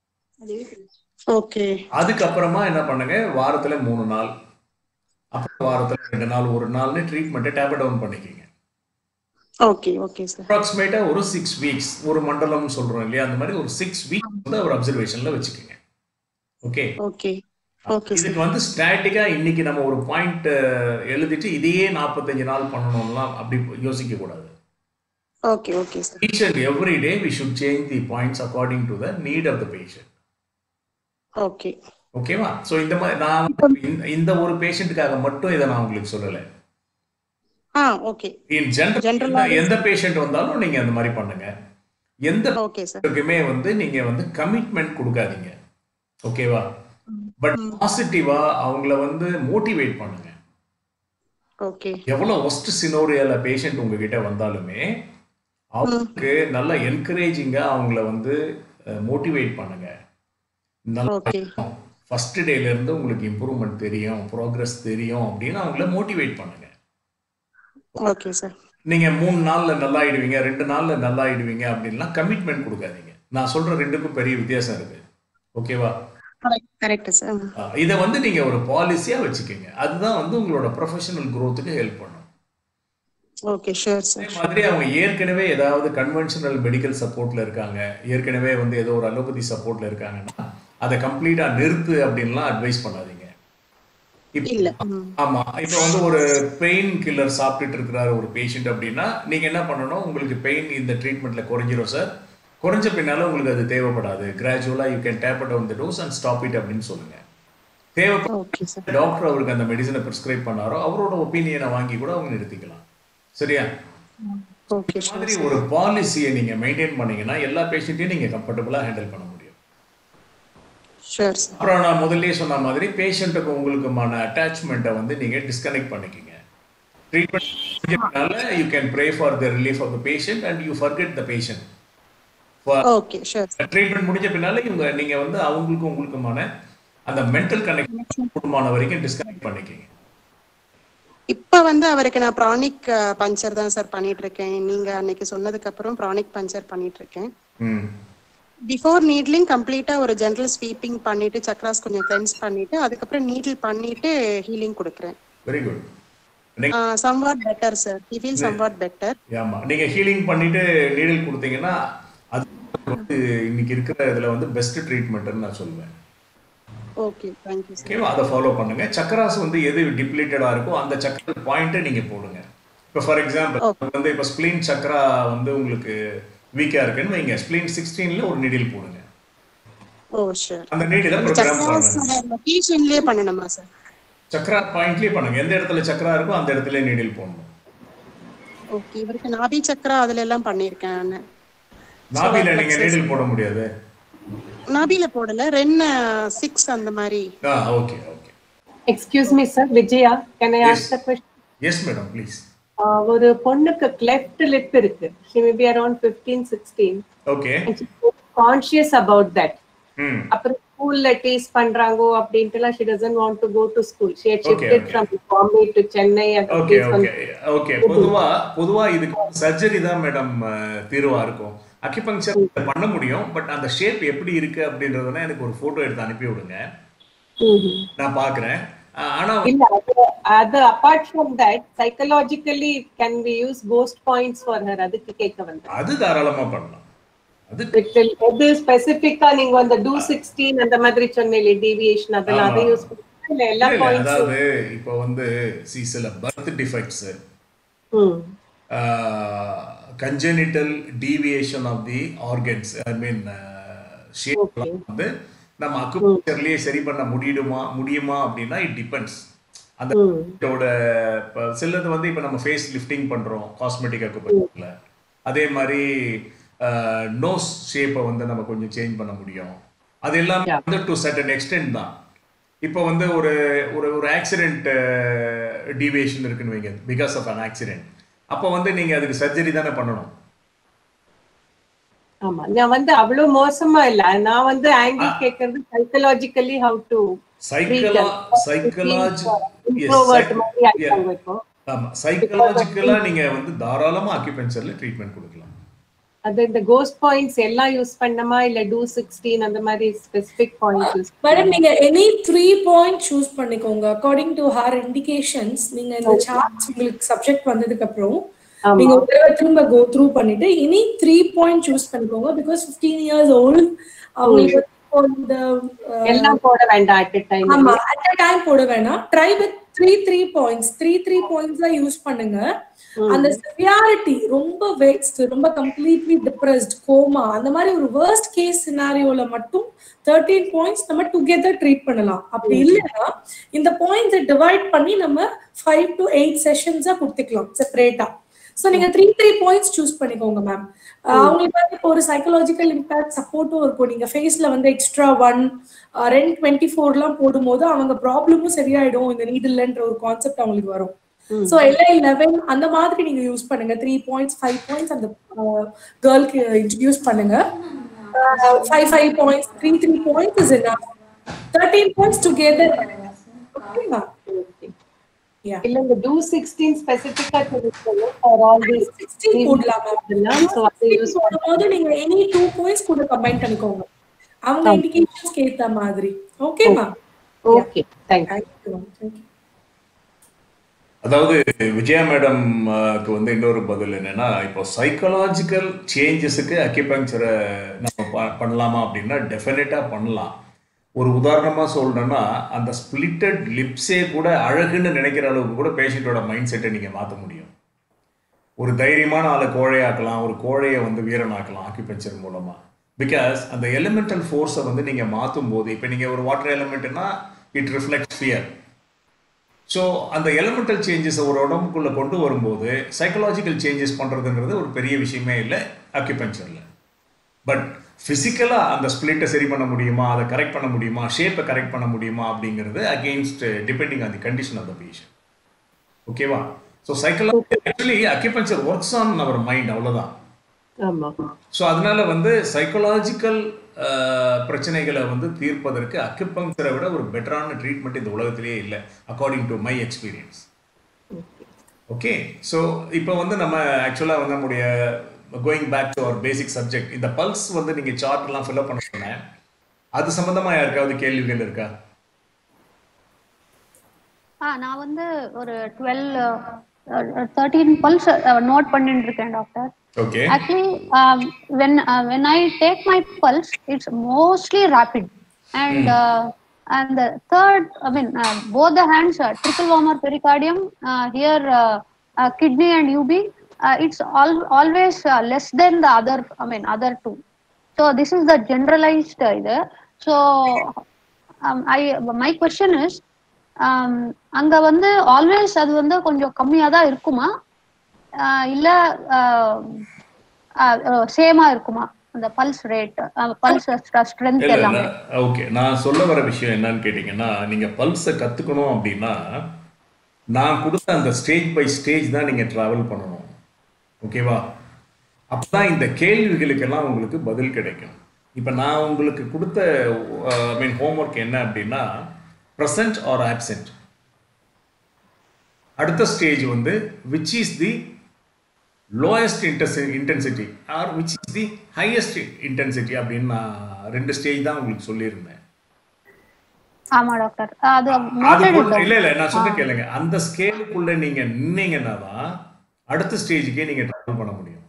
ஓகே அதுக்கப்புறமா என்ன பண்ணுங்க வாரத்துல மூணு நாள் அப்புறம் வாரத்துல ரெண்டு நாள் ஒரு நாள்னு ட்ரீட்மெண்ட்டை டேப் டவுன் பண்ணிக்கிங்க ஓகே ஓகே சார் அப்ராக்சிமேட்டா ஒரு சிக்ஸ் வீக்ஸ் ஒரு மண்டலம் சொல்றோம் இல்லையா அந்த மாதிரி ஒரு சிக்ஸ் வீக்ஸ் வந்து அவர் அப்சர்வேஷன்ல வச்சுக்கோங்க ஓகே ஓகே ஓகே சார் இதுக்கு வந்து ஸ்டாட்டிக்கா இன்னைக்கு நம்ம ஒரு பாயிண்ட் எழுதிட்டு இதையே நாற்பத்தஞ்சு நாள் பண்ணணும்லாம் அப்படி யோசிக்க கூடாது okay okay sir each and every day we should change the points according to the need of the patient okay ஓகேவா ஸோ இந்த மாதிரி நான் வந்து இந்த- இந்த ஒரு பேஷண்ட்டுக்காக மட்டும் இதை நான் உங்களுக்கு சொல்லலை ஆ ஓகே இன் ஜென்ரல் General-ஆவே- எந்த பேஷண்ட் வந்தாலும் நீங்க அந்த மாதிரி பண்ணுங்க எந்த ஓகே சார் பேஷண்ட்டுக்குமே வந்து நீங்க வந்து கமிட்மெண்ட் கொடுக்காதீங்க ஓகேவா பட் பாசிட்டிவா அவங்கள வந்து மோட்டிவேட் பண்ணுங்க ஓகே எவ்வளவு ஒஸ்ட் சினோரியால பேஷண்ட் உங்ககிட்ட வந்தாலுமே அவங்களுக்கு நல்ல என்கரேஜிங்கா அவங்கள வந்து மோட்டிவேட் பண்ணுங்க நல்லா ஓகே ஃபர்ஸ்ட் டேல இருந்து உங்களுக்கு இம்ப்ரூவ்மெண்ட் தெரியும் ப்ரோக்ரஸ் தெரியும் அப்படின்னு அவங்கள மோட்டிவேட் பண்ணுங்க ஓகே சார் நீங்க மூணு நாள்ல நல்லா ஆயிடுவீங்க ரெண்டு நாள்ல நல்லா ஆயிடுவீங்க அப்படின்லாம் கமிட்மெண்ட் கொடுக்காதீங்க நான் சொல்ற ரெண்டுக்கும் பெரிய வித்தியாசம் இருக்கு ஓகேவா கரெக்ட் சார் இதை வந்து நீங்க ஒரு பாலிசியா வச்சுக்கோங்க அதுதான் வந்து உங்களோட ப்ரொஃபஷனல் growth-க்கு ஹெல்ப் பண்ணும் ஓகே ஷூர் அதே சார் மாதிரி அவங்க ஏற்கனவே ஏதாவது கன்வென்ஷனல் மெடிக்கல் சப்போர்ட்ல இருக்காங்க ஏற்கனவே வந்து ஏதோ ஒரு அலோபதி சப்போர்ட்ல இருக்காங்கன்னா அதை கம்ப்ளீட்டா நிறுத்து அப்படின்லாம் அட்வைஸ் பண்ணாதீங்க இப்ப- இல்ல ம் ஆமா இப்போ வந்து ஒரு பெயின் கில்லர் சாப்பிட்டுட்டு இருக்கிறாரு ஒரு பேஷண்ட் அப்படின்னா நீங்க என்ன பண்ணணும் உங்களுக்கு பெயின் இந்த ட்ரீட்மெண்ட்ல குறைஞ்சிரும் சார் குறைஞ்ச பின்னால உங்களுக்கு அது தேவைப்படாது கிராஜுவலா you can tape down the dose and stop it அப்படின்னு சொல்லுங்க தேவைப்பட ஓகே சார் டாக்டர் அவருக்கு அந்த மெடிசனை ப்ரிஸ்கிரைப் பண்ணாரோ அவரோட ஒப்பீனியனை வாங்கி கூட அவங்க நிறுத்திக்கலாம் சரியா ஓகே இந்த மாதிரி ஒரு பாலிசியை நீங்க மெயின்டைன் பண்ணீங்கன்னா எல்லா பேஷண்ட்டையும் நீங்க கம்ஃபர்டபுளா ஹேண்டில் பண்ண முடியும் ஷூர் சார் அப்புறம் நான் முதல்லயே சொன்ன மாதிரி பேஷண்ட்டுக்கு உங்களுக்குமான அட்டாச்மெண்ட்டை வந்து நீங்க டிஸ்கனெக்ட் பண்ணிக்கிங்க treatment you can pray for the relief of the patient and you forget the patient okay sure treatment முடிஞ்ச பின்னால இவங்க நீங்க வந்து அவங்களுக்கு உங்களுக்குமான அந்த மென்டல் கனெக்ட் குடும்பமான வரைக்கும் டிஸ்கனெக்ட் பண்ணிக்கிங்க இப்ப வந்து அவருக்கு நான் ப்ரானிக் பஞ்சர் தான் சார் பண்ணிட்டு இருக்கேன் நீங்க அன்னைக்கு சொன்னதுக்கு அப்புறம் ப்ரானிக் பஞ்சர் பண்ணிட்டு இருக்கேன் ம் பிஃபோர் நீட்லிங் கம்ப்ளீட்டா ஒரு ஜென்ரல் ஸ்வீப்பிங் பண்ணிட்டு சக்ராஸ் கொஞ்சம் கிளென்ஸ் பண்ணிட்டு அதுக்கப்புறம் நீடில் பண்ணிட்டு ஹீலிங் கொடுக்குறேன் very good somewhat better sir he feel somewhat better ஆமா நீங்க ஹீலிங் பண்ணிட்டு நீடில் கொடுத்தீங்கன்னா அது வந்து இன்னைக்கு இருக்கிற இதுல வந்து பெஸ்ட் ட்ரீட்மெண்ட்னு நான் சொல்லுவேன் ஓகே தேங்க்யூ சார் ஓகேவா அதை ஃபாலோ பண்ணுங்க சக்கராஸ் வந்து எது டிப்ளீட்டடா இருக்கோ அந்த சக்கர பாயிண்ட்டை நீங்க போடுங்க இப்போ ஃபார் எக்ஸாம்பிள் வந்து இப்போ ஸ்ப்ளீன் சக்கரா வந்து உங்களுக்கு வீக்கா இருக்குன்னு வைங்க ஸ்ப்ளீன் சிக்ஸ்டீன்ல ஒரு நீடில் போடுங்க ஓ ஷூர் அந்த நீடில ப்ரோக்ராம் சக்ராஸ் பண்ணுங்க லொகேஷன்லயே பண்ணணுமா சார் சக்கரா பாயிண்ட்லயே பண்ணுங்க எந்த இடத்துல சக்கரா இருக்கோ அந்த இடத்துல நீடில் போடணும் ஓகே இவருக்கு நாபி சக்ரா அதுல எல்லாம் பண்ணிருக்கேன் நானு நாபில நீங்க நீடில் போட முடியாது நாபில போடல ரென்ன சிக்ஸ் அந்த மாதிரி ஆ okay okay excuse me sir Vijaya can I Yes. Ask the question yes madam please ஒரு பொண்ணுக்கு கிளெஃப்ட் லிப் இருக்கு she may be around 15 16 okay conscious about that hmm அப்புறம் ஸ்கூல்ல டீஸ் பண்றாங்க அப்படின்ட்டுலாம் she doesn't want to go to school she had Okay, shifted okay. From Bombay to Chennai okay okay okay பொதுவா பொதுவா இதுக்கு சர்ஜரி தான் மேடம் தீர்வா இருக்கும் அக்கிபங்சர் பண்ண முடியும் பட் அந்த ஷேப் எப்படி இருக்கு அப்படின்றதுனா எனக்கு ஒரு போட்டோ எடுத்து அனுப்பி விடுங்க நான் பார்க்குறேன் ஆனா இல்ல அது அது apart from that psychologically can we use ghost points for her அதுக்கு கேட்க வந்தேன் அது தாராளமா பண்ணலாம் அது It will- எது ஸ்பெசிபிக்கா நீங்க அந்த டூ சிக்ஸ்டீன் அந்த மாதிரி சொன்னீங்க டீவியேஷன் அதெல்லாம் அதை ஆமா. யூஸ் பண்ணுங்க இல்ல எல்லா இல்ல, இல்ல, பாயிண்ட்ஸும் அதாவது இப்போ வந்து சி சில birth defects congenital deviation of the organs I mean shape வந்து நம்ம அக்குபஞ்சர்லயே சரி பண்ண முடியுமா முடியுமா அப்படின்னா இட் டிபெண்ட்ஸ் அந்த இதோட இப்போ சிலது வந்து இப்போ நம்ம ஃபேஸ் லிஃப்டிங் பண்றோம் காஸ்மெட்டிக் அக்குபஞ்சர்ல அதே மாதிரி நோஸ் ஷேப்பை வந்து நம்ம கொஞ்சம் சேஞ்ச் பண்ண முடியும் அது எல்லாமே வந்து டு சர்டன் எக்ஸ்டென்ட் தான் இப்போ வந்து ஒரு ஒரு ஒரு ஆக்சிடென்ட் டீவியேஷன் இருக்குன்னு வைங்க பிகாஸ் ஆஃப் அன் ஆக்சிடென்ட் அப்போ வந்து நீங்க அதுக்கு சர்ஜரி தானே பண்ணணும் ஆமா நான் வந்து அவ்வளவு மோசமா இல்ல நான் வந்து ஆங்கிள் கேக்குறது சைக்கலாஜிக்கலி ஹவு டு சைக்கலா சைக்கலாஜி இன்ட்ரோவர்ட் மாதிரி ஆயிட்டாங்க இப்போ ஆமா சைக்கலாஜிக்கலா நீங்க வந்து தாராளமா அக்யூபென்சர்ல ட்ரீட்மெண்ட் கொடுக்கலாம் அது இந்த கோஸ்ட் பாயிண்ட்ஸ் எல்லாம் யூஸ் பண்ணமா இல்ல டூ சிக்ஸ்டீன் அந்த மாதிரி ஸ்பெசிபிக் பாயிண்ட்ஸ் யூஸ் மேடம் நீங்க எனி த்ரீ பாயிண்ட் சூஸ் பண்ணிக்கோங்க அக்கார்டிங் டு ஹார் இண்டிகேஷன்ஸ் நீங்க இந்த சார்ட்ஸ் உங்களுக்கு சப்ஜெக்ட் வந்ததுக்கு அப்புறம் நீங்க ஒரு தடவை திரும்ப கோ த்ரூ பண்ணிட்டு எனி த்ரீ பாயிண்ட் சூஸ் பண்ணிக்கோங்க பிகாஸ் ஃபிஃப்டீன் இயர்ஸ் ஓல்டு அவங்களுக்கு வந்து இப்போ இந்த அஹ், எல்லாம் போட வேண்டாம் அட் டைம் ஆமா அட் அ டைம் போட வேணாம் try with three three points three three points தான் யூஸ் பண்ணுங்க அந்த சிவியாரிட்டி ரொம்ப வேஸ்ட் ரொம்ப கம்ப்ளீட்லி டிப்ரெஸ்ட் கோமா அந்த மாதிரி ஒரு வேர்ஸ்ட் கேஸ் சினாரியோல மட்டும் தேர்ட்டீன் பாயிண்ட்ஸ் நம்ம டுகெதர் ட்ரீட் பண்ணலாம் அப்படி இல்லைன்னா இந்த பாயிண்ட்ஸை டிவைட் பண்ணி நம்ம ஃபைவ் டு எயிட் செஷன்ஸா கொடுத்துக்கலாம் செப்பரேட்டா ஸோ நீங்க த்ரீ த்ரீ பாயிண்ட்ஸ் சூஸ் பண்ணிக்கோங்க மேம் அவங்களுக்கு வந்து இப்போ ஒரு சைக்கலாஜிக்கல் இம்பாக்ட் சப்போர்ட்டும் இருக்கும் நீங்க ஃபேஸ்ல வந்து எக்ஸ்ட்ரா ஒன் ரெண்ட் டுவெண்ட்டி ஃபோர்லாம் போடும்போது அவங்க ப்ராப்ளமும் சரியாயிடும் இந்த நீடில்ன்ற ஒரு கான்செப்ட் அவங்களுக்கு வரும் ஸோ எல்ஐ லெவன் அந்த மாதிரி நீங்க யூஸ் பண்ணுங்க த்ரீ பாயிண்ட்ஸ் ஃபைவ் பாயிண்ட்ஸ் அந்த கேர்ள்க்கு இன்ட்ரடியூஸ் பண்ணுங்க five five points three three points is என்ன தேர்ட்டீன் பாயிண்ட்ஸ் டுகெதர் ஓகேங்களா Yeah. இல்ல இந்த டூ சிக்ஸ்டீன் ஸ்பெசிபிக்கா தெரிவிக்கணும் ஃபார் ஆல் திஸ் 16 போடலாம் மேம் சோ அதை யூஸ் போடும்போது நீங்க எனி டூ பாயிண்ட்ஸ் கூட கம்பைன் பண்ணிக்கோங்க அவங்க இண்டிகேஷன்ஸ்க்கு ஏத்த மாதிரி okay ma'am okay thank thank you thank you அதாவது விஜயா மேடம்க்கு வந்து இன்னொரு பதில் என்னன்னா இப்போ சைக்கலாஜிக்கல் சேஞ்சஸுக்கு அக்யூபங்க்சரை நம்ம ப- பண்ணலாமா அப்படின்னா டெஃபினட்டா பண்ணலாம் ஒரு உதாரணமா சொல்லணும்னா அந்த ஸ்பிளிட்டட் லிப்ஸே கூட அழகுன்னு நினைக்கிற அளவுக்கு கூட பேஷண்ட்டோட மைண்ட் செட்டை நீங்க மாற்ற முடியும் ஒரு தைரியமான ஆளை கோழையாக்கலாம் ஒரு கோழையை வந்து வீரனாக்கலாம் ஆக்குபெக்சர் மூலமா பிகாஸ் அந்த எலிமெண்டல் ஃபோர்ஸை வந்து நீங்க மாற்றும் போது இப்போ நீங்க ஒரு வாட்டர் எலிமெண்ட்னா இட் ரிஃப்ளெக்ட் ஃபியர் ஸோ அந்த எலிமெண்டல் சேஞ்சஸ் ஒரு உடம்புக்குள்ள கொண்டு வரும்போது சைக்கலாஜிக்கல் சேஞ்சஸ் பண்றதுங்கிறது ஒரு பெரிய விஷயமே இல்லை அக்யூபெக்சரில் பட் ஃபிசிக்கலாக அந்த ஸ்பிளிட்டை சரி பண்ண முடியுமா அதை கரெக்ட் பண்ண முடியுமா ஷேப்பை கரெக்ட் பண்ண முடியுமா அப்படிங்கிறது against depending on the condition of the patient ஓகேவா so psychology actually acupressure works on our mind அவ்வளோதான் ஆமா ஸோ அதனால வந்து சைக்கலாஜிக்கல் பிரச்சனைகளை வந்து தீர்ப்பதற்கு அக்குபங்சரை விட ஒரு பெட்டரான ட்ரீட்மெண்ட் இந்த உலகத்திலேயே இல்லை according to my experience okay so இப்போ வந்து நம்ம ஆக்சுவலாக வந்து நம்முடைய going back to our basic subject இந்த பல்ஸ் வந்து நீங்கள் சார்ட்லாம் ஃபில்அப் பண்ண சொன்னேன் அது சம்மந்தமாக யாருக்காவது கேள்விகள் இருக்கா ஆ நான் வந்து ஒரு டுவெல் தேர்ட்டீன் பல்ஸ் நோட் பண்ணிட்டு இருக்கேன் doctor okay actually um, when uh, when i take my pulse it's mostly rapid and uh, and the third i mean uh, both the hands uh, triple warmer pericardium uh, here uh, uh, kidney and ub uh, it's all, always uh, less than the other i mean other two so this is the generalized uh, இது so um, i my question is um, அங்க வந்து always அது வந்து கொஞ்சம் கம்மியா தான் இருக்குமா ஆஹ் இல்ல சேமா இருக்குமா அந்த பல்ஸ் ரேட் பல்ஸ் ஸ்ட்ரென்த் இல்ல எல்லாமே ஓகே நான் சொல்ல வர விஷயம் என்னன்னு கேட்டிங்கன்னா நீங்க பல்ஸை கத்துக்கணும் அப்படின்னா நான் கொடுத்த அந்த ஸ்டேஜ் பை ஸ்டேஜ் தான் நீங்க டிராவல் பண்ணணும் ஓகேவா அப்பதான் இந்த கேள்விகளுக்கெல்லாம் உங்களுக்கு பதில் கிடைக்கும் இப்போ நான் உங்களுக்கு கொடுத்த ஐ மீன் ஹோம்ஒர்க் என்ன அப்படின்னா ப்ரெசன்ட் ஆர் ஆப்சென்ட் அடுத்த ஸ்டேஜ் வந்து விச் இஸ் தி லோயஸ்ட் இன்டென்சி intensity or which is the highest intensity அப்படின்னு நான் ரெண்டு ஸ்டேஜ் தான் உங்களுக்கு சொல்லியிருந்தேன் ஆமா டாக்டர் அது அது noted போல- it இல்ல down. இல்ல நான் சொல்ல கேளுங்க அந்த ஸ்கேலுக்குள்ள நீங்க நின்னீங்கன்னா தான் அடுத்த ஸ்டேஜுக்கே நீங்க டிராவல் பண்ண முடியும்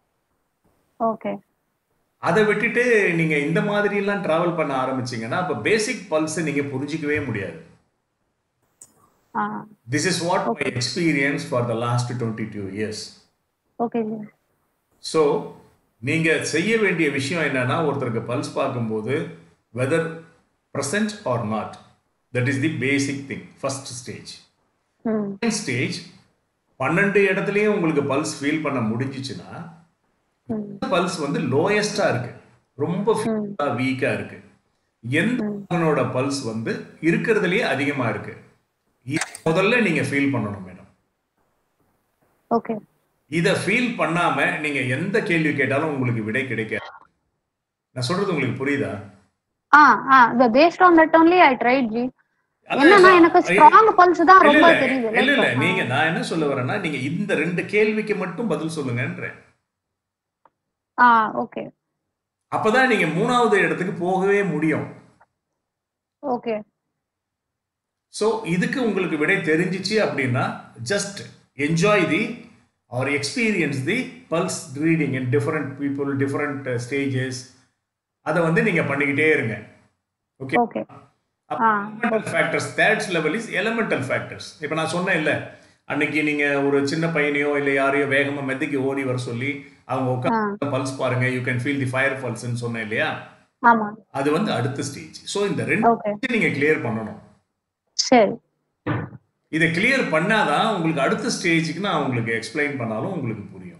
ஓகே அதை விட்டுட்டு நீங்க இந்த மாதிரி எல்லாம் டிராவல் பண்ண ஆரம்பிச்சீங்கன்னா அப்ப பேசிக் பல்ஸ் நீங்க புரிஞ்சிக்கவே முடியாது ஆ this is what my experience for the last twenty two years okay so நீங்க செய்ய வேண்டிய விஷயம் என்னன்னா ஒருத்தருக்கு பல்ஸ் பார்க்கும்போது whether present or not that is the basic thing first stage hmm stage பன்னெண்டு இடத்துலயும் உங்களுக்கு பல்ஸ் ஃபீல் பண்ண முடிஞ்சிச்சுன்னா ம் பல்ஸ் வந்து லோயஸ்டா இருக்கு ரொம்ப வீக்கா இருக்கு எந்த ஆர்கனோட பல்ஸ் வந்து இருக்கிறதுலயே அதிகமா இருக்கு இத முதல்ல நீங்க ஃபீல் பண்ணணும் மேடம் ஓகே இத ஃபீல் பண்ணாம நீங்க எந்த கேள்வி கேட்டாலும் உங்களுக்கு விடை கிடைக்காது நான் சொல்றது உங்களுக்கு புரியுதா ஆ ஆ the based on that only i tried ஜி அதான் என்னன்னா இப்ப- எனக்கு இல்ல, ஸ்ட்ராங் பல்ஸ் தான் இல்ல, ரொம்ப இல்ல, தெரியுது இல்ல இல்ல like, நீங்க நான் என்ன சொல்ல வரேன்னா நீங்க இந்த ரெண்டு கேள்விக்கு மட்டும் பதில் சொல்லுங்கன்றேன் ஆ ஓகே அப்பதான் நீங்க மூணாவது இடத்துக்கு போகவே முடியும் ஓகே ஸோ இதுக்கு உங்களுக்கு விடை தெரிஞ்சிச்சு அப்படின்னா just enjoy the or experience the pulse reading in different people different stages அதை வந்து நீங்க பண்ணிக்கிட்டே இருங்க okay okay elemental factors thirds level is elemental factors இப்போ நான் சொன்னேன் இல்லை அன்னைக்கு நீங்க ஒரு சின்ன பையனையோ இல்லை யாரையோ வேகமா மெத்தைக்கு ஓடி வர சொல்லி அவங்க உட்காந்து பல்ஸ் பாருங்க you can feel the fire பல்ஸ்ன்னு சொன்னேன் இல்லையா ஆமா அது வந்து அடுத்த ஸ்டேஜ் ஸோ இந்த ரெண்டு ஓகே stage நீங்க கிளியர் பண்ணணும் சரி இதை கிளியர் பண்ணாதான் உங்களுக்கு அடுத்த ஸ்டேஜுக்கு நான் உங்களுக்கு எக்ஸ்பிளைன் பண்ணாலும் உங்களுக்கு புரியும்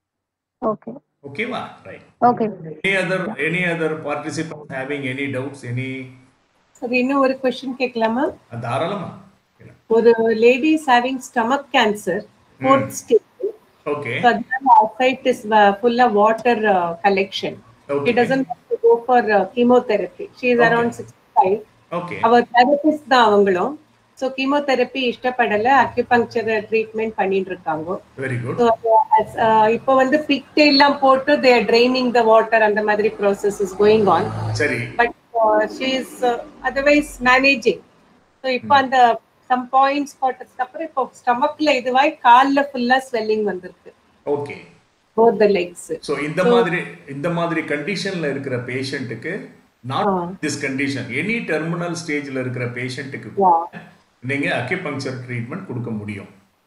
ஓகே ஓகேவா right okay any other any other participant having any doubts any சரி இன்னும் ஒரு கொஸ்டின் கேட்கலாமா தாராளமா ஒரு lady is having stomach cancer fourth stage okay அதனால சைட் இஸ் ஃபுல்லா water collection She okay doesn't want to go for uh, chemotherapy. She is Okay. around 65. Okay அவர் therapist தான் அவங்களும் ஸோ கீமோதெரப்பி இஷ்டப்படல அக்யூபங்க்சர் ட்ரீட்மெண்ட் பண்ணிட்டு இருக்காங்க very good So, as, uh, இப்போ வந்து பிக் எல்லாம் போட்டு தே ட்ரைனிங் த வாட்டர் அந்த மாதிரி ப்ராசஸ் இஸ் கோயிங் ஆன் சரி but she is otherwise managing so இப்போ அந்த சம் பாயிண்ட்ஸ் போட்டதுக்கு அப்புறம் இப்போ ஸ்டமக்ல இதுவாய் கால்ல ஃபுல்லா ஸ்வெல்லிங் வந்திருக்கு okay both the legs so இந்த மாதிரி இந்த மாதிரி கண்டிஷன்ல இருக்கிற பேஷண்ட்டுக்கு not this condition any terminal ஸ்டேஜ்ல இருக்கிற பேஷண்ட்டுக்கு நீங்க அக்யூபங்க்சர் ட்ரீட்மெண்ட் கொடுக்க முடியும்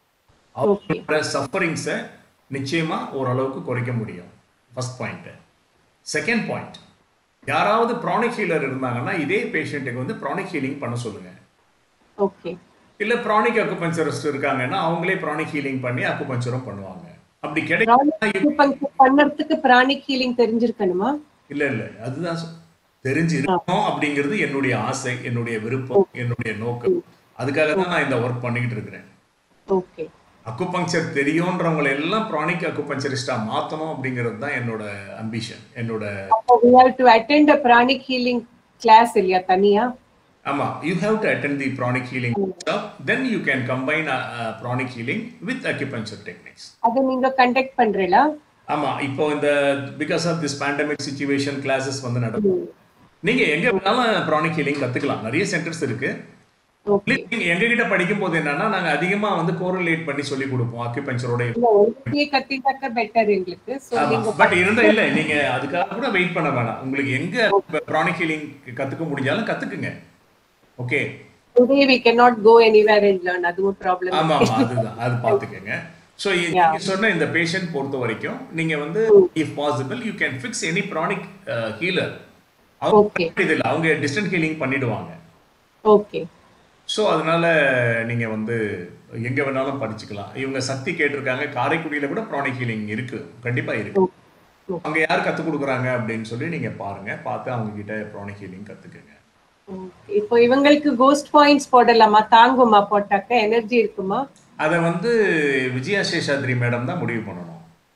ஓகே அவங்களோட சஃபரிங்ஸை நிச்சயமா ஓரளவுக்கு குறைக்க முடியும் ஃபர்ஸ்ட் பாயிண்ட் செகண்ட் பாயிண்ட் யாராவது ப்ரானிக் ஹீலர் இருந்தாங்கன்னா இதே பேஷண்ட்டுக்கு வந்து ப்ரானிக் ஹீலிங் பண்ண சொல்லுங்க ஓகே இல்ல ப்ரானிக் அக்குபஞ்சரிஸ்ட் இருக்காங்கன்னா அவங்களே ப்ரானிக் ஹீலிங் பண்ணி அக்குபஞ்சரும் பண்ணுவாங்க அப்படி கிடைக்கும் acupuncture பண்ணறதுக்கு பிராணிக் ஹீலிங் தெரிஞ்சிருக்கணுமா இல்ல இல்ல அதுதான் சொ- தெரிஞ்சு இருக்கணும் அப்படிங்கிறது என்னுடைய ஆசை என்னுடைய விருப்பம் என்னுடைய நோக்கம் அதுக்காக தான் நான் இந்த ஒர்க் பண்ணிக்கிட்டு இருக்கிறேன் ஓகே அக்குபங்க்சர் தெரியுன்றவங்களை எல்லாம் ப்ரானிக் அக்குபஞ்சரிஸ்டா மாத்தணும் அப்படிங்கிறது தான் என்னோட அம்பிஷன் என்னோட அப்போ we have to attend a pranic healing class இல்லையா தனியா ஆமா you have to attend the pranic healing then you can combine pranic healing with acupuncture techniques அது நீங்க கண்டக்ட் பண்றீங்களா ஆமா இப்போ இந்த because of this pandemic situation classes வந்து நடக்கும் நீங்க எங்க வேணாலும் ப்ரானிக் ஹீலிங் கத்துக்கலாம் நிறைய சென்டர்ஸ் இருக்கு ஓகே நீங்க எங்க கிட்ட படிக்கும் போது என்னன்னா நாங்க அதிகமா வந்து கோரிலேட் பண்ணி சொல்லி கொடுப்போம் அக்யூபஞ்சரோட இல்ல ஒருத்தையே கத்தினாக்க பெட்டர் எங்களுக்கு சோ நீங்க பட் இருந்தா இல்ல நீங்க அதுக்காக கூட வெயிட் பண்ண வேணாம் உங்களுக்கு எங்க ப்ரானிக் ஹீலிங் கத்துக்க முடிஞ்சாலும் கத்துக்குங்க okay today we cannot go anywhere and learn அதுவும் ப்ராப்ளம் ஆமா ஆமா அதுதான் அது பாத்துக்கங்க சோ நீங்க சொன்ன இந்த பேஷண்ட் பொறுத்த வரைக்கும் நீங்க வந்து if possible you can fix any pranic healer Okay. அவங்க இது இல்ல அவங்க டிஸ்டன்ட் ஹீலிங் பண்ணிடுவாங்க ஓகே ஸோ அதனால நீங்க வந்து எங்க வேணாலும் படிச்சுக்கலாம் இவங்க சக்தி கேட்டிருக்காங்க காரைக்குடியில கூட ப்ரானிக் ஹீலிங் இருக்கு கண்டிப்பா இருக்கு அங்க யார் கத்து கொடுக்குறாங்க அப்படின்னு சொல்லி நீங்க பாருங்க பார்த்து அவங்க கிட்ட ப்ரானிக் ஹீலிங் கத்துக்குங்க இப்போ இவங்களுக்கு கோஸ்ட் பாயிண்ட்ஸ் போடலாமா தாங்குமா போட்டாக்க எனர்ஜி இருக்குமா அதை வந்து விஜயா சேஷாத்ரி மேடம் தான் முடிவு பண்ணணும்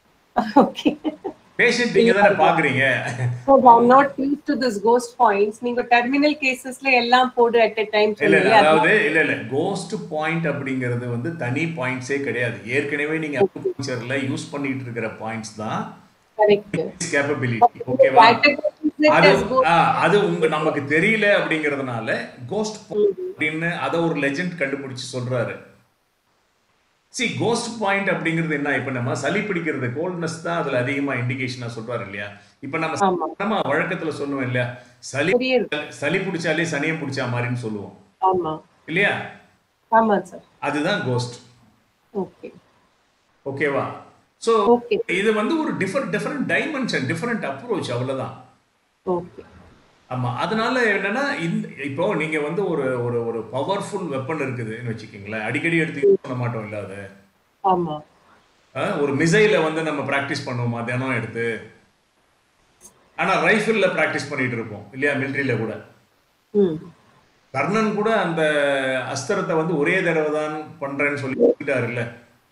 ஓகே பேஷண்ட் நீங்க தானே பாக்குறீங்க So I'm not used to this ghost points. நீங்க டெர்மினல் கேசஸ்ல எல்லாம் போடு அட் a டைம் இல்ல இல்ல சொன்னீங்க அதாவது இல்ல இல்ல கோஸ்ட் பாயிண்ட் அப்படிங்கிறது வந்து தனி பாயிண்ட்ஸே கிடையாது ஏற்கனவே நீங்க அக்குபஞ்சர்ல யூஸ் பண்ணிட்டு இருக்கிற பாயிண்ட்ஸ் தான் கரெக்ட் கேப்பபிலிட்டி ஓகேவா translate அது as ghost. ஆ, அது உங்க நமக்கு தெரியல அப்படிங்கறதுனால கோஸ்ட் அப்படின்னு அத ஒரு லெஜெண்ட் கண்டுபிடிச்சு சொல்றாரு சி கோஸ்ட் பாயிண்ட் அப்படிங்கிறது என்ன இப்ப நம்ம சளி பிடிக்கிறது கோல்ட்னஸ் தான் அதுல அதிகமா இண்டிகேஷனா சொல்றாரு இல்லையா இப்ப நம்ம ஆமா. நம்ம வழக்கத்துல சொல்லுவோம் இல்லையா சளி புரியுது சளி பிடிச்சாலே சனியம் பிடிச்சா மாதிரின்னு சொல்லுவோம் ஆமா இல்லையா ஆமா சார் அதுதான் கோஸ்ட் ஓகே ஓகேவா சோ ஓகே இது வந்து ஒரு different different dimension different approach அவ்வளவுதான் ஓகே ஆமா அதனால என்னன்னா இந்த இப்போ நீங்க வந்து ஒரு ஒரு ஒரு பவர்ஃபுல் வெப்பன் இருக்குதுன்னு வச்சுக்கீங்களேன் அடிக்கடி எடுத்து யூஸ் பண்ண மாட்டோம் இல்ல அது ஆமா அஹ், ஒரு மிசைல வந்து நம்ம பிராக்டிஸ் பண்ணுவோமா தினம் எடுத்து ஆனா ரைஃபிள்ல பிராக்டிஸ் பண்ணிட்டு இருப்போம் இல்லையா மிலிட்ரியில கூட ம் கர்ணன் கூட அந்த அஸ்திரத்தை வந்து ஒரே தடவை தான் பண்றேன்னு சொல்லி சொல்லிட்டாரு இல்ல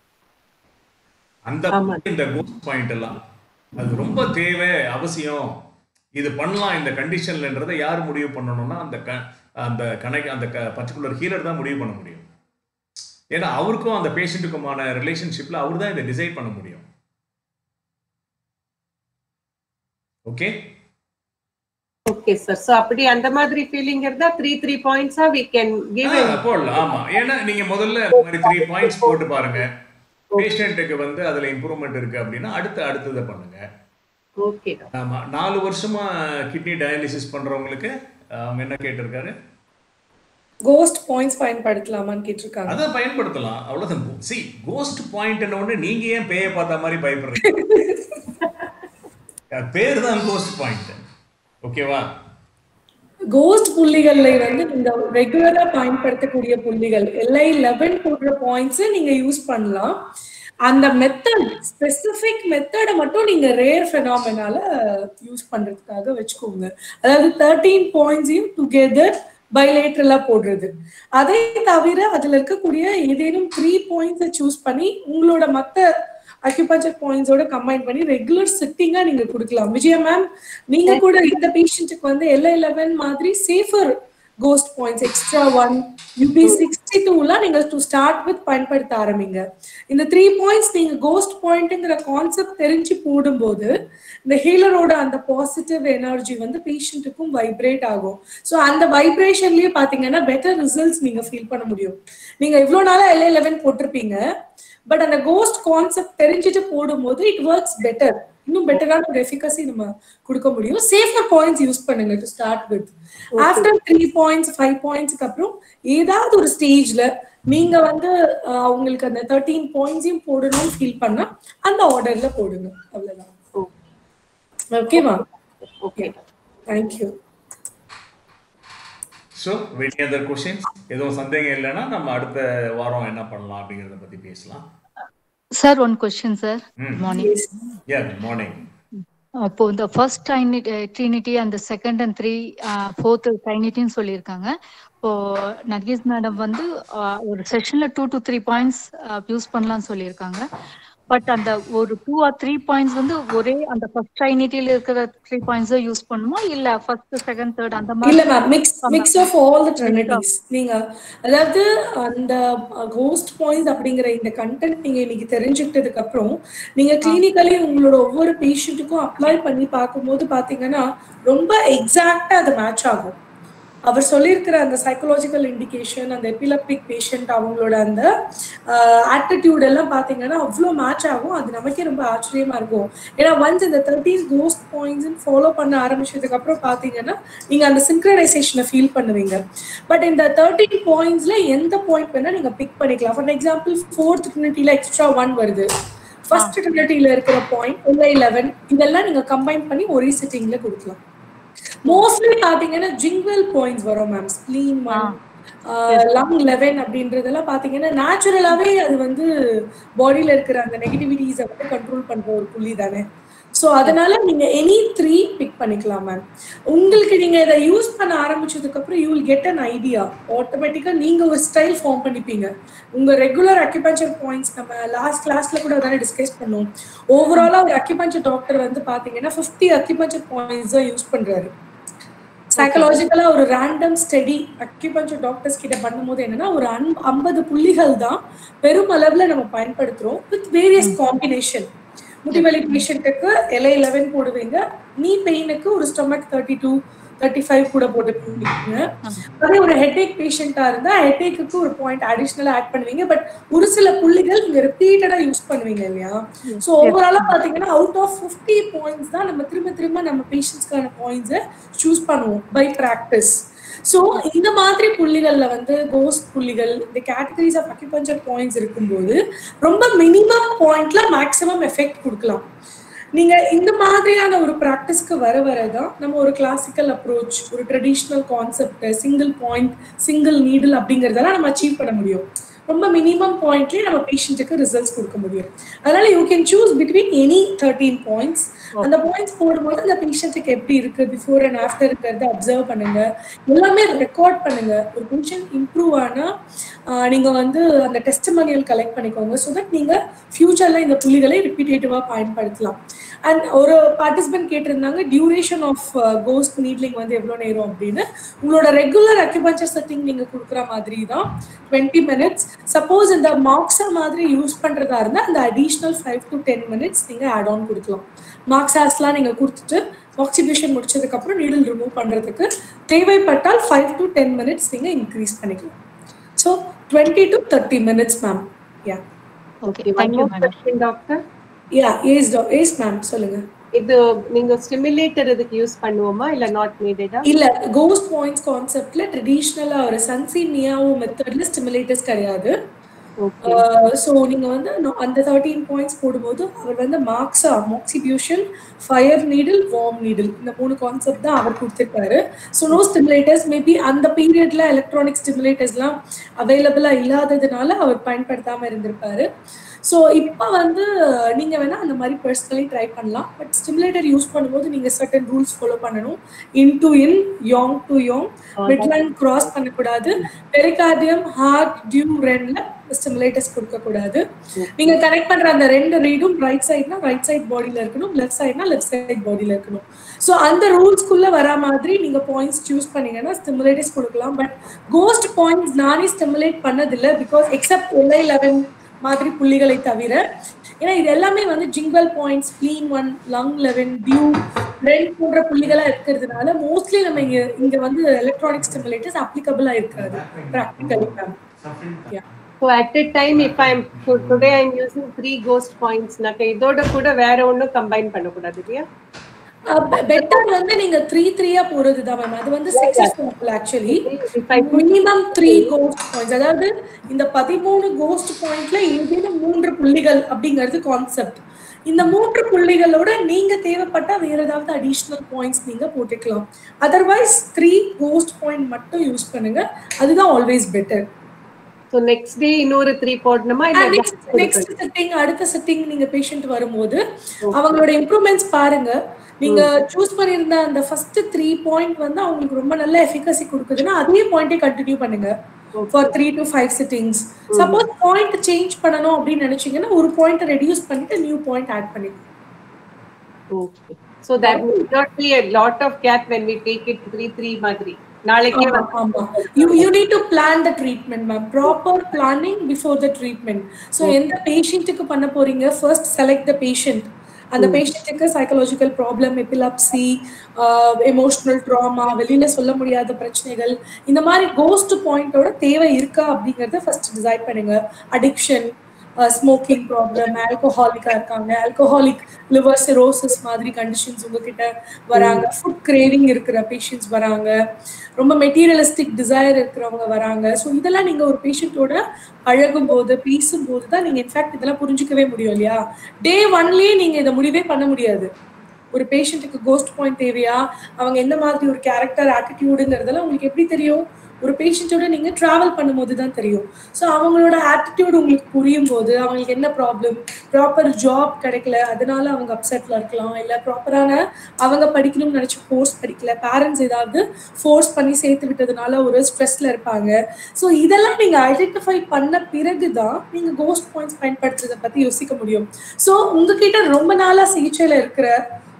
அந்த ஆமா. இந்த கோஸ்ட் பாயிண்ட் எல்லாம் அது ரொம்ப தேவை அவசியம் இது பண்ணலாம் இந்த கண்டிஷன்லன்றதை யார் முடிவு பண்ணணும்னா அந்த க அந்த கணக்கு அந்த பர்டிகுலர் ஹீலர் தான் முடிவு பண்ண முடியும் ஏன்னா அவருக்கும் அந்த பேஷண்ட்டுக்குமான ரிலேஷன்ஷிப்ல அவர் தான் இதை டிசைட் பண்ண முடியும் ஓகே ஓகே சார் சோ அப்படி அந்த மாதிரி ஃபீலிங் இருந்தா த்ரீ த்ரீ பாயிண்ட்ஸா வி கேன் கிவ் போடலாம் ஆமா ஏன்னா நீங்க முதல்ல இந்த மாதிரி த்ரீ பாயிண்ட்ஸ் போட்டு பாருங்க பேஷண்ட்டுக்கு வந்து அதுல இம்ப்ரூவ்மெண்ட் இருக்கு அப்படின்னா அடுத்து அடுத்ததை பண்ணுங்க ஓகே ஆமா நாலு வருஷமா கிட்னி டயாலிசிஸ் பண்றவங்களுக்கு அவங்க என்ன கேட்டிருக்காரு கோஸ்ட் பாயிண்ட்ஸ் பயன்படுத்தலாமான்னு கேட்டிருக்காங்க அதை பயன்படுத்தலாம் அவ்வளவுதான் சி கோஸ்ட் பாயிண்ட் உடனே நீங்க ஏன் பேய பார்த்த மாதிரி பயப்படுறீங்க அது பேர் தான் கோஸ்ட் பாயிண்ட் ஓகேவா கோஸ்ட் புள்ளிகள்ல வந்து நீங்க ரெகுலரா பயன்படுத்தக்கூடிய புள்ளிகள் எல்ஐ லெவன் போடுற பாயிண்ட்ஸ் நீங்க யூஸ் பண்ணலாம் அந்த மெத்தட் ஸ்பெசிபிக் மெத்தடை மட்டும் நீங்க ரேர் ஃபெனாமினால யூஸ் பண்றதுக்காக வச்சுக்கோங்க அதாவது தேர்ட்டீன் பாயிண்ட்ஸையும் டுகெதர் பைலேட்ரலா போடுறது அதை தவிர அதுல இருக்கக்கூடிய ஏதேனும் த்ரீ பாயிண்ட்ஸை சூஸ் பண்ணி உங்களோட மத்த அக்யூபஞ்சர் பாயிண்ட்ஸோட கம்பைன் பண்ணி ரெகுலர் சிட்டிங்கா நீங்க கொடுக்கலாம் விஜயா மேம் நீங்க கூட இந்த பேஷண்ட்டுக்கு வந்து எல்ஐ லெவன் மாதிரி safer ghost points extra one UB sixty டூலாம் நீங்க டு ஸ்டார்ட் வித் பயன்படுத்த ஆரம்பிங்க இந்த த்ரீ பாயிண்ட்ஸ் நீங்க கோஸ்ட் பாயிண்ட்ங்கிற கான்செப்ட் தெரிஞ்சு போடும்போது இந்த ஹீலரோட அந்த பாசிட்டிவ் எனர்ஜி வந்து பேஷண்ட்டுக்கும் வைப்ரேட் ஆகும் ஸோ அந்த வைப்ரேஷன்லயே பாத்தீங்கன்னா பெட்டர் ரிசல்ட்ஸ் நீங்க ஃபீல் பண்ண முடியும் நீங்க இவ்வளவு நாளா எல்ஐ லெவன் போட்டிருப்பீங்க பட் அந்த கோஸ்ட் கான்செப்ட் தெரிஞ்சுட்டு போடும்போது இட் ஒர்க்ஸ் பெட்டர் இன்னும் பெட்டரான ஒரு எஃபிகசி நம்ம கொடுக்க முடியும் சேஃபர் பாயிண்ட்ஸ் யூஸ் பண்ணுங்க to start with after three points five பாயிண்ட்ஸ்க்கு அப்புறம் ஏதாவது ஒரு ஸ்டேஜ்ல நீங்க வந்து அஹ், அவங்களுக்கு அந்த தேர்ட்டீன் பாயிண்ட்ஸையும் போடணும்னு ஃபீல் பண்ணா அந்த ஆர்டர்ல போடுங்க அவ்வளவுதான் ஓகேவா ஓகே தேங்க்யூ ஸோ வெளி அதர் கொஷின்ஸ் எதுவும் சந்தேகம் இல்லைன்னா நம்ம அடுத்த வாரம் என்ன பண்ணலாம் அப்படிங்கிறத பத்தி பேசலாம் Sir, one question, sir. Hmm. Good morning. Yeah good morning அப்போ இந்த ஃபர்ஸ்ட் ட்ரினிட்டி அந்த செகண்ட் அண்ட் த்ரீ ஃபோர்த் ட்ரைனிட்டின்னு சொல்லியிருக்காங்க இப்போ நர்கீஸ் மேடம் வந்து ஆஹ், ஒரு செஷன்ல two to three points use பண்ணலாம்னு சொல்லியிருக்காங்க பட் அந்த ஒரு டூ ஆர் த்ரீ பாயிண்ட்ஸ் வந்து ஒரே அந்த ஃபர்ஸ்ட் ட்ரைனிட்டியில இருக்கிற த்ரீ பாயிண்ட்ஸ் யூஸ் பண்ணுமா இல்ல ஃபர்ஸ்ட் செகண்ட் தேர்ட் அந்த இல்ல மாதிரி ma'am mix mix of all the trinities நீங்க அதாவது அந்த கோஸ்ட் பாயிண்ட்ஸ் அப்படிங்கிற இந்த கண்டென்ட் நீங்க இன்னைக்கு தெரிஞ்சுக்கிட்டதுக்கு அப்புறம் நீங்க கிளினிக்கலி உங்களோட ஒவ்வொரு பேஷண்ட்டுக்கும் அப்ளை பண்ணி பார்க்கும்போது பாத்தீங்கன்னா ரொம்ப எக்ஸாக்டா அது மேட்ச் ஆகும் அவர் சொல்லியிருக்கிற அந்த சைக்கலாஜிக்கல் இண்டிகேஷன் அந்த எபிலப்டிக் பேஷண்ட் அவங்களோட அந்த ஆட்டிடியூட் எல்லாம் பார்த்தீங்கன்னா அவ்வளோ மேட்ச் ஆகும் அது நமக்கே ரொம்ப ஆச்சரியமா இருக்கும் ஏன்னா ஒன்ஸ் இந்த தேர்ட்டீன் கோஸ்ட் பாயிண்ட்ஸ் ஃபாலோ பண்ண ஆரம்பிச்சதுக்கு அப்புறம் பார்த்தீங்கன்னா நீங்க அந்த சிங்க்ரனைசேஷனை ஃபீல் பண்ணுவீங்க பட் இந்த தேர்ட்டீன் பாயிண்ட்ஸ்ல எந்த பாயிண்ட் வேணா நீங்க பிக் பண்ணிக்கலாம் ஃபார் எக்ஸாம்பிள் ஃபோர்த் ட்ரினிட்டியில எக்ஸ்ட்ரா ஒன் வருது ஃபர்ஸ்ட் ட்ரினிட்டியில இருக்கிற பாயிண்ட் இல்லை லெவன் இதெல்லாம் நீங்க கம்பைன் பண்ணி ஒரே சிட்டிங்ல கொடுக்கலாம் மோஸ்ட்லி பாத்தீங்கன்னா ஜிங்குவல் பாயிண்ட்ஸ் வரும் ma'am spleen one lung eleven அப்படின்றதெல்லாம் பாத்தீங்கன்னா நேச்சுரலாவே அது வந்து பாடியில இருக்கிற அந்த நெகட்டிவிட்டிஸை வந்து கண்ட்ரோல் பண்ற ஒரு புள்ளி தானே ஸோ அதனால நீங்க எனி த்ரீ பிக் பண்ணிக்கலாம் மேம் உங்களுக்கு நீங்க இதை யூஸ் பண்ண ஆரம்பிச்சதுக்கு அப்புறம் you will get an idea ஆட்டோமேட்டிக்கா நீங்க ஒரு ஸ்டைல் ஃபார்ம் பண்ணிப்பீங்க உங்க ரெகுலர் அக்யூபஞ்சர் பாயிண்ட்ஸ் நம்ம லாஸ்ட் கிளாஸ்ல கூட அதானே டிஸ்கஸ் பண்ணோம் ஓவராலா ஒரு அக்யூபஞ்சர் டாக்டர் வந்து பாத்தீங்கன்னா ஃபிஃப்டி அக்யூபஞ்சர் பாயிண்ட்ஸ் தான் யூஸ் பண்றாரு சைக்கலாஜிக்கலா ஒரு ரேண்டம் ஸ்டடி அக்யூபஞ்சர் டாக்டர்ஸ் கிட்ட பண்ணும்போது என்னன்னா ஒரு ஐம்பது புள்ளிகள் தான் பெரும் அளவுல நம்ம பயன்படுத்துறோம் வித் வேரியஸ் காம்பினேஷன் முட்டிவலி பேஷண்ட்டுக்கு எல்ஐ லெவன் போடுவீங்க நீ பெயினுக்கு ஒரு stomach thirty two thirty five கூட போட்டுப்பீங்க அதே ஒரு ஹெட்ஏக் பேஷண்டா இருந்தா ஹெட்ஏக்கு ஒரு பாயிண்ட் அடிஷ்னலா ஆட் பண்ணுவீங்க பட் ஒரு சில புள்ளிகள் நீங்க ரிப்பீட்டடா யூஸ் பண்ணுவீங்க இல்லையா ஸோ ஓவராலா பாத்தீங்கன்னா அவுட் ஆஃப் ஃபிஃப்டி பாயிண்ட்ஸ் தான் நம்ம திரும்ப திரும்ப நம்ம பேஷண்ட்ஸ்க்கான பாயிண்ட்ஸை சூஸ் பண்ணுவோம் பை ப்ராக்டிஸ் ஸோ இந்த மாதிரி புள்ளிகள்ல வந்து கோஸ்ட் புள்ளிகள் இந்த கேட்டகரிஸ் ஆஃப் அக்யூபஞ்சர் பாயிண்ட்ஸ் இருக்கும்போது ரொம்ப மினிமம் பாயிண்ட்ல மேக்ஸிமம் எஃபெக்ட் கொடுக்கலாம் நீங்க இந்த மாதிரியான ஒரு ப்ராக்டிஸ்க்கு வர வரதான் நம்ம ஒரு கிளாசிக்கல் அப்ரோச் ஒரு traditional concept single point single needle அப்படிங்கறதெல்லாம் நம்ம அச்சீவ் பண்ண முடியும் ரொம்ப மினிமம் பாயிண்ட்லயே நம்ம பேஷண்ட்டுக்கு ரிசல்ட்ஸ் கொடுக்க முடியும் அதனால you can choose between any thirteen points அந்த பாயிண்ட்ஸ் போடும்போது அந்த பேஷண்ட்டுக்கு எப்படி இருக்கு பிஃபோர் அண்ட் ஆஃப்டர் இருக்கிறத அப்சர்வ் பண்ணுங்க எல்லாமே ரெக்கார்ட் பண்ணுங்க ஒரு பேஷண்ட் இம்ப்ரூவ் ஆனா ஆஹ் நீங்க வந்து அந்த டெஸ்டமனியல் கலெக்ட் பண்ணிக்கோங்க ஸோ தட் நீங்க ஃபியூச்சர்ல இந்த புள்ளிகளை ரிப்பீட்டேட்டிவா பயன்படுத்தலாம் அண்ட் ஒரு பார்ட்டிசிபென்ட் கேட்டிருந்தாங்க டியூரேஷன் ஆஃப் கோஸ்ட் நீட்லிங் வந்து எவ்வளோ நேரம் அப்படின்னு உங்களோட ரெகுலர் அக்யூபஞ்சர் செட்டிங் நீங்க கொடுக்குற மாதிரி தான் டுவெண்ட்டி மினிட்ஸ் சப்போஸ் இந்த மார்க்ஸா மாதிரி யூஸ் பண்றதா இருந்தா அந்த additional five to ten minutes நீங்க ஆட் ஆன் கொடுக்கலாம் மார்க்ஸாஸ்லாம் நீங்க கொடுத்துட்டு ஆக்சிபியூஷன் முடிச்சதுக்கு அப்புறம் நீடில் ரிமூவ் பண்றதுக்கு தேவைப்பட்டால் ஃபைவ் டு டென் மினிட்ஸ் நீங்க இன்க்ரீஸ் பண்ணிக்கலாம் so twenty to thirty minutes ma'am yeah okay Okay, one thank you more madam question, doctor. Yeah yes yes ma'am சொல்லுங்க இது நீங்க ஸ்டிமுலேட்டர் இதுக்கு யூஸ் பண்ணுவோமா இல்ல நாட் நீடடா இல்ல கோஸ்ட் பாயிண்ட்ஸ் கான்செப்ட்ல ட்ரெடிஷ்னலா ஒரு சன்சி மியாவோ மெத்தட்ல ஸ்டிமுலேட்டர்ஸ் கிடையாது ஓகே ஸோ நீங்க வந்து நோ- அந்த தேர்ட்டீன் பாயிண்ட்ஸ் போடும்போது அவர் வந்து moxa moxibustion fire needle warm needle இந்த மூணு கான்செப்ட் தான் அவர் கொடுத்துருக்காரு ஸோ நோ ஸ்டிமுலேட்டர்ஸ் மேபி அந்த பீரியட்ல எலக்ட்ரானிக் ஸ்டிமுலேட்டர்ஸ்லாம் அவைலபிளா இல்லாததுனால அவர் பயன்படுத்தாம இருந்திருப்பாரு ஸோ இப்போ வந்து நீங்க வேணா அந்த மாதிரி பர்சனலி ட்ரை பண்ணலாம் பட் ஸ்டிமுலேட்டர் யூஸ் பண்ணும்போது நீங்க சர்டன் ரூல்ஸ் ஃபாலோ பண்ணணும் yin to yin yang to yang midline cross பண்ணக்கூடாது பெரிகார்டியம் ஹார்ட் டியூ ரென்ல ஸ்டிமுலேட்டர்ஸ் கொடுக்க கூடாது நீங்க கனெக்ட் பண்ற அந்த ரெண்டு ரீடும் ரைட் சைட்னா ரைட் சைட் பாடியில இருக்கணும் லெஃப்ட் சைட்னா லெஃப்ட் சைட் பாடியில இருக்கணும் ஸோ அந்த ரூல்ஸ்க்குள்ள வரா மாதிரி நீங்க பாயிண்ட்ஸ் சூஸ் பண்ணீங்கன்னா ஸ்டிமுலேட்டர்ஸ் கொடுக்கலாம் பட் கோஸ்ட் பாயிண்ட்ஸ் நானே ஸ்டிமுலேட் பண்ணதில்லை பிகாஸ் எக்ஸப்ட் எல்ஐ லெவன் மாதிரி புள்ளிகளை தவிர ஏன்னா இது எல்லாமே வந்து jing well points spleen one lung eleven du ren போன்ற புள்ளிகளா இருக்கிறதுனால மோஸ்ட்லி நம்ம இங்க இங்க வந்து எலக்ட்ரானிக் ஸ்டிமுலேட்டர்ஸ் அப்ளிகபிளா இருக்காது practically ma'am So at a time, if I'm so today I'm using three ghost points, நாக்க இதோட கூட வேற ஒண்ணும் கம்பைன் பண்ணக்கூடாது இல்லையா பெட்டர் வந்து நீங்க த்ரீ த்ரீயா போறது தான் மேம் அது வந்து successful actually If I put minimum three ghost points அதாவது இந்த பதிமூணு கோஸ்ட் பாயிண்ட்ல ஏதேனும் மூன்று புள்ளிகள் அப்படிங்கிறது கான்செப்ட் இந்த மூன்று புள்ளிகளோட நீங்க தேவைப்பட்டா வேற ஏதாவது அடிஷ்னல் பாயிண்ட்ஸ் நீங்க போட்டுக்கலாம் அதர்வைஸ் த்ரீ கோஸ்ட் பாயிண்ட் மட்டும் யூஸ் பண்ணுங்க அதுதான் always better so next day இன்னொரு த்ரீ போடணுமா இல்ல நெக்ஸ்ட் நெக்ஸ்ட் செட்டிங் அடுத்த செட்டிங் நீங்க பேஷண்ட் வரும்போது அவங்களோட இம்ப்ரூவ்மெண்ட்ஸ் பாருங்க நீங்க சூஸ் பண்ணிருந்த அந்த ஃபர்ஸ்ட் த்ரீ பாயிண்ட் வந்து அவங்களுக்கு ரொம்ப நல்ல எஃபிகசி கொடுக்குதுன்னா அதே பாயிண்டே கண்டினியூ பண்ணுங்க for three to five sittings suppose point change பண்ணணும் அப்படின்னு நினைச்சீங்கன்னா ஒரு பாயிண்ட் ரெடியூஸ் பண்ணிட்டு நியூ பாயிண்ட் ஆட் பண்ணிக்கலாம் Okay. So that will not be a lot of gap when we take it three three மாதிரி நாளைக்கே ஆமா, ஆமா. You you need to plan the treatment, ma'am. Proper planning before the treatment. So எந்த பேஷண்ட்டுக்கு பண்ண போறீங்க first select the patient அந்த பேஷண்ட்டுக்கு psychological problem epilepsy emotional trauma வெளியில சொல்ல முடியாத பிரச்சனைகள் இந்த மாதிரி கோஸ்ட் பாயிண்டோட தேவை இருக்கா அப்படிங்கறத ஃபர்ஸ்ட் டிசைட் பண்ணுங்க அடிக்ஷன் ஸ்மோக்கிங் ப்ராப்ளம் ஆல்கோஹாலிக்கா இருக்காங்க ஆல்கோஹாலிக் லிவர் சிரோசிஸ் மாதிரி கண்டிஷன்ஸ் உங்ககிட்ட வராங்க ஃபுட் கிரேவிங் இருக்கிற பேஷண்ட்ஸ் வராங்க ரொம்ப மெட்டீரியலிஸ்டிக் டிசைர் இருக்கிறவங்க வராங்க ஸோ இதெல்லாம் நீங்க ஒரு பேஷண்ட்டோட பழகும் போது பேசும்போது தான் நீங்க இன்ஃபேக்ட் இதெல்லாம் புரிஞ்சுக்கவே முடியும் இல்லையா டே ஒன்லயே நீங்க இதை முடிவே பண்ண முடியாது ஒரு பேஷண்ட்டுக்கு கோஸ்ட் பாயிண்ட் தேவையா அவங்க எந்த மாதிரி ஒரு கேரக்டர் ஆட்டிடியூடுங்கிறதெல்லாம் உங்களுக்கு எப்படி தெரியும் ஒரு பேஷண்ட்டோட நீங்க டிராவல் பண்ணும்போது தான் தெரியும் ஸோ அவங்களோட ஆட்டிடியூட் உங்களுக்கு புரியும் போது அவங்களுக்கு என்ன ப்ராப்ளம் ப்ராப்பர் ஜாப் கிடைக்கல அதனால அவங்க அப்செட்ல இருக்கலாம் இல்லை ப்ராப்பரான அவங்க படிக்கணும்னு நினைச்ச கோர்ஸ் படிக்கல பேரண்ட்ஸ் ஏதாவது ஃபோர்ஸ் பண்ணி சேர்த்து விட்டதுனால ஒரு ஸ்ட்ரெஸ்ல இருப்பாங்க ஸோ இதெல்லாம் நீங்க ஐடென்டிஃபை பண்ண பிறகுதான் நீங்க கோஸ்ட் பாயிண்ட்ஸ் பயன்படுத்துறதை பத்தி யோசிக்க முடியும் ஸோ உங்ககிட்ட ரொம்ப நாளா சிகிச்சையில இருக்கிற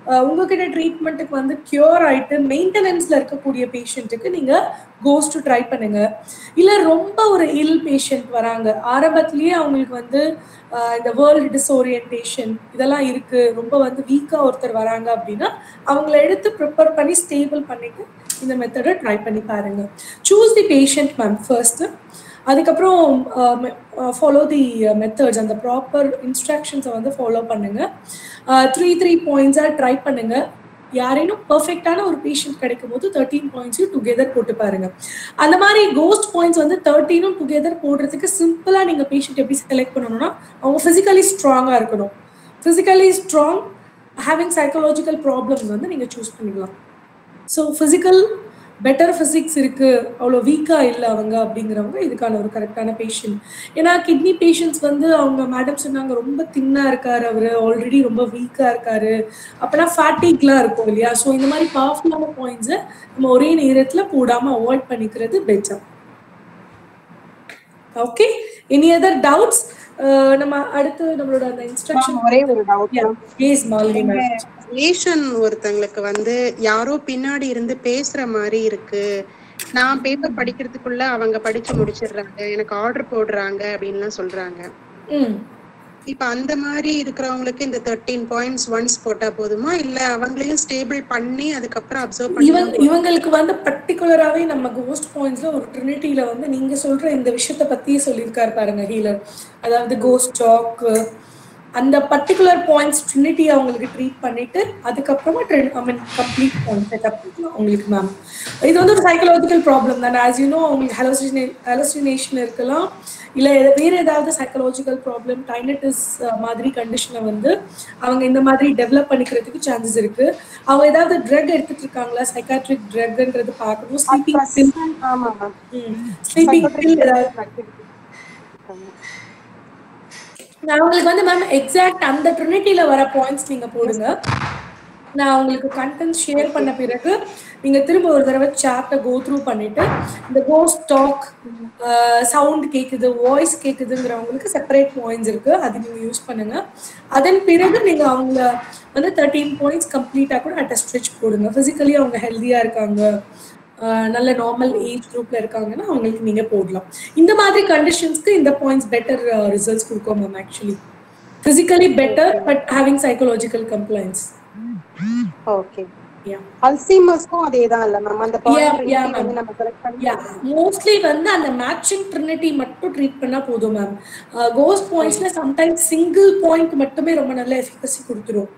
அஹ், உங்ககிட்ட ட்ரீட்மெண்ட்டுக்கு வந்து கியூர் ஆயிட்டு மெயின்டெனன்ஸ்ல இருக்கக்கூடிய பேஷண்ட்டுக்கு நீங்க கோஸ் டு ட்ரை பண்ணுங்க இல்ல ரொம்ப ஒரு இல் பேஷண்ட் வராங்க ஆரம்பத்திலேயே அவங்களுக்கு வந்து அஹ், இந்த வேர்ல்டு டிஸ்ஓரியன்டேஷன் இதெல்லாம் இருக்கு ரொம்ப வந்து வீக்கா ஒருத்தர் வராங்க அப்படின்னா அவங்கள எடுத்து ப்ரிப்பேர் பண்ணி ஸ்டேபிள் பண்ணிட்டு இந்த மெத்தடை ட்ரை பண்ணி பாருங்க choose the patient ma'am first அதுக்கப்புறம் ஃபாலோ தி மெத்தட்ஸ் அந்த ப்ராப்பர் இன்ஸ்ட்ரக்ஷன்ஸை வந்து ஃபாலோ பண்ணுங்க த்ரீ த்ரீ பாயிண்ட்ஸாக ட்ரை பண்ணுங்க யாரேனும் பர்ஃபெக்டான ஒரு பேஷண்ட் கிடைக்கும் போது தேர்ட்டீன் பாயிண்ட்ஸையும் டுகெதர் போட்டு பாருங்க அந்த மாதிரி கோஸ்ட் பாயிண்ட்ஸ் வந்து தேர்ட்டீனும் டுகெதர் போடுறதுக்கு சிம்பிளா நீங்க பேஷண்ட் எப்படி செலக்ட் பண்ணணும்னா அவங்க பிசிக்கலி ஸ்ட்ராங்கா இருக்கணும் physically strong having psychological problems வந்து நீங்க சூஸ் பண்ணிக்கலாம் ஸோ ஃபிசிக்கல் பெட்டர் ஃபிசிக்ஸ் இருக்கு அவ்வளோ வீக்காக இல்லை அவங்க அப்படிங்கிறவங்க இதுக்கான ஒரு கரெக்டான பேஷண்ட் ஏன்னா கிட்னி பேஷண்ட்ஸ் வந்து அவங்க மேடம் சொன்னாங்க ரொம்ப தின்னா இருக்காரு அவர் ஆல்ரெடி ரொம்ப வீக்காக இருக்காரு அப்போனா ஃபேட்டிக்லாம் இருக்கும் இல்லையா ஸோ இந்த மாதிரி பவர்ஃபுல்லான பாயிண்ட்ஸை நம்ம ஒரே நேரத்தில் போடாமல் அவாய்ட் பண்ணிக்கிறது better okay any other doubts நம்ம அடுத்து நம்மளோட அந்த இன்ஸ்ட்ரக்ஷன் ஒரே ஒரு doubt please Malini ma'am relation ஒருத்தங்களுக்கு வந்து யாரோ பின்னாடி இருந்து பேசுற மாதிரி இருக்கு நான் பேப்பர் படிக்கிறதுக்குள்ள அவங்க படிச்சு முடிச்சிடுறாங்க எனக்கு ஆர்டர் போடுறாங்க அப்படின்லாம் சொல்றாங்க ம் இப்ப அந்த மாதிரி இருக்கிறவங்களுக்கு இந்த தேர்ட்டீன் பாயிண்ட்ஸ் ஒன்ஸ் போட்டா போதுமா இல்ல அவங்களையும் ஸ்டேபிள் பண்ணி அதுக்கப்புறம் அப்சர்வ் பண்ணி இவங்க இவங்களுக்கு வந்து பர்டிகுலராகவே நம்ம கோஸ்ட் பாயிண்ட்ஸ்ல ஒரு ட்ரினிட்டியில வந்து நீங்க சொல்ற இந்த விஷயத்த பத்தியே சொல்லியிருக்காரு பாருங்க ஹீலர் அதாவது கோஸ்ட் டாக் அந்த பர்டிகுலர் பாயிண்ட்ஸ் ட்ரினிட்டி அவங்களுக்கு ட்ரீட் பண்ணிட்டு அதுக்கப்புறமா I mean complete point setup பண்ணலாம் அவங்களுக்கு மேம் இது வந்து ஒரு சைக்கலாஜிக்கல் ப்ராப்ளம் தானே ஆஸ் யூ நோ அவங்களுக்கு ஹெலோசினே ஹெலோசினேஷன் இருக்கலாம் இல்லை வேற ஏதாவது சைக்கலாஜிக்கல் ப்ராப்ளம் டைனட்டிஸ் மாதிரி கண்டிஷனை வந்து அவங்க இந்த மாதிரி டெவலப் பண்ணிக்கிறதுக்கு சான்சஸ் இருக்கு அவங்க ஏதாவது ட்ரக் எடுத்துட்டு இருக்காங்களா சைக்காட்ரிக் ட்ரக்ன்றது பார்க்கணும் ஸ்லீப்பிங் பில் ஆமா மேம் ஸ்லீப்பிங் பில் ஏதாவது நான் உங்களுக்கு வந்து மேம் எக்ஸாக்ட் அந்த ட்ரினிட்டியில வர பாயிண்ட்ஸ் நீங்க போடுங்க நான் உங்களுக்கு கண்டென்ட் ஷேர் பண்ண பிறகு நீங்க திரும்ப ஒரு தடவை சார்ட்டை கோ த்ரூ பண்ணிட்டு இந்த கோஸ்ட் டாக் சவுண்ட் கேக்குது வாய்ஸ் கேக்குதுங்கிறவங்களுக்கு செப்பரேட் பாயிண்ட்ஸ் இருக்கு அது நீங்க யூஸ் பண்ணுங்க அதன் பிறகு நீங்க அவங்கள வந்து தேர்ட்டீன் பாயிண்ட்ஸ் கம்ப்ளீட்டா கூட அட் ஸ்ட்ரெச் போடுங்க பிசிக்கலி அவங்க ஹெல்தியா இருக்காங்க ஆஹ் நல்ல நார்மல் ஏஜ் குரூப்ல இருக்காங்கன்னா அவங்களுக்கு நீங்க போடலாம் இந்த மாதிரி கண்டிஷன்ஸ்க்கு இந்த பாயிண்ட்ஸ் பெட்டர் ரிசல்ட்ஸ் கொடுக்கும் ma'am actually physically better but having psychological complaints okay அல்சீமர்ஸ்க்கும் அதேதான் இல்ல மேம் அந்த Yeah, பாயிண்ட் yeah, வந்து ma'am. நம்ம கரெக்ட் பண்ணி யா மோஸ்ட்லி வந்து அந்த மேட்சிங் ட்ரினிட்டி மட்டும் ட்ரீட் பண்ணா போதும் மேம் கோஸ்ட் பாயிண்ட்ஸ்ல சம்டைம்ஸ் சிங்கிள் பாயிண்ட் மட்டுமே ரொம்ப நல்ல எஃபிகசி கொடுத்துரும்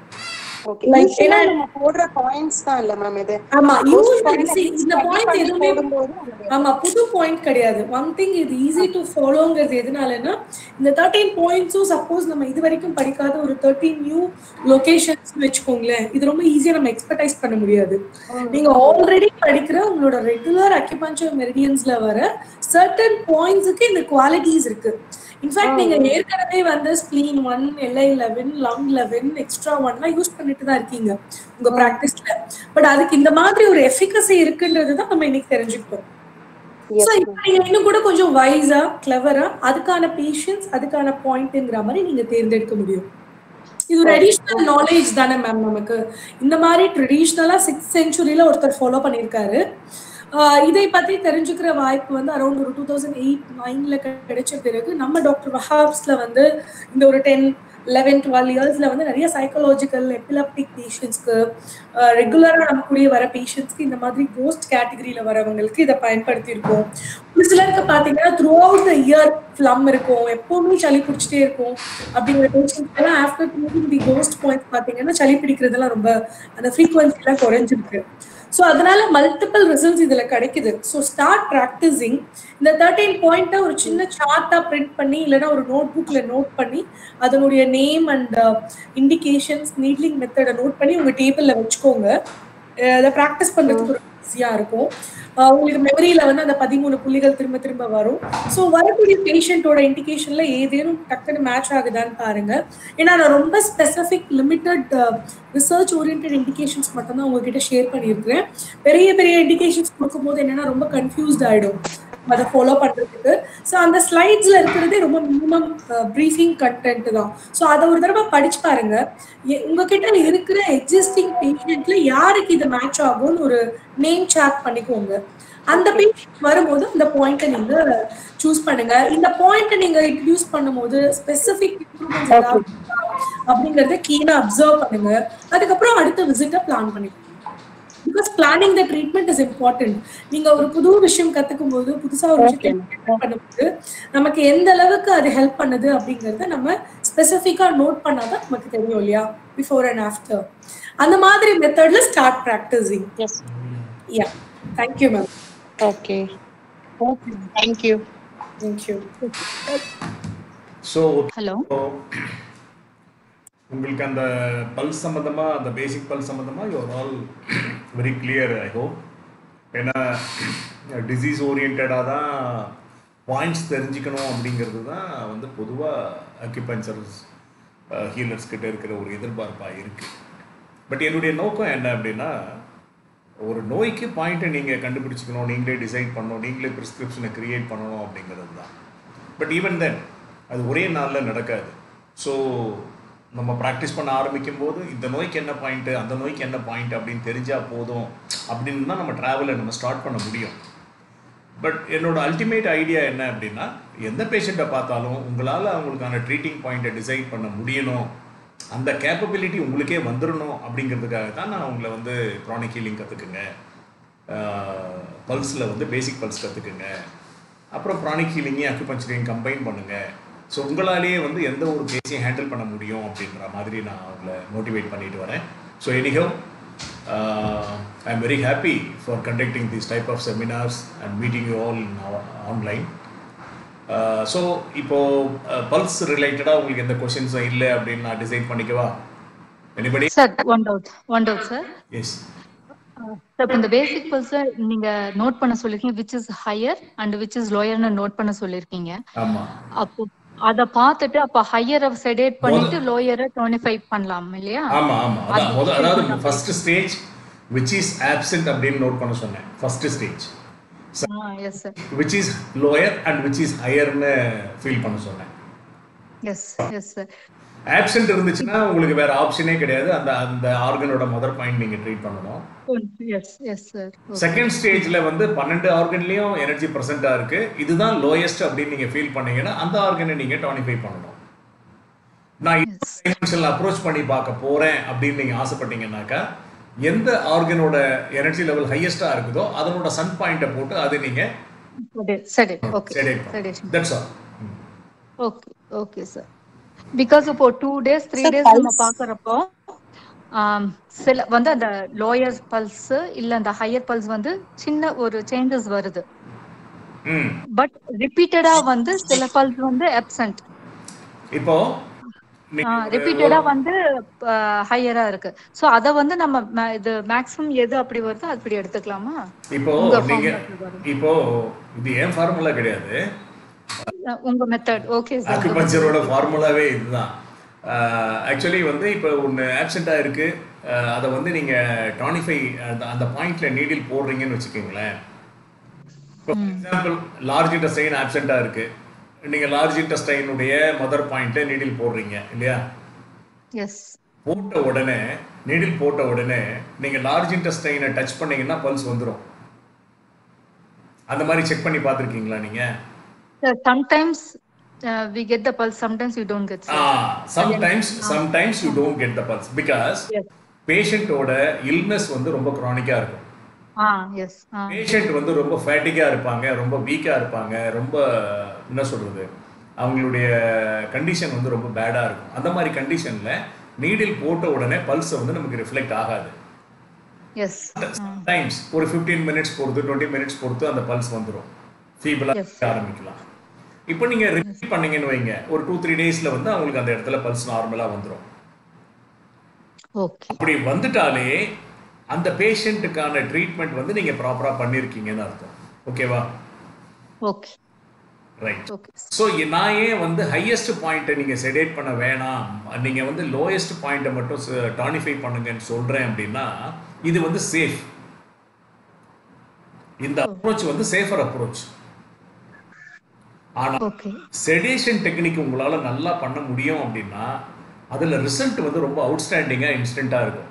ஓகே Like, ஏன்னா ஏன்னா- நம்ம போடுற பாயிண்ட்ஸ் தான் இல்ல மேம் இது ஆமா Ghost யூஸ் point அ fix இந்த பண்ணி பாயிண்ட் பண்ணி எதுவுமே போடும்போது அது ஆமா புது பாயிண்ட் கிடையாது ஒன் திங் இது ஈஸி டு ஃபாலோங்கிறது எதனாலன்னா இந்த தேர்ட்டீன் பாயிண்ட்ஸும் சப்போஸ் நம்ம இது வரைக்கும் படிக்காத ஒரு தேர்ட்டீன் நியூ லொகேஷன்ஸ் வச்சுக்கோங்களேன் இது ரொம்ப ஈஸியா நம்ம எக்ஸ்பர்டைஸ் பண்ண முடியாது நீங்க ஆல்ரெடி படிக்கிற உங்களோட ரெகுலர் அக்யூபஞ்சர் மெரிடியன்ஸ்ல வர சர்டன் பாயிண்ட்ஸுக்கு இந்த குவாலிட்டிஸ் இருக்கு இன்ஃபேக்ட் நீங்க ஏற்கனவே வந்து spleen one LI eleven lung eleven extra ஒன்லாம் யூஸ் பண்ணிட்டு தான் இருக்கீங்க உங்க ப்ராக்டிஸ்ல பட் அதுக்கு இந்த மாதிரி ஒரு எஃபிகசி இருக்குன்றது தான் நம்ம இன்னைக்கு தெரிஞ்சுக்கிட்டோம் Yes, So, இப்ப நீங்க இன்னும் கூட கொஞ்சம் வைஸா கிளவரா அதுக்கான பேஷன்ஸ் அதுக்கான பாயிண்ட்ங்கிற மாதிரி நீங்க தேர்ந்தெடுக்க முடியும் இது ஒரு அடிஷ்னல் நாலேஜ் தானே மேம் நமக்கு இந்த மாதிரி ட்ரெடிஷ்னலா சிக்ஸ் செஞ்சுரியில ஒருத்தர் ஃபாலோ பண்ணியிருக்காரு ஆஹ் இதை பத்தி தெரிஞ்சுக்கிற வாய்ப்பு வந்து அரௌண்ட் ஒரு டூ தௌசண்ட் எயிட் நைன்ல கிடைச்ச பிறகு நம்ம டாக்டர் வஹாப்ஸ்ல வந்து இந்த ஒரு டென் லெவன் டுவெல் இயர்ஸ்ல வந்து நிறைய சைக்காலஜிக்கல் எபிலப்டிக் பேஷண்ட்ஸ்க்கு ரெகுலரா நம்ம கூடிய வர பேஷண்ட்ஸ்க்கு இந்த மாதிரி கோஸ்ட் கேட்டகரியில வரவங்களுக்கு இதை பயன்படுத்தியிருக்கோம் ஒரு சிலருக்கு பாத்தீங்கன்னா throughout the year phlegm இருக்கும் எப்பவுமே சளி பிடிச்சிட்டே இருக்கும் அப்படிங்கிற பேஷண்ட்ஸ் எல்லாம் after treating the ghost point பாத்தீங்கன்னா சளி பிடிக்கிறதெல்லாம் ரொம்ப அந்த ஃப்ரீக்வன்சி எல்லாம் குறைஞ்சிருக்கு ஸோ அதனால மல்டிபிள் ரிசல்ட்ஸ் இதுல கிடைக்குது ஸோ ஸ்டார்ட் ப்ராக்டிசிங் இந்த தேர்ட்டீன் பாயிண்ட்டை ஒரு சின்ன சார்ட்டா பிரிண்ட் பண்ணி இல்லைன்னா ஒரு நோட் புக்ல நோட் பண்ணி அதனுடைய நேம் அண்ட் இண்டிகேஷன்ஸ் நீட்லிங் மெத்தடை நோட் பண்ணி உங்க டேபிள்ல வச்சுக்கோங்க அஹ் அதை ப்ராக்டிஸ் பண்றதுக்கு ஒரு ஈஸியா இருக்கும் அஹ் உங்களுக்கு மெமரியில வந்து அந்த பதிமூணு புள்ளிகள் திரும்ப திரும்ப வரும் ஸோ வரக்கூடிய பேஷண்ட்டோட இண்டிகேஷன்ல ஏதேனும் டக்குன்னு மேட்ச் ஆகுதான்னு பாருங்க ஏன்னா நான் ரொம்ப specific limited research orient indications மட்டும் தான் உங்ககிட்ட ஷேர் பண்ணியிருக்கிறேன் பெரிய பெரிய இண்டிகேஷன்ஸ் கொடுக்கும்போது என்னன்னா ரொம்ப கன்ஃபியூஸ்ட் ஆயிடும் அதை ஃபாலோ பண்றதுக்கு ஸோ அந்த ஸ்லைட்ஸ்ல இருக்கிறதே ரொம்ப மினிமம் ப்ரீஃபிங் கண்டென்ட் தான் ஸோ அதை ஒரு தடவை படிச்சு பாருங்க எ- உங்ககிட்ட இருக்கிற எக்ஸிஸ்டிங் பேஷண்ட்ல யாருக்கு இது மேட்ச் ஆகும்னு ஒரு நேம் சாட் பண்ணிக்கோங்க அந்த பேஷண்ட் வரும்போது அந்த பாயிண்ட்டை நீங்க சூஸ் பண்ணுங்க இந்த பாயிண்ட்டை நீங்க இன்ட்ரடியூஸ் பண்ணும்போது ஸ்பெசிபிக் இம்ப்ரூவ்மெண்ட்ஸ் ஏதாவது இருக்கா அப்படிங்கறத கீனா அப்சர்வ் பண்ணுங்க அதுக்கப்புறம் அடுத்த விசிட்டை பிளான் பண்ணிக்கோங்க because planning the treatment is important நீங்க ஒரு புது விஷயம் கத்துக்கும் போது புதுசா ஒரு விஷயம் பண்ணும்போது நமக்கு எந்த அளவுக்கு அது ஹெல்ப் பண்ணுது அப்படிங்கறத நம்ம ஸ்பெசிஃபிக்கா நோட் பண்ணாதான் நமக்கு தெரியும் இல்லையா பிஃபோர் அண்ட் ஆஃப்டர் அந்த மாதிரி மெத்தட்ல start practising yes yeah thank you ma'am okay okay thank you thank you so hello உங்களுக்கு அந்த பல்ஸ் சம்மந்தமா அந்த பேசிக் பல்ஸ் சம்மந்தமா you are all very clear I hope ஏன்னா டிசீஸ் ஓரியன்டாக தான் பாயிண்ட்ஸ் தெரிஞ்சுக்கணும் அப்படிங்கிறது தான் வந்து பொதுவாக அக்யூபஞ்சர்ஸ் ஹீலர்ஸ் கிட்ட இருக்கிற ஒரு எதிர்பார்ப்பாக இருக்குது பட் என்னுடைய நோக்கம் என்ன அப்படின்னா ஒரு நோய்க்கு பாயிண்ட்டை நீங்கள் கண்டுபிடிச்சிக்கணும் நீங்களே டிசைட் பண்ணணும் நீங்களே ப்ரிஸ்கிரிப்ஷனை கிரியேட் பண்ணணும் அப்படிங்கிறது தான் பட் ஈவன் தென் அது ஒரே நாளில் நடக்காது ஸோ நம்ம ப்ராக்டிஸ் பண்ண ஆரம்பிக்கும் போது இந்த நோய்க்கு என்ன பாயிண்ட்டு அந்த நோய்க்கு என்ன பாயிண்ட் அப்படின்னு தெரிஞ்சால் போதும் அப்படின்னு தான் நம்ம ட்ராவலை நம்ம ஸ்டார்ட் பண்ண முடியும் பட் என்னோட அல்டிமேட் ஐடியா என்ன அப்படின்னா எந்த பேஷண்ட்டை பார்த்தாலும் உங்களால் அவங்களுக்கான ட்ரீட்டிங் பாயிண்ட்டை டிசைட் பண்ண முடியணும் அந்த கேப்பபிலிட்டி உங்களுக்கே வந்துடணும் அப்படிங்கிறதுக்காக தான் நான் உங்களை வந்து க்ரானிக் ஹீலிங் கற்றுக்குங்க பல்ஸில் வந்து பேசிக் பல்ஸ் கற்றுக்குங்க அப்புறம் ப்ரானிக் ஹீலிங்கையும் அக்குபஞ்சரையும் கம்பைன் பண்ணுங்கள் ஸோ உங்களாலேயே வந்து எந்த ஒரு கேஸையும் ஹேண்டில் பண்ண முடியும் அப்படின்ற மாதிரி நான் உங்களை மோட்டிவேட் பண்ணிட்டு வரேன் so anyhow I am very happy for conducting this type of seminars and meeting you all in online so இப்போ பல்ஸ் ரிலேட்டடாக உங்களுக்கு எந்த கொஷின்ஸும் இல்லை அப்படின்னு நான் டிசைட் பண்ணிக்கவா anybody sir one doubt one doubt sir yes sir இப்போ இந்த பேசிக் பல்ஸ் நீங்க நோட் பண்ண சொல்லிருக்கீங்க which is higher and which is லோயர்னு நோட் பண்ண சொல்லிருக்கீங்க ஆமாம் அப்போ அத பார்த்துட்டு அப்ப ஹையரை செடேட் பண்ணிட்டு லோயரை டுவெண்ட்டி பண்ணலாம் இல்லையா ஆமா ஆமா அதான் முத அதாவது first stage which is absent அப்படின்னு நோட் பண்ண சொன்னேன் first stage yes sir which is lower and which is ஹையர்னு ஃபீல் பண்ண சொன்னேன் எஸ் எஸ் சார் ஆப்சென்ட் இருந்துச்சுன்னா உங்களுக்கு வேற ஆப்ஷனே கிடையாது அந்த அந்த ஆர்கனோட மதர் பாயிண்ட் நீங்க ட்ரீட் பண்ணணும் எஸ் எஸ் சார் செகண்ட் ஸ்டேஜ்ல வந்து பன்னெண்டு ஆர்கன்லயும் எனர்ஜி ப்ரெசென்ட்டா இருக்கு இதுதான் லோயஸ்ட் அப்படின்னு நீங்க ஃபீல் பண்ணீங்கன்னா அந்த ஆர்கனை நீங்க டானிஃபை பண்ணணும் நான் டைமென்ஷனல் அப்ரோச் பண்ணி பார்க்க போறேன் அப்படின்னு நீங்க ஆசைப்பட்டீங்கன்னாக்கா எந்த ஆர்கனோட எனர்ஜி லெவல் ஹையஸ்டா இருக்குதோ அதனோட சன் பாயிண்ட்டை போட்டு அதை நீங்க சரி ஓகே செடேட் சரி that's all okay okay sir because இப்போ டூ டேஸ் த்ரீ டேஸ் நம்ம பாக்குறப்போ ஆம், சில வந்து அந்த லோயர் பல்ஸ் இல்ல அந்த ஹையர் பல்ஸ் வந்து சின்ன ஒரு சேஞ்சஸ் வருது ம் பட் ரிப்பீட்டடா வந்து சில பல்ஸ் வந்து அப்சென்ட் இப்போ நீங்க ரிப்பீட்டடா வந்து ஹையரா இருக்கு சோ அத வந்து நம்ம ம- இது மேக்ஸிமம் எது அப்படி வருதோ அப்படி எடுத்துக்கலாமா இப்போ உங்க நீங்க formula வரும். இப்போ இது ஏன் ஃபார்முலா கிடையாது அஹ் உங்க மெத்தட் ஓகே சார் அக்குபஞ்சரோட ஃபார்முலாவே இதுதான் ஆக்சுவலி வந்து இப்போ ஒன்று ஆப்செண்ட்டாக இருக்கு அஹ் அதை வந்து நீங்கள் டானிஃபை அந்த அந்த பாயிண்ட்ல நீடில் போடுறீங்கன்னு வச்சுக்கோங்களேன் இப்போ எக்ஸாம்பிள் லார்ஜ் இன்டஸ்டைன் ஆப்செண்ட்டாக இருக்கு நீங்கள் லார்ஜ் இன்டஸ்டைனுடைய மதர் பாயிண்ட்ல நீடில் போடுறீங்க இல்லையா எஸ் போட்ட உடனே நீடில் போட்ட உடனே நீங்கள் லார்ஜ் இன்டஸ்டைனை டச் பண்ணீங்கன்னா பல்ஸ் வந்துடும் அந்த மாதிரி செக் பண்ணி பார்த்துருக்கீங்களா நீங்கள் sometimes we get the pulse sometimes you don't get sometimes sometimes you don't get the pulse because Yes. பேஷண்ட்டோட இல்னஸ் வந்து ரொம்ப க்ரானிக்காக இருக்கும் ஆ எஸ் ஆ பேஷண்ட் வந்து ரொம்ப ஃபேட்டிக்காக இருப்பாங்க ரொம்ப வீக்காக இருப்பாங்க ரொம்ப என்ன சொல்றது அவங்களுடைய கண்டிஷன் வந்து ரொம்ப பேடாக இருக்கும் அந்த மாதிரி கண்டிஷனில் நீடில் போட்ட உடனே பல்ஸ் வந்து நமக்கு ரிஃப்ளெக்ட் ஆகாது எஸ் டைம்ஸ் ஒரு ஃபிஃப்டீன் மினிட்ஸ் பொறுத்து டுவெண்ட்டி மினிட்ஸ் பொறுத்து அந்த பல்ஸ் வந்துடும் ஃபீபிளாக Yes. ஆரம்பிக்கலாம் இப்போ நீங்கள் ரிப்பீட் பண்ணீங்கன்னு வைங்க ஒரு டூ த்ரீ டேஸில் வந்து அவங்களுக்கு அந்த இடத்துல பல்ஸ் நார்மலாக வந்துடும் ஓகே அப்படி வந்துட்டாலே அந்த பேஷண்ட்டுக்கான ட்ரீட்மெண்ட் வந்து நீங்கள் ப்ராப்பராக பண்ணியிருக்கீங்கன்னு அர்த்தம் ஓகேவா ஓகே ரைட் ஓகே ஸோ நான் ஏன் வந்து ஹையஸ்ட் பாயிண்ட்டை நீங்கள் செடேட் பண்ண வேணாம் நீங்கள் வந்து லோயஸ்ட் பாயிண்ட்டை மட்டும் டானிஃபை பண்ணுங்கன்னு சொல்கிறேன் அப்படின்னா இது வந்து சேஃப் இந்த அப்ரோச் வந்து சேஃபர் அப்ரோச் ஆனா ஓகே செடேஷன் டெக்னிக் உங்களால நல்லா பண்ண முடியும் அப்படின்னா அதுல ரிசல்ட் வந்து ரொம்ப அவுட்ஸ்டாண்டிங்கா இன்ஸ்டன்டா இருக்கும்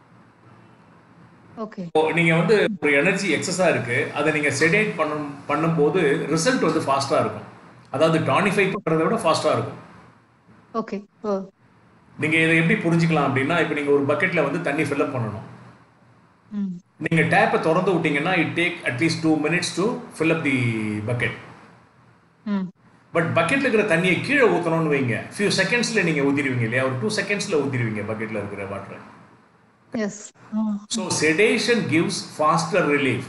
ஓகே இப்போ நீங்க வந்து ஒரு எனர்ஜி எக்ஸஸா இருக்கு அதை நீங்க செடேட் பண்ணும் பண்ணும்போது ரிசல்ட் வந்து ஃபாஸ்டா இருக்கும் அதாவது டானிஃபை பண்றதை விட ஃபாஸ்டா இருக்கும் ஓகே ஓ நீங்க இதை எப்படி புரிஞ்சுக்கலாம் அப்படின்னா இப்போ நீங்க ஒரு பக்கெட்ல வந்து தண்ணி ஃபில்அப் பண்ணணும் ம் நீங்க டேப்பை திறந்து விட்டீங்கன்னா it take at least two minutes to fill up the bucket hmm but பக்கெட்ல இருக்கிற தண்ணியை கீழே ஊற்றணும்னு வைங்க ஃபியூ செகண்ட்ஸ்ல நீங்க ஊத்திடுவீங்க இல்லையா ஒரு டூ செகண்ட்ஸ்ல ஊத்திடுவீங்க பக்கெட்ல இருக்கிற water yes so sedation gives faster relief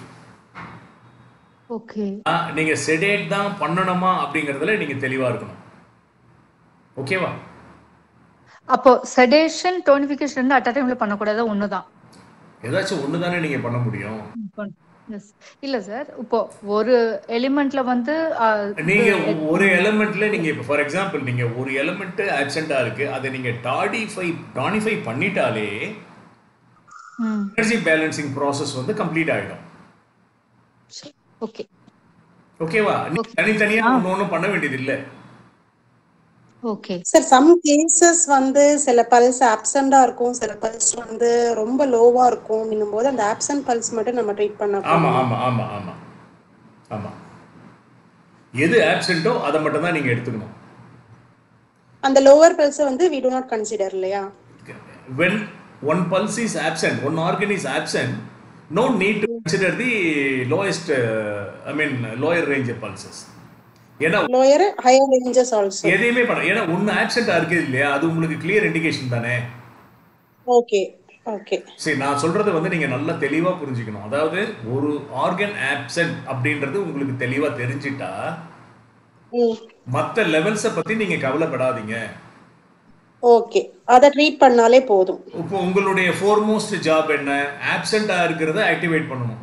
okay நீங்க செடேட் தான் பண்ணணுமா அப்படிங்கறதுல நீங்க தெளிவா இருக்கணும் ஓகேவா அப்போ செடேஷன் டோனிஃபிகேஷன் வந்து அட் டைம்ல பண்ணக்கூடாது ஒண்ணுதான் ஏதாச்சும் ஒன்று தானே நீங்க பண்ண முடியும் எஸ் இல்ல சார் இப்போ ஒரு எலிமெண்ட்ல வந்து ஆ, நீங்க ஒரு எலிமெண்ட்ல நீங்க இப்போ ஃபார் எக்ஸாம்பிள் நீங்க ஒரு எலிமெண்ட் ஆப்சென்ட்டா இருக்கு அதை நீங்க டாடிஃபை டானிஃபை பண்ணிட்டாலே ம் எனர்ஜி பேலன்சிங் ப்ராசஸ் வந்து கம்ப்ளீட் ஆயிடும் ஓகே ஓகேவா நீங்க தனித்தனியா ஒன்று ஒன்றும் பண்ண வேண்டியது இல்லை ஓகே சார் சம் கேசஸ் வந்து சில பல்ஸ் ஆப்சண்டா இருக்கும் சில பல்ஸ் வந்து ரொம்ப லோவா இருக்கும் அப்படின்னும் போது அந்த ஆப்சன்ட் பல்ஸ் மட்டும் நம்ம ட்ரீட் பண்ண ஆமா ஆமா ஆமா ஆமா ஆமா எது ஆப்சென்ட்டோ அதை மட்டும் தான் நீங்க எடுத்துக்கணும் அந்த லோவர் பல்ஸ் வந்து வி டு நாட் கன்சிடர் இல்லையா when one pulse is absent, one organ is absent, no need to consider the lowest, uh, I mean, lower range of pulses. ஏன்னா லோயர் ஹையர் ரேஞ்சஸ் ஆல்சோ எதையுமே பண்ண ஏன்னா ஒன்று ஆப்சென்ட்டாக இருக்குது இல்லையா அது உங்களுக்கு கிளியர் இண்டிகேஷன் தானே ஓகே ஓகே சரி நான் சொல்றது வந்து நீங்க நல்லா தெளிவா புரிஞ்சுக்கணும் அதாவது ஒரு ஆர்கன் ஆப்சென்ட் அப்படின்றது உங்களுக்கு தெளிவா தெரிஞ்சிட்டா ம் மற்ற லெவல்ஸை பத்தி நீங்க கவலைப்படாதீங்க ஓகே அதை ட்ரீட் பண்ணாலே போதும் இப்போ உங்களுடைய ஃபோர்மோஸ்ட் ஜாப் என்ன ஆப்சென்ட்டா இருக்கிறத ஆக்டிவேட் பண்ணணும்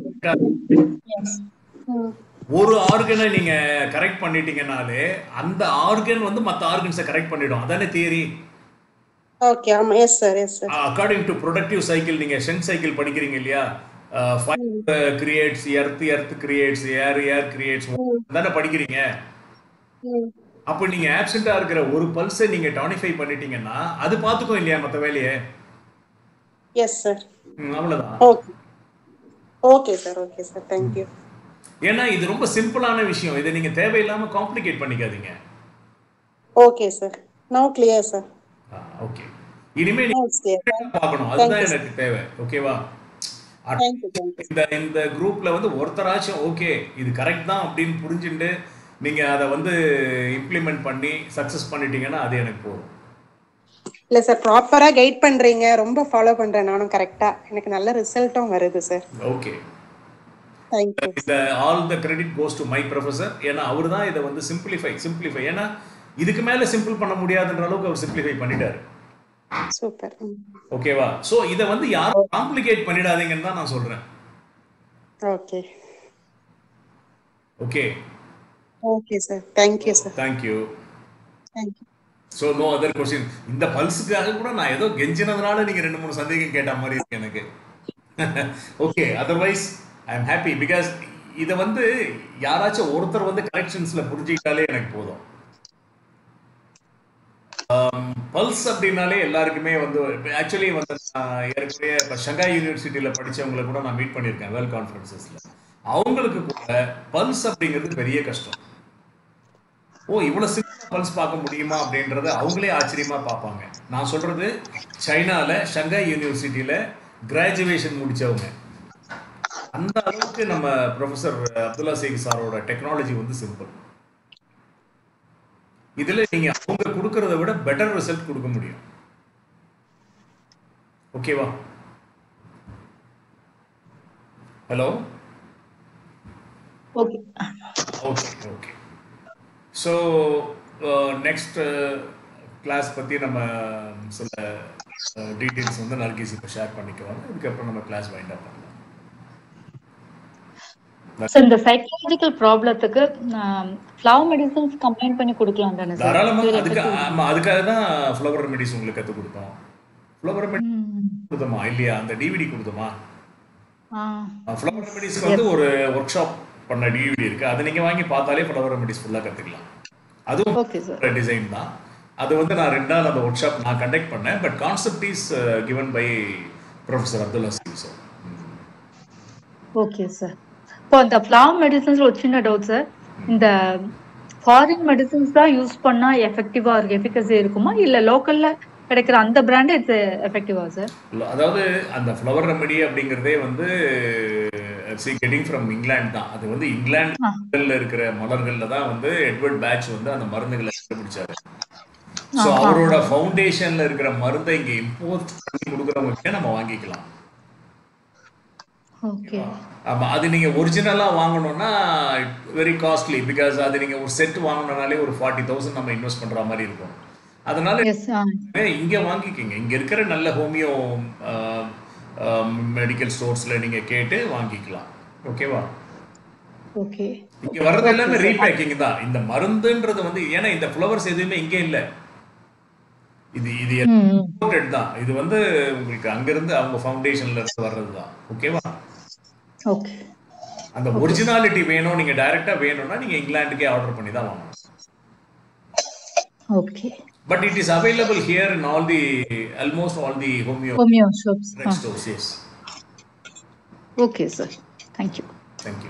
ம் ஒரு ஆர்கனை நீங்க கரெக்ட் பண்ணிட்டீங்கனாலே அந்த ஆர்கன் வந்து மற்ற ஆர்கன்ஸை கரெக்ட் பண்ணிடும் அதானே தியரி ஓகே ஆமா yes sir yes sir according to productive cycle நீங்க ஷென் சைக்கிள் படிக்கிறீங்க இல்லையா fire creates earth earth creates air air creates தானே படிக்கிறீங்க ம் அப்போ நீங்க ஆப்சென்ட்டா இருக்கிற ஒரு பல்ஸை நீங்க டானிஃபை பண்ணிட்டீங்கன்னா அது பார்த்துக்கும் இல்லையா மற்ற வேலையை எஸ் சார் ம், அவ்வளவுதான் okay okay sir okay sir thank you ஏன்னா இது ரொம்ப சிம்பிளான விஷயம் இதை நீங்க தேவையில்லாம காம்ப்ளிகேட் பண்ணிக்காதீங்க okay sir no clear sir okay இனிமே நோ நீங்க கிளியர் பார்க்கணும் அதுதான் எனக்கு தேவை ஓகேவா தேங்க்யூ தேங்க்யூ இந்த இந்த குரூப்ல வந்து ஒருத்தராச்சும் ஓகே இது கரெக்ட் தான் அப்படின்னு புரிஞ்சுட்டு நீங்க அதை வந்து இம்ப்ளிமெண்ட் பண்ணி சக்சஸ் பண்ணிட்டீங்கன்னா அது எனக்கு போதும் இல்ல சார் ப்ராப்பரா கைட் பண்றீங்க ரொம்ப ஃபாலோ பண்றேன் நானும் கரெக்டா எனக்கு நல்ல ரிசல்ட்டும் வருது சார் ஓகே தேங்க்யூ இந்த all the credit goes to my professor ஏன்னா அவர் தான் இதை வந்து சிம்பிளிஃபை சிம்பிளிஃபை ஏன்னா இதுக்கு மேல சிம்பிள் பண்ண முடியாதுன்ற அளவுக்கு அவர் சிம்பிளிஃபை பண்ணிட்டாரு சூப்பர் ஓகேவா சோ இதை வந்து யாரும் காம்ப்ளிகேட் பண்ணிடாதீங்கன்னு தான் நான் சொல்றேன் okay okay okay sir thank you sir thank you thank you so no other question இந்த பல்ஸுக்காக கூட நான் ஏதோ கெஞ்சினதுனால நீங்க ரெண்டு மூணு சந்தேகம் கேட்ட மாதிரி இருக்கு எனக்கு okay otherwise I am happy because இதை வந்து யாராச்சும் ஒருத்தர் வந்து கரெக்ஷன்ஸ்ல புரிஞ்சுக்கிட்டாலே எனக்கு போதும் பல்ஸ் அப்படின்னாலே எல்லாருக்குமே வந்து ஆக்சுவலி வந்து நான் ஏற்கனவே இப்போ ஷங்காய் யூனிவர்சிட்டியில படிச்சவங்களை கூட நான் மீட் பண்ணியிருக்கேன் வேர்ல்ட் கான்ஃபரன்சஸ்ல அவங்களுக்கு கூட பல்ஸ் அப்படிங்கிறது பெரிய கஷ்டம் ஓ இவ்வளவு சிம்பிளா பல்ஸ் பார்க்க முடியுமா அப்படின்றத அவங்களே ஆச்சரியமா பார்ப்பாங்க நான் சொல்றது சைனால ஷங்காய் யூனிவர்சிட்டியில கிராஜுவேஷன் முடிச்சவங்க அந்த அளவுக்கு நம்ம ப்ரொஃபசர் அப்துல்லா சேக் சாரோட டெக்னாலஜி வந்து சிம்பிள் இதுல நீங்க அவங்க கொடுக்கறத விட பெட்டர் ரிசல்ட் கொடுக்க முடியும் ஓகேவா hello okay okay okay so next class பற்றி நம்ம சில டீட்டெயில்ஸ் வந்து நல்கேசி இப்போ ஷேர் பண்ணிக்குவாங்க அதுக்கப்புறம் நம்ம கிளாஸ் வைண்ட் அப் பண்ணலாம் சார் இந்த சைக்காலஜிக்கல் ப்ராப்ளத்துக்கு ஃப்ளவர் மெடிசன்ஸ் கம்பைன் பண்ணி கொடுக்கலாம் தானே சார் தாராளமாக அதுக்கு ஆமாம் அதுக்காக தான் ஃப்ளவர் ரெமெடிஸ் உங்களுக்கு கற்றுக் கொடுத்தோம் ஃப்ளவர் ரெமெடி கொடுத்தோமா இல்லையா அந்த டிவிடி கொடுத்தோமா ஃப்ளவர் ரெமெடிஸ்க்கு வந்து ஒரு ஒர்க் ஷாப் பண்ண டிவிடி இருக்கு அதை நீங்கள் வாங்கி பார்த்தாலே ஃப்ளவர் ரெமெடிஸ் ஃபுல்லாக கற்றுக்கலாம் அதுவும் ஓகே சார் டிசைன் தான் அது வந்து நான் ரெண்டு நாள் அந்த ஒர்க் ஷாப் நான் கண்டக்ட் பண்ணேன் but concept is given by professor Abdul Haseem sir okay sir இப்போ அந்த ஃப்ளவர் மெடிசன்ஸ்ல ஒரு சின்ன டவுட் சார் இந்த ஃபாரின் மெடிசன்ஸ் தான் யூஸ் பண்ணா எஃபெக்டிவா இருக்கு எஃபிகசி இருக்குமா இல்ல லோக்கல்ல கிடைக்கிற அந்த பிராண்ட் இது எஃபெக்டிவா சார் அதாவது அந்த ஃப்ளவர் ரெமடி அப்படிங்கிறதே வந்து சி கெட்டிங் ஃப்ரம் இங்கிலாந்து தான் அது வந்து இங்கிலாந்துல இருக்கிற மலர்கள்ல தான் வந்து எட்வர்ட் பேட்ச் வந்து அந்த மருந்துகளை கண்டுபிடிச்சாரு ஸோ அவரோட ஃபவுண்டேஷன்ல இருக்கிற மருந்தை இங்க இம்போர்ட் பண்ணி கொடுக்குறவங்க நம்ம வாங்கிக்கலாம் ஓகே ஆமா அது நீங்க ஒரிஜினலா வாங்கணும்னா வெரி காஸ்ட்லி பிகாஸ் அது நீங்க ஒரு செட் வாங்கணும்னாலே ஒரு ஃபார்ட்டி தௌசண்ட் நம்ம இன்வெஸ்ட் பண்ற மாதிரி இருக்கும் அதனால எஸ் ஏன் இங்க வாங்கிக்கிங்க இங்க இருக்கிற நல்ல ஹோமியோ மெடிக்கல் ஸ்டோர்ஸ்ல நீங்க கேட்டு வாங்கிக்கலாம் ஓகேவா ஓகே இங்க வர்றது எல்லாமே ரீபேக்கிங் தான் இந்த மருந்துன்றது வந்து ஏன்னா இந்த ஃப்ளவர்ஸ் எதுவுமே இங்க இல்ல இது இது ம் imported தான் இது வந்து உங்களுக்கு அங்கிருந்து அவங்க ஃபவுண்டேஷன்ல இருந்து வர்றது தான் ஓகேவா ஓகே அந்த ஒரிஜினாலிட்டி வேணும் நீங்க டைரக்டா வேணும்னா நீங்க இங்கிலாந்துக்கே ஆர்டர் பண்ணி தான் வாங்கணும் okay but it is available here in all the almost all the homeo homeo shops stores yes okay sir thank you thank you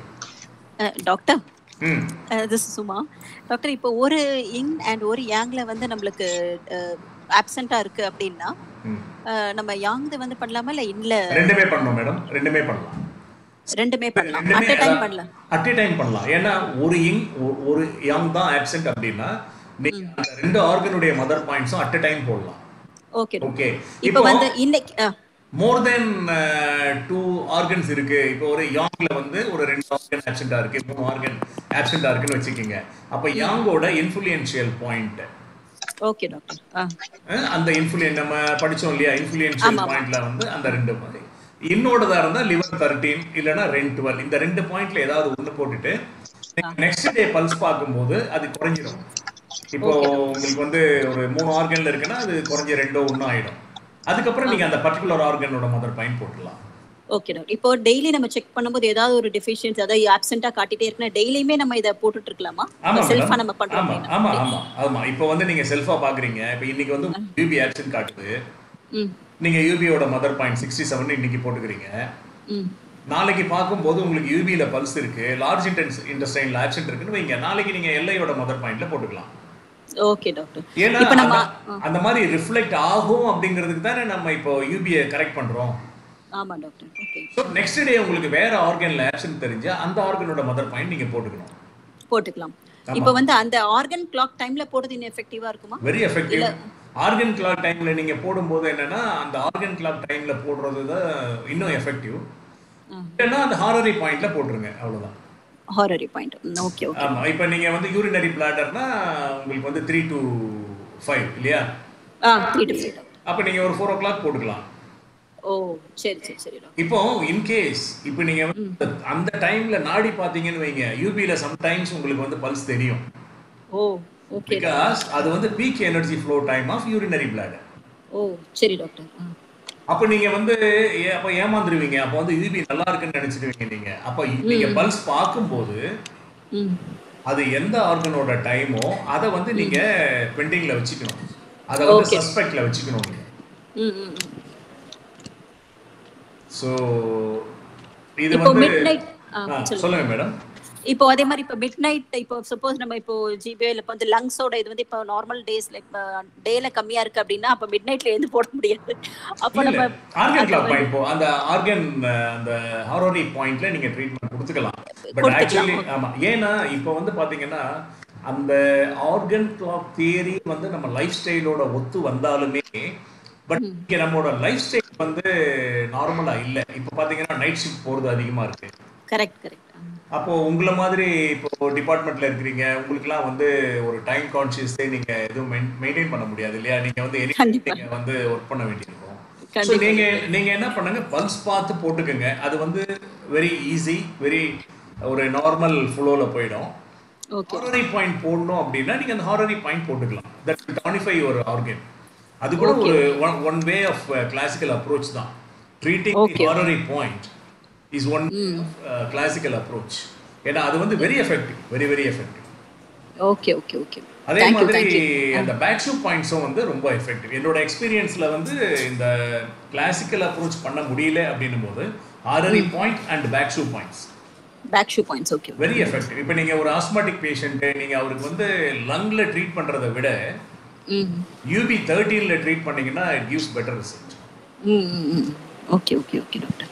doctor hmm this Suma doctor இப்போ ஒரு இங் அண்ட் ஒரு யாங்ல வந்து நம்மளுக்கு ஆப்சென்ட்டா இருக்கு அப்படின்னா ம் அஹ், நம்ம யாங்து வந்து பண்ணலாமா இல்ல இல்ல ரெண்டுமே பண்ணணும் மேடம் ரெண்டுமே பண்ணலாம் ரெண்டுமே பண்ணலாம் ரெண்டுமே அட் அ டைம் பண்ணலாம் அட் எ டைம் பண்ணலாம் ஏன்னா ஒரு இங் ஒரு யங் தான் ஆப்சென்ட் அப்படின்னா நீங்க அந்த ரெண்டு ஆர்கனுடைய மதர் பாயிண்ட்ஸும் அட் எ டைம் போடலாம் ஓகே ஓகே இப்போ இப்போ வந்து இன்னைக்கு அஹ், மோர் தென் டூ ஆர்கன்ஸ் இருக்கு இப்போ ஒரு யாங்ல வந்து ஒரு ரெண்டு ஆர்கன் ஆப்சென்டா இருக்கு மூணு ஆர்கன் ஆப்சென்டா இருக்குன்னு வச்சுக்கோங்க அப்ப யாங்கோட இன்ஃபுளுயன்ஷியல் பாயிண்ட் ஓகே டாக்டர் ஆ அந்த இன்ஃபுளுயன் நம்ம படிச்சோம் இல்லையா இன்ஃபுளுயன்ஷியல் ஆமா, ஆமா. பாயிண்ட்ல வந்து அந்த ரெண்டு மாதிரி இன்னோடதா இருந்தா லிவர் தேர்ட்டீன் இல்லைன்னா ரென் டுவெல் இந்த ரெண்டு பாயிண்ட்ல ஏதாவது ஒண்ணு போட்டுட்டு நெக்ஸ்ட் டே பல்ஸ் பார்க்கும்போது அது குறைஞ்சிரும் இப்போ உங்களுக்கு வந்து ஒரு மூணு ஆர்கன்ல இருக்குன்னா அது குறைஞ்ச ரெண்டோ ஒன்றும் ஆயிடும் அதுக்கப்புறம் நீங்க அந்த பர்டிகுலர் ஆர்கனோட மதர் பாயிண்ட் போட்டுடலாம் ஓகே டாக்டர் இப்போ டெய்லி நம்ம செக் பண்ணும்போது ஏதாவது ஒரு டெஃபிஷியன்சி அதாவது ஆப்சென்ட்டா காட்டிட்டே இருக்குன்னா டெய்லியுமே நம்ம இதை போட்டுட்டு இருக்கலாமா ஆமா செல்ஃபா madam. நம்ம பண்றோம் ஆமா அப்படின்னா ஆமா ஆமா ஆமா இப்போ வந்து நீங்க செல்ஃபா பாக்குறீங்க இப்போ இன்னைக்கு வந்து யூபி ஆப்சன் காட்டுது ம் நீங்க யூபியோட மதர் பாயிண்ட் சிக்ஸ்டி செவன் இன்னைக்கு போட்டுக்கிறீங்க ம் நாளைக்கு பார்க்கும்போது உங்களுக்கு யூபியில பல்ஸ் இருக்கு லார்ஜ் இன்டென்ஸ் இன்டஸ்டைன்ல ஆப்சென்ட் இருக்குன்னு வைங்க நாளைக்கு நீங்க எல்ஐயோட மதர் பாயிண்ட்ல போட்டுக்கலாம் ஓகே டாக்டர் ஏன்னா இப்போ நம்ம அந்த- அந்த மாதிரி ரிஃப்ளெக்ட் ஆகும் அப்படிங்கிறதுக்கு தானே நம்ம இப்போ யூபியை கரெக்ட் பண்றோம் ஆமா doctor okay so next day உங்களுக்கு வேற ஆர்கன்ல ஆப்சென்ட் தெரிஞ்சா அந்த ஆர்கனோட மதர் பாயிண்ட் நீங்க போட்டுக்கணும் போட்டுக்கலாம் ஆமா. இப்போ வந்து அந்த ஆர்கன் கிளாக் டைம்ல போடுறது இன்னும் எஃபெக்டிவா இருக்குமா வெரி எஃபெக்டிவ் ஆர்கன் கிளாக் டைம்ல நீங்க போடும்போது என்னன்னா அந்த ஆர்கன் கிளாக் டைம்ல போடுறது தான் இன்னும் எஃபெக்டிவ் இல்லைன்னா அந்த ஹாரரி பாயிண்ட்ல போட்டுருங்க அவ்வளவுதான் ஹாரரி பாயிண்ட் ஓகே ஓகே ஆமா இப்போ நீங்க வந்து யூரினரி பிளாடர்னா உங்களுக்கு வந்து த்ரீ டு ஃபைவ் இல்லையா ஆ த்ரீ டு ஃபைவ் அப்போ நீங்க ஒரு ஃபோர் ஓ கிளாக் போட்டுக்கலாம் ஓ சரி சரி சரி டாக்டர் இப்போ இன்கேஸ் இப்போ நீங்க வந்து அந்த டைம்ல நாடி பாத்தீங்கன்னு வைங்க யூபியில சம்டைம்ஸ் உங்களுக்கு வந்து பல்ஸ் தெரியும் ஓ ஓகே பிகாஸ் அது வந்து peak energy flow time of urinary bladder ஓ சரி டாக்டர் ஆ அப்ப நீங்க வந்து ஏ- அப்ப ஏமாந்துருவீங்க அப்ப வந்து யூபி நல்லா இருக்குன்னு நினைச்சிடுவீங்க நீங்க அப்ப நீங்க பல்ஸ் பார்க்கும்போது ம் அது எந்த ஆர்கனோட டைமோ அதை வந்து நீங்க பெண்டிங்ல வச்சுக்கணும் அதை வந்து Okay. சஸ்பெக்ட்ல வச்சுக்கணும் நீங்க ம் ம் ம். ஸோ இது இப்போ வந்து மிட் நைட் ஆ, சொல்லுங்க சொல்லுங்க மேடம் இப்போ அதே மாதிரி இப்போ மிட் நைட் இப்போ சப்போஸ் நம்ம இப்போ ஜிபிஎல் இப்போ வந்து லங்ஸோட இது வந்து இப்போ நார்மல் டேஸ்ல இப்போ டேல கம்மியா இருக்கு அப்படின்னா அப்போ மிட் நைட்ல எழுந்து போட முடியாது அப்போ இல்ல நம்ம ஆர்கன் கிளாக் பாயிண்ட் போ அந்த ஆர்கன் அந்த ஹாரோரி பாயிண்ட்ல நீங்க ட்ரீட்மெண்ட் கொடுத்துக்கலாம் பட் கொடுத்துக்கலாம். ஆக்சுவலி ஆமா ஏன்னா இப்போ வந்து பாத்தீங்கன்னா அந்த ஆர்கன் கிளாக் தியரி வந்து நம்ம லைஃப் ஸ்டைலோட ஒத்து வந்தாலுமே பட் இங்க நம்மளோட லைஃப் ஸ்டைல் வந்து நார்மலா இல்ல இப்போ பாத்தீங்கன்னா நைட் ஷிஃப்ட் போறது அதிகமா இருக்கு கரெக்ட் கரெக்ட் அப்போ உங்களை மாதிரி இப்போ டிபார்ட்மெண்ட்ல இருக்கிறீங்க உங்களுக்குலாம் வந்து ஒரு டைம் கான்சியஸே நீங்க எதுவும் மெயின்டைன் பண்ண முடியாது இல்லையா நீங்க வந்து any- கண்டிப்பா. நீங்க வந்து ஒர்க் பண்ண வேண்டியிருக்கும் ஸோ கண்டிப்பா. நீங்க நீங்க என்ன பண்ணுங்க பல்ஸ் பார்த்து போட்டுக்கோங்க அது வந்து வெரி ஈஸி வெரி ஒரு நார்மல் ஃப்ளோல போயிடும் ஓகே ஹாரரி பாயிண்ட் போடணும் அப்படின்னா நீங்க அந்த ஹாரரி பாயிண்ட் போட்டுக்கலாம் தட் டானிஃபை ஒரு ஆர்கன் அது கூட ஒரு one way of classical approach தான் ட்ரீட்டிங் Okay. ஹாரரி point is one classical approach ஏன்னா அது வந்து very effective very very effective okay okay okay அதே தேங்க்யூ மாதிரி தேங்க்யூ அந்த பேக் ஷூ பாயிண்ட்ஸும் வந்து ரொம்ப எஃபெக்டிவ் என்னோட எக்ஸ்பீரியன்ஸ்ல வந்து இந்த கிளாசிக்கல் அப்ரோச் பண்ண முடியல அப்படின்னும் போது ஆரரி பாயிண்ட் அண்ட் பேக் ஷூ பாயிண்ட்ஸ் பேக் ஷூ பாயிண்ட்ஸ் ஓகே வெரி எஃபெக்டிவ் இப்போ நீங்க ஒரு ஆஸ்மாட்டிக் பேஷண்ட் நீங்க அவருக்கு வந்து லங்ல ட்ரீட் பண்றதை விட ம் யூபி தேர்ட்டீன்ல ட்ரீட் பண்ணீங்கன்னா இட் கிவ்ஸ் பெட்டர் ரிசல்ட் ம் ம் okay okay okay doctor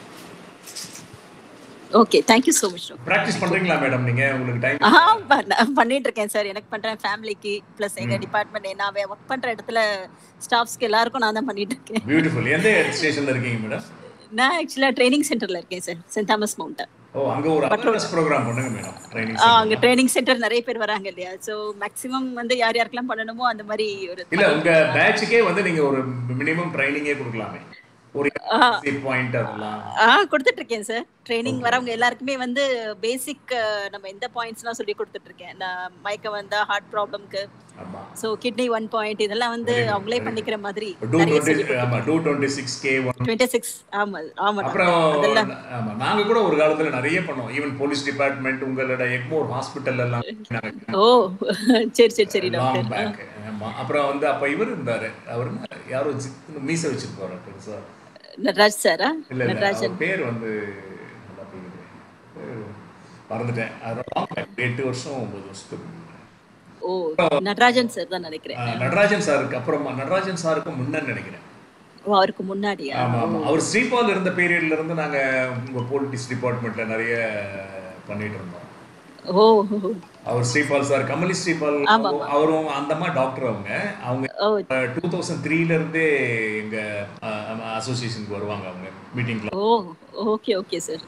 okay thank you so much doctor practice பண்றீங்களா மேடம் நீங்க உங்களுக்கு டைம் ஆஹா பண்ண- பண்ணிட்டு இருக்கேன் சார் எனக்கு பண்றேன் ஃபேமிலிக்கு ப்ளஸ் எங்க டிபார்ட்மெண்ட் நான் ஒர்க் பண்ற இடத்துல ஸ்டாஃப்ஸ்க்கு எல்லாருக்கும் நான் தான் பண்ணிட்டு இருக்கேன் பியூட்டிஃபுல் எந்த ஸ்டேஷன்ல இருக்கீங்க மேடம் நான் ஆக்சுவலா ட்ரைனிங் சென்டர்ல இருக்கேன் சார் சென்ட் தாமஸ் மவுண்டன் ஓ அங்க ஒரு அவேர்னஸ் ப்ரோக்ராம் பண்ணுங்க மேடம் ட்ரைனிங் அங்க ட்ரைனிங் சென்டர் நிறைய பேர் வராங்க இல்லையா ஸோ மேக்ஸிமம் வந்து யார் யாருக்கெல்லாம் பண்ணணுமோ அந்த மாதிரி ஒரு இல்ல உங்க பேட்சுக்கே வந்து நீங்க ஒரு மினிமம் ட்ரைனிங்கே கொடுக்கலாமே ஒரு பாயிண்ட் அதெல்லாம் ஆ கொடுத்துட்டு இருக்கேன் சார் ட்ரைனிங் வரவங்க எல்லாருக்குமே வந்து பேசிக் நம்ம எந்த பாயிண்ட்ஸ்லாம் சொல்லி கொடுத்துட்டு இருக்கேன் நான் மயக்கம் வந்தா ஹார்ட் ப்ராப்ளம்க்கு ஆமா ஸோ கிட்னி ஒன் பாயிண்ட் இதெல்லாம் வந்து Very good, அவங்களே very பண்ணிக்கிற மாதிரி டூ நிறைய சொல்லி டுவெண்ட்டி ஆமா two twenty six K one twenty six ஆமா ஆமா doctor. அப்புறம் அதெல்லாம் ஆமா நாங்க கூட ஒரு காலத்துல நிறைய பண்ணோம் ஈவன் போலீஸ் டிபார்ட்மெண்ட் உங்களோட எக்மோர் ஹாஸ்பிட்டல் எல்லாம் ஓ சரி சரி சரி லாங் டாக்டர் பேக் ஆமா அப்புறம் வந்து அப்ப இவர் இருந்தாரு அவர் யாரோ மீச வச்சிருப்பாரு பெருசா நடராஜ் சாரா இல்ல இல்ல நடராஜன் அவர் பேர் வந்து நல்லா பேரு. பேரு மறந்துட்டேன் அது long back, எட்டு வருஷம் ஒன்பது வருஷத்துக்கு ஓ நடராஜன் சார் தான் நினைக்கிறேன் ஆஹ் நடராஜன் சாருக்கு அப்புறமா நடராஜன் சாருக்கு முன்ன நினைக்கிறேன் ஓ அவருக்கு முன்னாடியா ஆமா ஆமா அவர் ஸ்ரீபால் இருந்த பீரியட்ல இருந்து நாங்க உங்க போலீஸ் டிபார்ட்மெண்ட்ல நிறைய பண்ணிட்டு இருந்தோம் ஓ அவர் ஸ்ரீபால் சார் கமலி ஸ்ரீபால் ஆமா, அவரும் அந்த மாதிரி டாக்டர் அவங்க அவங்க ஓ டூ தௌசண்ட் த்ரீல இருந்தே எங்க அசோசியேஷனுக்கு வருவாங்க அவங்க மீட்டிங்ல ஓ ஓகே ஓகே சார்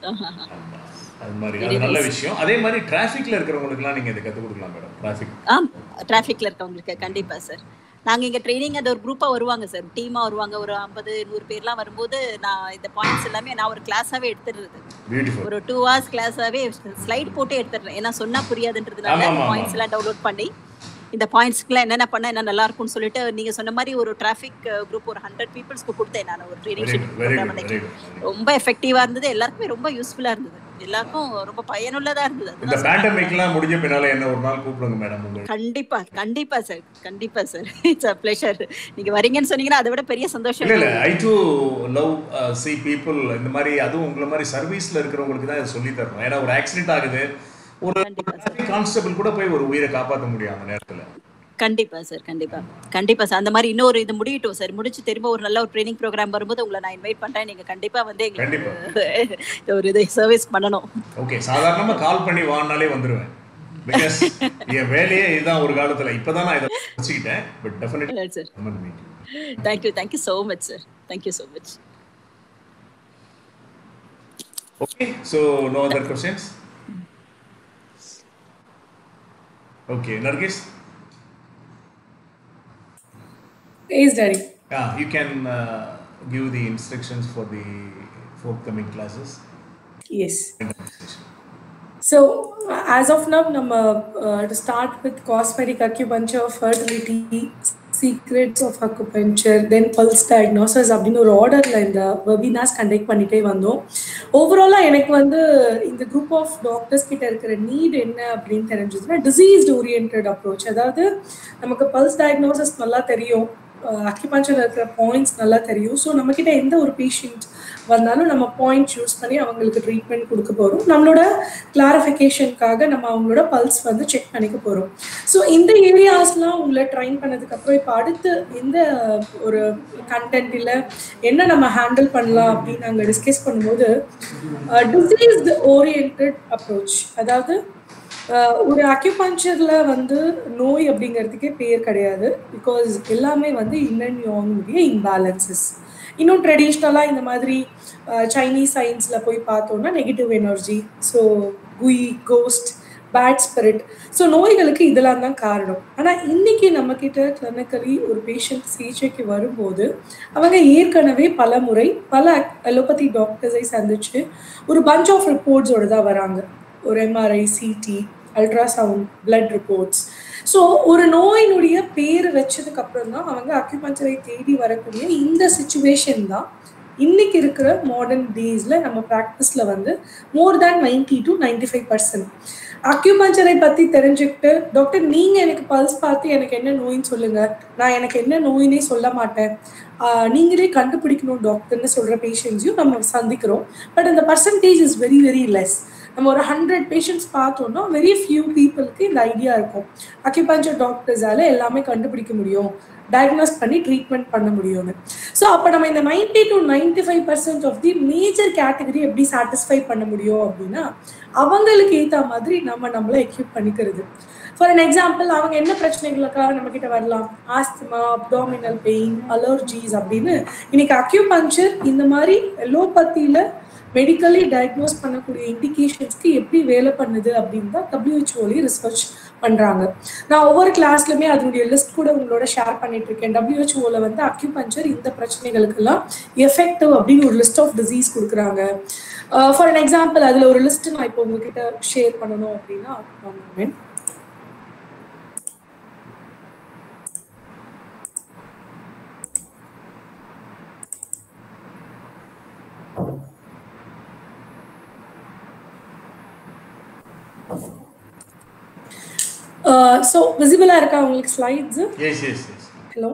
அது மாதிரி அது நல்ல விஷயம் அதே மாதிரி டிராஃபிக்ல இருக்கிறவங்களுக்குலாம் நீங்க இதை கத்துக் கொடுக்கலாம் மேடம் டிராஃபிக் ஆ டிராஃபிக்ல இருக்கவங்களுக்கு கண்டிப்பா சார் நாங்க இங்க ட்ரைனிங் அது ஒரு குரூப்பா வருவாங்க சார் டீமா வருவாங்க ஒரு ஐம்பது நூறு பேர்லாம் வரும்போது நான் இந்த பாயிண்ட்ஸ் எல்லாமே நான் ஒரு கிளாஸாவே எடுத்துடுறது பியூட்டிஃபுல் ஒரு டூ ஹவர்ஸ் கிளாஸாவே ஸ்லைட் போட்டு எடுத்துடுறேன் ஏன்னா சொன்னா புரியாதுன்றதுனால ஆமா, ஆமா, பாயிண்ட்ஸ் எல்லாம் டவுன்லோட் பண்ணி இந்த பாயிண்ட்ஸ்க்குலாம் என்னென்ன பண்ணா என்ன நல்லா இருக்கும்னு சொல்லிட்டு நீங்க சொன்ன மாதிரி ஒரு டிராஃபிக் குரூப் ஒரு ஹண்ட்ரட் பீப்புள்ஸ்க்கு கொடுத்தேன் நான் ஒரு training very good very good very good ரொம்ப எஃபெக்டிவா இருந்தது எல்லாருக்குமே ரொம்ப யூஸ்ஃபுல்லா இருந்தது எல்லாருக்கும் ரொம்ப பயனுள்ளதா இருந்தது இந்த அதுதான் சொல்றேன். பேண்டமிக்லாம் முடிஞ்ச பின்னால என்ன ஒரு நாள் கூப்பிடுங்க மேடம் உங்களுக்கு கண்டிப்பா கண்டிப்பா சார் கண்டிப்பா சார் இட்ஸ் அ ப்ளஷர் நீங்க வரீங்கன்னு சொன்னீங்கன்னா அதை விட பெரிய சந்தோஷம் இல்ல இல்ல I do love see people இந்த மாதிரி அதுவும் உங்களை மாதிரி சர்வீஸ்ல இருக்கிறவங்களுக்கு தான் இதை சொல்லி தரணும் ஏன்னா ஒரு ஆக்சிடென்ட் ஆகுது ஒரு கண்டிப்பா சார் கான்ஸ்டபிள் கூட போய் ஒரு உயிரை காப்பாற்ற முடியும் அந்த நேரத்துல கண்டிப்பா சார் கண்டிப்பா கண்டிப்பா சார் அந்த மாதிரி இன்னொரு இது முடியட்டும் சார் முடிச்சு திரும்ப ஒரு நல்ல ஒரு ட்ரைனிங் ப்ரோக்ராம் வரும்போது உங்களை நான் இன்வைட் பண்றேன் நீங்க கண்டிப்பா வந்து எங்களுக்கு இந்த ஒரு இது சர்வீஸ் பண்ணணும் ஓகே சாதாரணமா கால் பண்ணி வாங்கினாலே வந்துருவேன் பிகாஸ் என் வேலையே இதுதான் ஒரு காலத்துல இப்பதான் நான் இதை வச்சுக்கிட்டேன் but definitely sir meet thank you thank you so much sir thank you so much Okay, so no other questions? Okay, Nargis, Yes, Daddy. yeah, you can uh, give the instructions for the forthcoming classes. Yes. So, as of now, நம்ம uh, to start with cosmetic acupuncture, fertility, secrets of acupuncture, then pulse diagnosis அப்படின்னு ஒரு ஆர்டர்ல இந்த webinars conduct பண்ணிட்டே வந்தோம் ஓவராலா எனக்கு வந்து இந்த குரூப் ஆஃப் டாக்டர்ஸ் கிட்ட இருக்கிற நீட் என்ன அப்படின்னு தெரிஞ்சதுன்னா டிசீஸ்ட் ஓரியன்ட் அப்ரோச் அதாவது நமக்கு பல்ஸ் டயக்னோசிஸ் நல்லா தெரியும் அக்யூபஞ்சர்ல இருக்கிற பாயிண்ட்ஸ் நல்லா தெரியும் ஸோ நம்ம கிட்ட எந்த ஒரு பேஷண்ட் வந்தாலும் நம்ம பாயிண்ட் சூஸ் பண்ணி அவங்களுக்கு ட்ரீட்மெண்ட் கொடுக்க போறோம் நம்மளோட கிளாரிஃபிகேஷனுக்காக நம்ம அவங்களோட பல்ஸ் வந்து செக் பண்ணிக்க போறோம் ஸோ இந்த ஏரியாஸ்லாம் உங்களை ட்ரைன் பண்ணதுக்கு அப்புறம் இப்போ அடுத்து எந்த ஒரு கண்டென்ட் இல்லை என்ன நம்ம ஹேண்டில் பண்ணலாம் அப்படின்னு நாங்கள் டிஸ்கஸ் பண்ணும்போது டிசீஸ் ஓரியன்ட் அப்ரோச் அதாவது ஆஹ் ஒரு அக்யூபஞ்சர்ல வந்து நோய் அப்படிங்கிறதுக்கே பேர் கிடையாது பிகாஸ் எல்லாமே வந்து இன்னன் யோனுடைய இம்பேலன்சஸ் இன்னும் ட்ரெடிஷ்னலாக இந்த மாதிரி சைனீஸ் சயின்ஸில் போய் பார்த்தோம்னா நெகட்டிவ் எனர்ஜி ஸோ குயி கோஸ்ட் பேட் ஸ்பிரிட் ஸோ நோய்களுக்கு இதெல்லாம் தான் காரணம் ஆனால் இன்னைக்கு நம்ம கிட்ட கிளினிக்கலி ஒரு பேஷண்ட் சிகிச்சைக்கு வரும்போது அவங்க ஏற்கனவே பல முறை பல அலோபதி டாக்டர்ஸை சந்திச்சு ஒரு பஞ்ச் ஆஃப் ரிப்போர்ட்ஸோட தான் வராங்க ஒரு MRI CT ultrasound blood reports so ஒரு நோயினுடைய பேர் வச்சதுக்கு அப்புறம் தான் அவங்க அக்யூபஞ்சரை தேடி வரக்கூடிய இந்த சுச்சுவேஷன் தான் இன்னைக்கு இருக்கிற மாடர்ன் டேஸ்ல நம்ம ப்ராக்டிஸ்ல வந்து more than ninety two ninety five percent அக்யூபஞ்சரை பத்தி தெரிஞ்சுக்கிட்டு டாக்டர் நீங்க எனக்கு பல்ஸ் பார்த்து எனக்கு என்ன நோயின்னு சொல்லுங்க நான் எனக்கு என்ன நோயினே சொல்ல மாட்டேன் ஆஹ் நீங்களே கண்டுபிடிக்கணும் டாக்டர்னு சொல்ற பேஷண்ட்ஸையும் நம்ம சந்திக்கிறோம் பட் அந்த percentage is very very less நம்ம ஒரு ஹண்ட்ரட் பேஷண்ட்ஸ் பார்த்தோம்னா வெரி ஃபியூ பீப்புளுக்கு இந்த ஐடியா இருக்கும் அக்யூபஞ்சர் டாக்டர்ஸால எல்லாமே கண்டுபிடிக்க முடியும் டயக்னோஸ் பண்ணி ட்ரீட்மெண்ட் பண்ண முடியும்னு ஸோ அப்போ நம்ம இந்த ninety two ninety five percent of the major category எப்படி சாட்டிஸ்ஃபை பண்ண முடியும் அப்படின்னா அவங்களுக்கு ஏற்ற மாதிரி நம்ம நம்மளை எக்யூப் பண்ணிக்கிறது ஃபார் அன் எக்ஸாம்பிள் அவங்க என்ன பிரச்சனைகளுக்காக நம்ம கிட்ட வரலாம் ஆஸ்துமா அப்டாமினல் பெயின் அலர்ஜிஸ் அப்படின்னு இன்னைக்கு அக்யூபஞ்சர் இந்த மாதிரி எலோபத்தியில மெடிக்கலி டயக்னோஸ் பண்ணக்கூடிய இண்டிகேஷன்ஸ்க்கு எப்படி வேலை பண்ணுது அப்படின்னு தான் டபிள்யூஹெச்ஓலி ரிசர்ச் பண்றாங்க நான் ஒவ்வொரு கிளாஸ்லயுமே அதனுடைய லிஸ்ட் கூட உங்களோட ஷேர் பண்ணிட்டு இருக்கேன் டபிள்யூஹெச்ஓல வந்து அக்யூபஞ்சர் இந்த பிரச்சனைகளுக்கெல்லாம் எஃபெக்டிவ் அப்படின்னு ஒரு லிஸ்ட் ஆஃப் டிசீஸ் கொடுக்குறாங்க ஃபார் அன் எக்ஸாம்பிள் அதுல ஒரு லிஸ்ட் நான் இப்போ உங்ககிட்ட ஷேர் பண்ணணும் அப்படின்னா one moment. ஸோ விசிபிளா இருக்கா உங்களுக்கு slides yes yes yes hello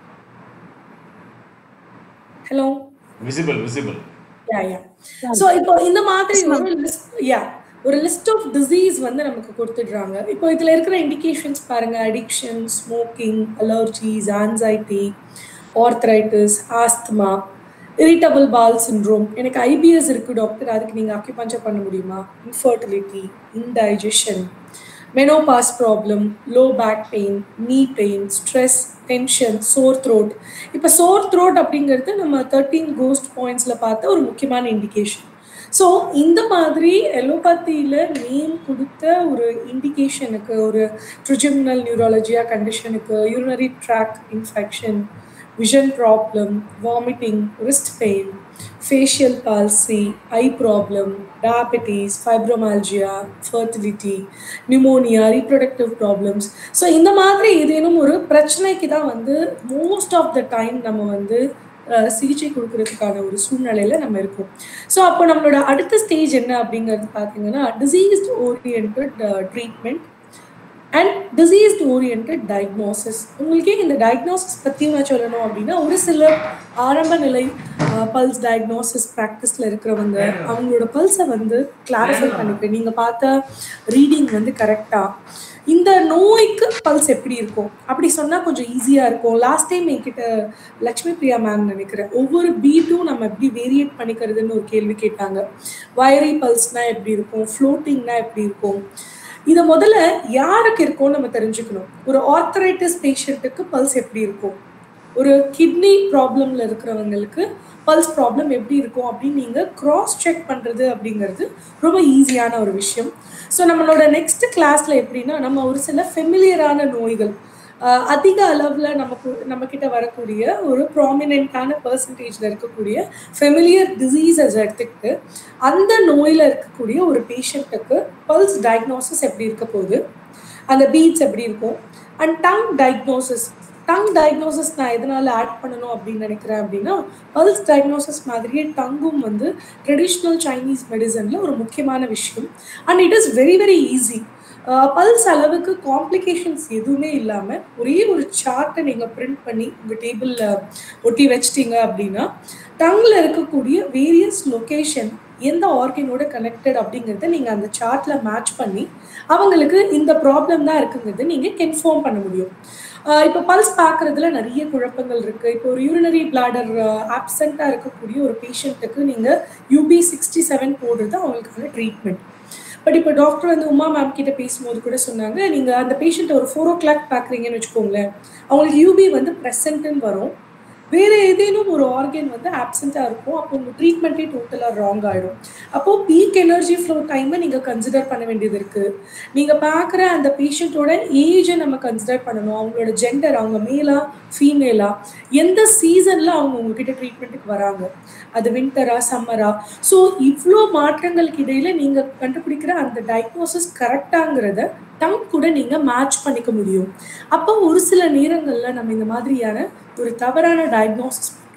hello visible visible yeah yeah so இப்போ இந்த மாதிரி ஒரு லிஸ்ட் யா ஒரு லிஸ்ட் ஆஃப் டிசீஸ் வந்து நமக்கு கொடுத்துடுறாங்க இப்போ இதுல இருக்கிற இண்டிகேஷன்ஸ் பாருங்க addiction smoking allergies anxiety arthritis asthma irritable bowel syndrome எனக்கு ஐபிஎஸ் இருக்கு டாக்டர் அதுக்கு நீங்க அக்யூபஞ்சர் பண்ண முடியுமா infertility indigestion menopause problem low back pain knee pain stress tension sore throat இப்போ சோர் த்ரோட் அப்படிங்கிறது நம்ம தேர்ட்டீன் கோஸ்ட் பாயிண்ட்ஸில் பார்த்த ஒரு முக்கியமான இண்டிகேஷன் ஸோ இந்த மாதிரி எலோபதியில் நேம் கொடுத்த ஒரு இண்டிகேஷனுக்கு ஒரு ட்ரிஜிமினல் நியூராலஜியா கண்டிஷனுக்கு urinary tract infection vision problem vomiting wrist pain facial palsy eye problem diabetes fibromyalgia fertility pneumonia reproductive problems so இந்த மாதிரி ஏதேனும் ஒரு பிரச்சனைக்கு தான் வந்து மோஸ்ட் ஆஃப் த டைம் நம்ம வந்து அஹ், சிகிச்சை கொடுக்கறதுக்கான ஒரு சூழ்நிலையில நம்ம இருக்கோம் ஸோ அப்போ நம்மளோட அடுத்த ஸ்டேஜ் என்ன அப்படிங்கிறது பார்த்தீங்கன்னா diseased orient treatment and diseased orient diagnosis உங்களுக்கே இந்த டயக்னோசிஸ் பற்றி நான் சொல்லணும் அப்படின்னா ஒரு சில ஆரம்ப நிலை பல்ஸ் டயக்னோசிஸ் ப்ராக்டிஸில் இருக்கிறவங்க அவங்களோட பல்ஸை வந்து கிளாரிஃபை பண்ணிக்க நீங்கள் பார்த்த ரீடிங் வந்து கரெக்டாக இந்த நோய்க்கு பல்ஸ் எப்படி இருக்கும் அப்படி சொன்னால் கொஞ்சம் ஈஸியாக இருக்கும் லாஸ்ட் டைம் என்கிட்ட லக்ஷ்மி பிரியா மேம் நினைக்கிறேன் ஒவ்வொரு பீட்டும் நம்ம எப்படி வேரியேட் பண்ணிக்கிறதுன்னு ஒரு கேள்வி கேட்டாங்க வயரி பல்ஸ்னா எப்படி இருக்கும் ஃப்ளோட்டிங்னா எப்படி இருக்கும் இதை முதல்ல யாருக்கு இருக்கும்னு நம்ம தெரிஞ்சுக்கணும் ஒரு ஆர்த்தரைட்டிஸ் பேஷண்ட்டுக்கு பல்ஸ் எப்படி இருக்கும் ஒரு கிட்னி ப்ராப்ளம்ல இருக்கிறவங்களுக்கு பல்ஸ் ப்ராப்ளம் எப்படி இருக்கும் அப்படின்னு நீங்க கிராஸ் செக் பண்றது அப்படிங்கிறது ரொம்ப ஈஸியான ஒரு விஷயம் ஸோ நம்மளோட நெக்ஸ்ட் கிளாஸ்ல எப்படின்னா நம்ம ஒரு சில ஃபெமிலியரான நோய்கள் ஆஹ் அதிக அளவுல நமக்கு நம்ம கிட்ட வரக்கூடிய ஒரு ப்ராமினென்ட்டான பர்சன்டேஜ்ல இருக்கக்கூடிய ஃபெமிலியர் டிசீசஸ் எடுத்துக்கிட்டு அந்த நோயில இருக்கக்கூடிய ஒரு பேஷண்ட்டுக்கு பல்ஸ் டயக்னோசிஸ் எப்படி இருக்க போகுது அந்த பீட்ஸ் எப்படி இருக்கும் and tongue diagnosis tongue diagnosis நான் எதனால ஆட் பண்ணணும் அப்படின்னு நினைக்கிறேன் அப்படின்னா பல்ஸ் டயக்னோசிஸ் மாதிரியே டங்கும் வந்து ட்ரெடிஷ்னல் சைனீஸ் மெடிசன்ல ஒரு முக்கியமான விஷயம் and it is very very easy pulse அளவுக்கு காம்ப்ளிகேஷன்ஸ் எதுவுமே இல்லாமல் ஒரே ஒரு சார்ட்டை நீங்கள் பிரிண்ட் பண்ணி உங்கள் டேபிளில் ஒட்டி வச்சிட்டீங்க அப்படின்னா டங்கில் இருக்கக்கூடிய வேரியஸ் லொக்கேஷன் எந்த ஆர்கனோட கனெக்டட் அப்படிங்கிறத நீங்கள் அந்த சார்ட்டில் மேட்ச் பண்ணி அவங்களுக்கு இந்த ப்ராப்ளம் தான் இருக்குங்கிறத நீங்கள் கன்ஃபார்ம் பண்ண முடியும் ஆஹ் இப்போ பல்ஸ் பார்க்குறதுல நிறைய குழப்பங்கள் இருக்குது இப்போ ஒரு யூரினரி பிளாடர் ஆப்சண்ட்டாக இருக்கக்கூடிய ஒரு பேஷண்ட்டுக்கு நீங்கள் யூபி சிக்ஸ்டி செவன் போடுறது அவங்களுக்கான ட்ரீட்மெண்ட் பட் இப்போ டாக்டர் வந்து உமா மேம் கிட்ட பேசும்போது கூட சொன்னாங்க நீங்க அந்த பேஷண்ட் ஒரு ஃபோர் ஓ கிளாக் பார்க்குறீங்கன்னு வச்சுக்கோங்களேன் அவங்களுக்கு யூபி வந்து ப்ரெசன்ட்னு வரும் வேற ஏதேனும் ஒரு ஆர்கன் வந்து ஆப்சென்ட்டாக இருக்கும் அப்போ உங்கள் ட்ரீட்மெண்ட்டே டோட்டலாக ராங் ஆகிடும் அப்போ பீக் எனர்ஜி ஃப்ளோ டைமை நீங்கள் கன்சிடர் பண்ண வேண்டியது இருக்கு நீங்கள் பார்க்குற அந்த பேஷண்ட்டோட ஏஜை நம்ம கன்சிடர் பண்ணணும் அவங்களோட ஜெண்டர் அவங்க மேலா ஃபீமேலா எந்த சீசனில் அவங்க உங்ககிட்ட ட்ரீட்மெண்ட்டுக்கு வராங்க அது வின்டரா சம்மரா ஸோ இவ்வளோ மாற்றங்களுக்கு இடையில நீங்கள் கண்டுபிடிக்கிற அந்த டயக்னோசிஸ் கரெக்டாங்கிறத டங் கூட நீங்கள் மேட்ச் பண்ணிக்க முடியும் அப்போ ஒரு சில நேரங்களில் நம்ம இந்த மாதிரியான ஒரு தவறான டயக்னோசிஸ்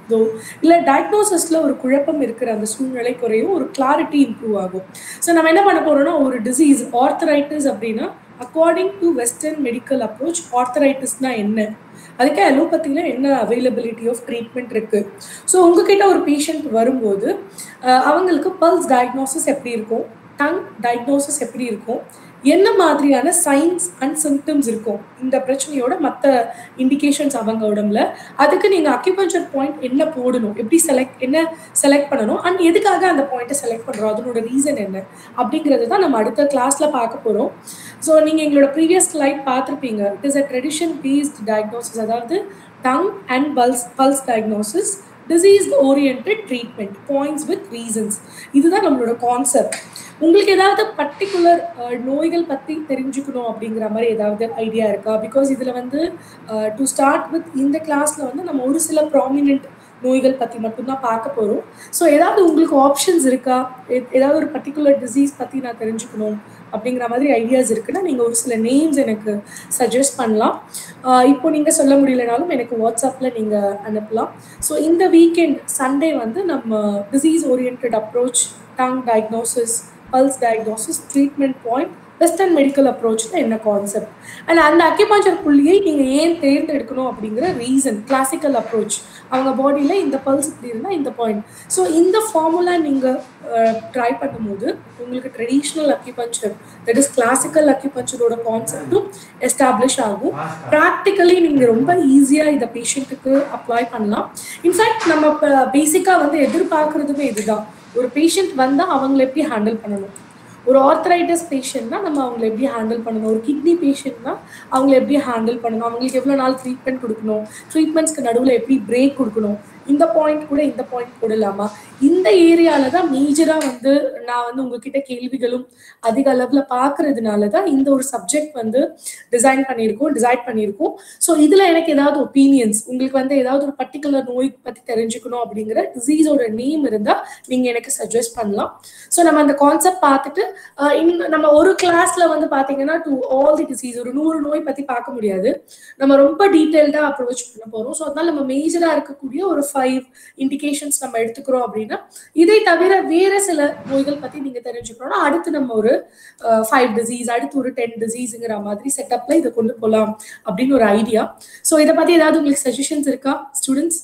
இதோ இல்லை டயக்னோசிஸ்ல ஒரு குழப்பம் இருக்கிற அந்த சூழ்நிலை குறையும் ஒரு கிளாரிட்டி இம்ப்ரூவ் ஆகும் ஸோ நம்ம என்ன பண்ண போறோம்னா ஒரு டிசீஸ் ஆர்த்தரைட்டிஸ் அப்படின்னா according to western medical approach ஆர்த்தரைட்டிஸ்னா என்ன அதுக்கு அலோபதியில் என்ன அவைலபிலிட்டி ஆஃப் ட்ரீட்மெண்ட் இருக்கு ஸோ உங்ககிட்ட ஒரு பேஷண்ட் வரும்போது அஹ், அவங்களுக்கு பல்ஸ் டயக்னோசிஸ் எப்படி இருக்கும் டங் டயக்னோசிஸ் எப்படி இருக்கும் என்ன மாதிரியான சைன்ஸ் அண்ட் சிம்டம்ஸ் இருக்கும் இந்த பிரச்சனையோட மற்ற இண்டிகேஷன்ஸ் அவங்க உடம்புல அதுக்கு நீங்க அக்யூபஞ்சர் பாயிண்ட் என்ன போடணும் எப்படி செலக்ட் என்ன செலக்ட் பண்ணணும் அண்ட் எதுக்காக அந்த பாயிண்ட்டை செலக்ட் பண்றோம் அதனோட ரீசன் என்ன அப்படிங்கிறது தான் நம்ம அடுத்த கிளாஸ்ல பார்க்க போறோம் ஸோ நீங்க எங்களோட ப்ரீவியஸ் ஸ்லைட் பார்த்துருப்பீங்க it is a tradition based diagnosis அதாவது tongue and pulse pulse diagnosis disease orient treatment points with reasons இதுதான் நம்மளோட கான்செப்ட் உங்களுக்கு ஏதாவது பர்டிகுலர் நோய்கள் பற்றி தெரிஞ்சுக்கணும் அப்படிங்கிற மாதிரி ஏதாவது ஐடியா இருக்கா பிகாஸ் இதில் வந்து டு ஸ்டார்ட் வித் இந்த கிளாஸில் வந்து நம்ம ஒரு சில ப்ராமினென்ட் நோய்கள் பற்றி மட்டும்தான் பார்க்க போகிறோம் ஸோ ஏதாவது உங்களுக்கு ஆப்ஷன்ஸ் இருக்கா எ- ஏதாவது ஒரு பர்டிகுலர் டிசீஸ் பற்றி நான் தெரிஞ்சுக்கணும் அப்படிங்கிற மாதிரி ஐடியாஸ் இருக்குன்னா நீங்கள் ஒரு சில நேம்ஸ் எனக்கு சஜஸ்ட் பண்ணலாம் ஆஹ் இப்போ நீங்கள் சொல்ல முடியலனாலும் எனக்கு வாட்ஸ்அப்பில் நீங்கள் அனுப்பலாம் ஸோ இந்த வீக்கெண்ட் சண்டே வந்து நம்ம disease orient approach tongue diagnosis pulse diagnosis treatment point western medical அப்ரோச்சில் என்ன கான்செப்ட் அண்ட் அந்த அக்யூபஞ்சர் புள்ளியை நீங்கள் ஏன் தேர்ந்தெடுக்கணும் அப்படிங்கிற ரீசன் கிளாசிக்கல் அப்ரோச் அவங்க பாடியில் இந்த பல்ஸ் இப்படி இருந்தால் இந்த பாயிண்ட் ஸோ இந்த ஃபார்முலா நீங்கள் ட்ரை பண்ணும்போது உங்களுக்கு traditional acupuncture that is classical அக்யூபஞ்சரோட கான்செப்டும் எஸ்டாப்ளிஷ் ஆகும் ப்ராக்டிக்கலி நீங்கள் ரொம்ப ஈஸியாக இதை பேஷண்ட்டுக்கு அப்ளை பண்ணலாம் இன்ஃபேக்ட் நம்ம இப்போ பேசிக்காக வந்து எதிர்பார்க்குறதுமே இதுதான் ஒரு பேஷண்ட் வந்தால் அவங்கள எப்படி ஹேண்டில் பண்ணணும் ஒரு ஆர்த்தரைட்டிஸ் பேஷண்ட்னா நம்ம அவங்களை எப்படி ஹேண்டில் பண்ணணும் ஒரு கிட்னி பேஷண்ட்னா அவங்களை எப்படி ஹேண்டில் பண்ணணும் அவங்களுக்கு எவ்வளோ நாள் ட்ரீட்மெண்ட் கொடுக்கணும் ட்ரீட்மெண்ட்ஸ்க்கு நடுவில் எப்படி பிரேக் கொடுக்கணும் இந்த பாயிண்ட் கூட இந்த பாயிண்ட் போடலாமா இந்த ஏரியால தான் மேஜராக வந்து நான் வந்து உங்ககிட்ட கேள்விகளும் அதிக அளவில் பார்க்கறதுனால தான் இந்த ஒரு சப்ஜெக்ட் வந்து டிசைன் பண்ணியிருக்கோம் டிசைட் பண்ணியிருக்கோம் ஸோ இதில் எனக்கு ஏதாவது ஒப்பீனியன்ஸ் உங்களுக்கு வந்து ஏதாவது ஒரு பர்டிகுலர் நோய் பற்றி தெரிஞ்சுக்கணும் அப்படிங்கிற டிசீஸோட நேம் இருந்தால் நீங்கள் எனக்கு சஜஸ்ட் பண்ணலாம் ஸோ நம்ம அந்த கான்செப்ட் பார்த்துட்டு ஆஹ் இன்னும் நம்ம ஒரு கிளாஸ்ல வந்து பாத்தீங்கன்னா டு ஆல் தி டிசீஸ் ஒரு நூறு நோய் பத்தி பார்க்க முடியாது நம்ம ரொம்ப டீட்டெயில்டா அப்ரோச் பண்ண போறோம் ஸோ அதனால நம்ம மேஜரா இருக்கக்கூடிய ஒரு ஃபைவ் இண்டிகேஷன்ஸ் நம்ம எடுத்துக்கிறோம் அப்படின்னா இதை தவிர வேற சில நோய்கள் பத்தி நீங்க தெரிஞ்சுக்கணும்னா அடுத்து நம்ம ஒரு ஃபைவ் டிசீஸ் அடுத்து ஒரு டென் டிசீஸ்ங்கிற மாதிரி செட்டப்ல இதை கொண்டு போகலாம் அப்படின்னு ஒரு ஐடியா ஸோ இதை பத்தி ஏதாவது உங்களுக்கு சஜஷன்ஸ் இருக்கா ஸ்டூடெண்ட்ஸ்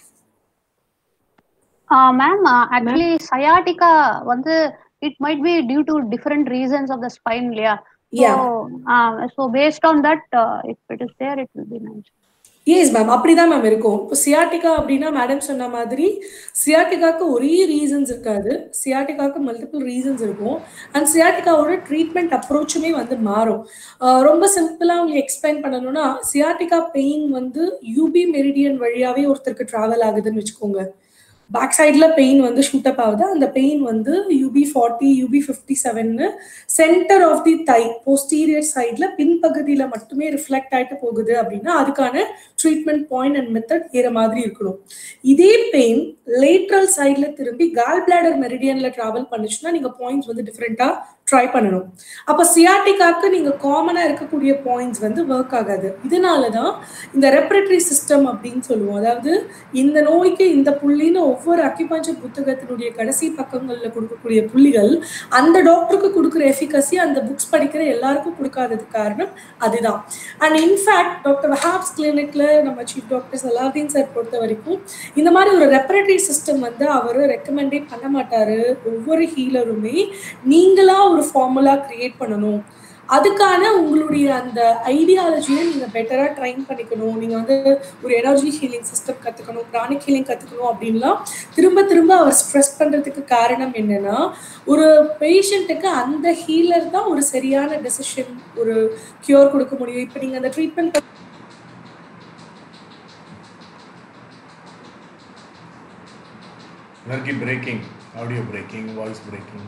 மேம் ஆக்சுவலி சயாட்டிகா வந்து it might be due to different reasons of the spine இல்லையா Yeah. So based on that if it is there it will be nice yes ma'am அப்படிதான் ma'am இருக்கும் இப்போ sciatica அப்படின்னா madam சொன்ன மாதிரி சியாட்டிகாக்கு ஒரே reasons இருக்காது சியாட்டிகாக்கு மல்டிபிள் ரீசன்ஸ் இருக்கும் அண்ட் சியாட்டிகாவோட ட்ரீட்மெண்ட் அப்ரோச்சுமே வந்து மாறும் ஆஹ் ரொம்ப சிம்பிளா உங்களுக்கு எக்ஸ்பிளைன் பண்ணணும்னா சியாட்டிகா பெயின் வந்து யூபி மெரிடியன் வழியாவே ஒருத்தருக்கு டிராவல் ஆகுதுன்னு வச்சுக்கோங்க பேக் சைடில் பெயின் வந்து ஷூட் அப் ஆகுது அந்த பெயின் வந்து யூபி ஃபார்ட்டி யூபி ஃபிஃப்டி செவன்னு center of the thigh posterior சைடில் பின்பகுதியில் மட்டுமே ரிஃப்ளெக்ட் ஆகிட்டு போகுது அப்படின்னா அதுக்கான ட்ரீட்மெண்ட் பாயிண்ட் அண்ட் மெத்தட் வேற மாதிரி இருக்கணும் இதே பெயின் லேட்ரல் சைடில் திரும்பி கால் பிளாடர் மெரிடியனில் ட்ராவல் பண்ணுச்சுன்னா நீங்கள் பாயிண்ட்ஸ் வந்து டிஃப்ரெண்ட்டாக ட்ரை பண்ணணும் அப்போ சியாட்டிக்காக்கு நீங்கள் காமனாக இருக்கக்கூடிய பாயிண்ட்ஸ் வந்து ஒர்க் ஆகாது இதனால தான் இந்த ரெப்ரேட்டரி சிஸ்டம் அப்படின்னு சொல்லுவோம் அதாவது இந்த நோய்க்கு இந்த புள்ளின்னு ஒவ்வொரு அக்கிபஞ்சர் புத்தகத்தினுடைய கடைசி பக்கங்களில் கொடுக்கக்கூடிய புள்ளிகள் அந்த டாக்டருக்கு கொடுக்குற எஃபிகசி அந்த புக்ஸ் படிக்கிற எல்லாருக்கும் கொடுக்காததுக்கு காரணம் அதுதான் அண்ட் இன்ஃபேக்ட் டாக்டர் வஹாப்ஸ் கிளினிக்ல நம்ம சீஃப் டாக்டர்ஸ் எல்லாத்தையும் சார் பொறுத்த வரைக்கும் இந்த மாதிரி ஒரு ரெப்ரேட்டரி சிஸ்டம் வந்து அவர் ரெக்கமெண்டே பண்ண மாட்டாரு ஒவ்வொரு ஹீலருமே நீங்களா ஒரு ஃபார்முலா கிரியேட் பண்ணணும் அதுக்கான உங்களுடைய அந்த ஐடியாலஜியை நீங்க பெட்டரா ட்ரைன் பண்ணிக்கணும் நீங்க வந்து ஒரு எனர்ஜி ஹீலிங் சிஸ்டம் கத்துக்கணும் பிராணிக் ஹீலிங் கத்துக்கணும் அப்படின்லாம் திரும்ப திரும்ப அவர் ஸ்ட்ரெஸ் பண்றதுக்கு காரணம் என்னன்னா ஒரு பேஷண்ட்டுக்கு அந்த ஹீலர் தான் ஒரு சரியான டெசிஷன் ஒரு கியூர் கொடுக்க முடியும் இப்போ நீங்க அந்த treatment Energy breaking, audio breaking, voice breaking.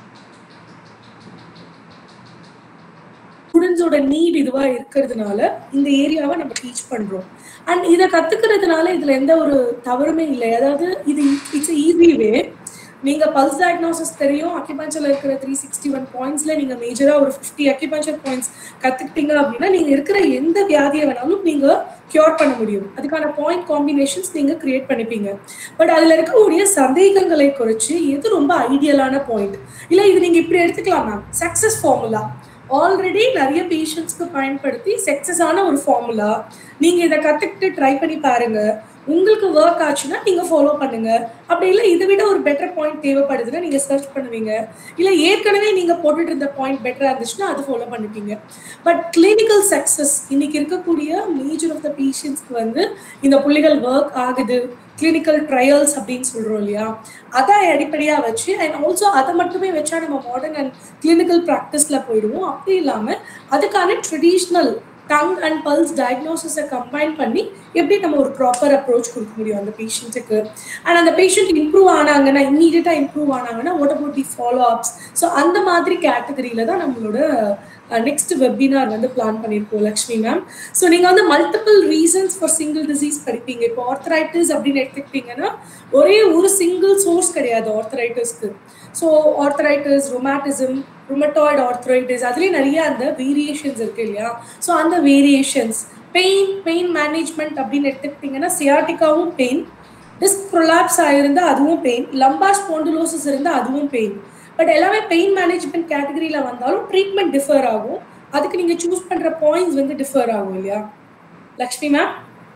ஸ்டூடெண்ட்ஸோட நீட் இதுவா இருக்கிறதுனால இந்த ஏரியாவை நம்ம டீச் பண்றோம் அண்ட் இதை கத்துக்கிறதுனால இதுல எந்த ஒரு தவறுமே இல்லை அதாவது இது இட்ஸ் ஈஸி வே நீங்க பல்ஸ் டயக்னோசிஸ் தெரியும் அக்கிபஞ்சர்ல இருக்கிற த்ரீ சிக்ஸ்டி ஒன் பாயிண்ட்ஸ்ல நீங்க மேஜரா ஒரு ஃபிஃப்டி அக்கிபஞ்சர் பாயிண்ட்ஸ் கத்துக்கிட்டீங்க அப்படின்னா நீங்க இருக்கிற எந்த வியாதியை வேணாலும் நீங்க கியூர் பண்ண முடியும் அதுக்கான பாயிண்ட் காம்பினேஷன்ஸ் நீங்க கிரியேட் பண்ணிப்பீங்க பட் அதுல இருக்கக்கூடிய சந்தேகங்களை குறைச்சு எது ரொம்ப ஐடியலான பாயிண்ட் இல்ல இது நீங்க இப்படி எடுத்துக்கலாம் மேம் சக்சஸ் ஃபார்முலா ஆல்ரெடி நிறைய பேஷண்ட்ஸ்க்கு பயன்படுத்தி சக்சஸான ஒரு ஃபார்முலா நீங்க இதை கத்துக்கிட்டு ட்ரை பண்ணி பாருங்க உங்களுக்கு ஒர்க் ஆச்சுன்னா நீங்க ஃபாலோ பண்ணுங்க அப்படி இல்லை இதை விட ஒரு பெட்டர் பாயிண்ட் தேவைப்படுதுன்னா நீங்க சர்ச் பண்ணுவீங்க இல்ல ஏற்கனவே நீங்க போட்டுட்டு இருந்த பாயிண்ட் பெட்டரா இருந்துச்சுன்னா அது ஃபாலோ பண்ணிப்பீங்க பட் கிளினிக்கல் சக்சஸ் இன்னைக்கு இருக்கக்கூடிய மேஜர் ஆஃப் த பேஷண்ட்ஸ்க்கு வந்து இந்த புள்ளிகள் ஒர்க் ஆகுது கிளினிக்கல் ட்ரையல்ஸ் அப்படின்னு சொல்றோம் இல்லையா அதை அடிப்படையா வச்சு அண்ட் ஆல்சோ அதை மட்டுமே வச்சா நம்ம மாடர்ன் அண்ட் கிளினிக்கல் ப்ராக்டிஸ்ல போயிடுவோம் அப்படி இல்லாம அதுக்கான ட்ரெடிஷ்னல் டங் அண்ட் பல்ஸ் டயக்னோசிஸை கம்பைன் பண்ணி எப்படி நம்ம ஒரு ப்ராப்பர் அப்ரோச் கொடுக்க முடியும் அந்த பேஷண்ட்டுக்கு அண்ட் அந்த பேஷண்ட் இம்ப்ரூவ் ஆனாங்கன்னா இம்மீடியட்டா இம்ப்ரூவ் ஆனாங்கன்னா what about the follow ups so அந்த மாதிரி கேட்டகரியில தான் நம்மளோட நெக்ஸ்ட் வெபினார் வந்து பிளான் பண்ணியிருக்கோம் லக்ஷ்மி மேம் ஸோ நீங்க வந்து multiple reasons for single disease படிப்பீங்க இப்போ ஆர்த்தரைட்டிஸ் அப்படின்னு எடுத்துக்கிட்டீங்கன்னா ஒரே ஒரு சிங்கிள் சோர்ஸ் கிடையாது ஆர்த்தரைட்டிஸ்க்கு so arthritis rheumatism rheumatoid arthritis அதுலேயே நிறைய அந்த வேரியேஷன்ஸ் இருக்கு இல்லையா ஸோ அந்த வேரியேஷன்ஸ் பெயின் பெயின் மேனேஜ்மெண்ட் அப்படின்னு எடுத்துக்கிட்டிங்கன்னா சியாட்டிக்காவும் பெயின் டிஸ்க் ப்ரொலாப்ஸ் ஆயிருந்தா அதுவும் பெயின் லம்பா ஸ்பாண்டிலோசிஸ் இருந்தால் அதுவும் பெயின் பட் எல்லாமே பெயின் மேனேஜ்மெண்ட் கேட்டகரியில் வந்தாலும் ட்ரீட்மெண்ட் டிஃபர் ஆகும் அதுக்கு நீங்கள் சூஸ் பண்ணுற பாயிண்ட்ஸ் வந்து டிஃபர் ஆகும் இல்லையா Lakshmi ma'am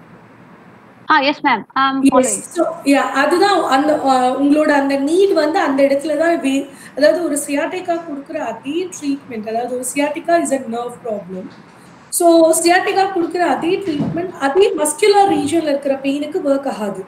ah yes ma'am I'm following அதுதான் அந்த அஹ், உங்களோட அந்த நீட் வந்து அந்த இடத்துல தான் வே- அதாவது ஒரு சியாட்டிக்கா கொடுக்குற அதே ட்ரீட்மெண்ட் அதாவது ஒரு sciatica is a nerve problem so sciatica கொடுக்குற அதே ட்ரீட்மெண்ட் அதே மஸ்குலர் ரீஜன்ல இருக்கிற பெயினுக்கு ஒர்க் ஆகாது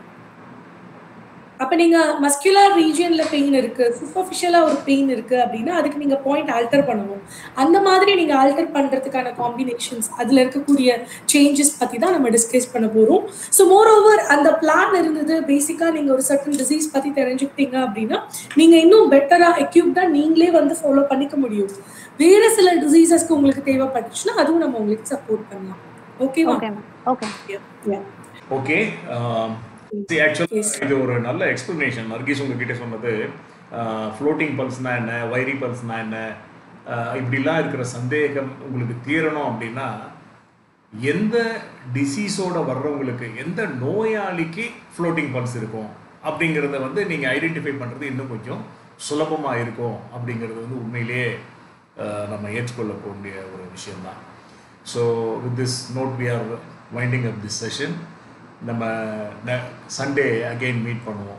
அப்ப நீங்க மஸ்குலர் ரீஜியன்ல பெயின் இருக்கு சூப்பர்ஃபிஷியலா ஒரு பெயின் இருக்கு அப்படின்னா அதுக்கு நீங்க பாயிண்ட் ஆல்டர் பண்ணணும் அந்த மாதிரி நீங்க ஆல்டர் பண்றதுக்கான காம்பினேஷன்ஸ் அதுல இருக்கக்கூடிய சேஞ்சஸ் பத்தி தான் நம்ம டிஸ்கஸ் பண்ண போறோம் ஸோ மோர் ஓவர் அந்த பிளான் இருந்தது பேசிக்கா நீங்க ஒரு சர்டன் டிசீஸ் பத்தி தெரிஞ்சுக்கிட்டீங்க அப்படின்னா நீங்க இன்னும் பெட்டரா எக்யூப்டா நீங்களே வந்து ஃபாலோ பண்ணிக்க முடியும் வேற சில டிசீசஸ்க்கு உங்களுக்கு தேவைப்பட்டுச்சுன்னா அதுவும் நம்ம உங்களுக்கு சப்போர்ட் பண்ணலாம் ஓகேவா okay ma'am okay okay actually இது ஒரு நல்ல எக்ஸ்பிளனேஷன் நர்கீஸ் உங்ககிட்ட சொன்னது ஃப்ளோட்டிங் பல்ஸ்னா என்ன வைரி பல்ஸ்னா என்ன ஆஹ் இப்படிலாம் இருக்கிற சந்தேகம் உங்களுக்கு தீரணும் அப்படின்னா எந்த டிசீஸோட வர்றவங்களுக்கு எந்த நோயாளிக்கு ஃப்ளோட்டிங் பல்ஸ் இருக்கும் அப்படிங்கிறத வந்து நீங்கள் ஐடென்டிஃபை பண்ணுறது இன்னும் கொஞ்சம் சுலபமாக இருக்கும் அப்படிங்கிறது வந்து உண்மையிலேயே ஆஹ் நம்ம ஏற்றுக்கொள்ளக்கூடிய ஒரு விஷயம்தான் so with this note we are winding up this session நம்ம சண்டே அகெயின் மீட் பண்ணுவோம்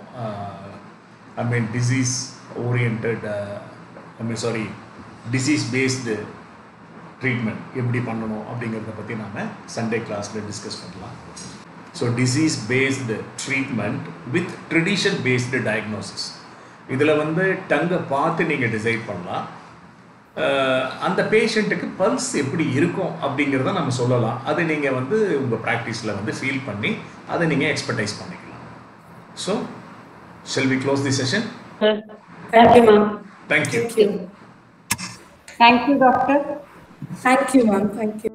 I mean disease orient I mean sorry disease based treatment எப்படி பண்ணணும் அப்படிங்கிறத பற்றி நாம் சண்டே கிளாஸில் டிஸ்கஸ் பண்ணலாம் so disease based treatment with tradition based diagnosis இதில் வந்து டங்கை பார்த்து நீங்கள் டிசைட் பண்ணலாம் அஹ் அந்த பேஷண்ட்டுக்கு பல்ஸ் எப்படி இருக்கும் அப்படிங்கிறத நம்ம சொல்லலாம் அதை நீங்கள் வந்து உங்கள் ப்ராக்டிஸில் வந்து ஃபீல் பண்ணி அதை நீங்கள் எக்ஸ்பர்டைஸ் பண்ணிக்கலாம் so shall we close the session thank you ma'am thank you thank you doctor thank you ma'am thank you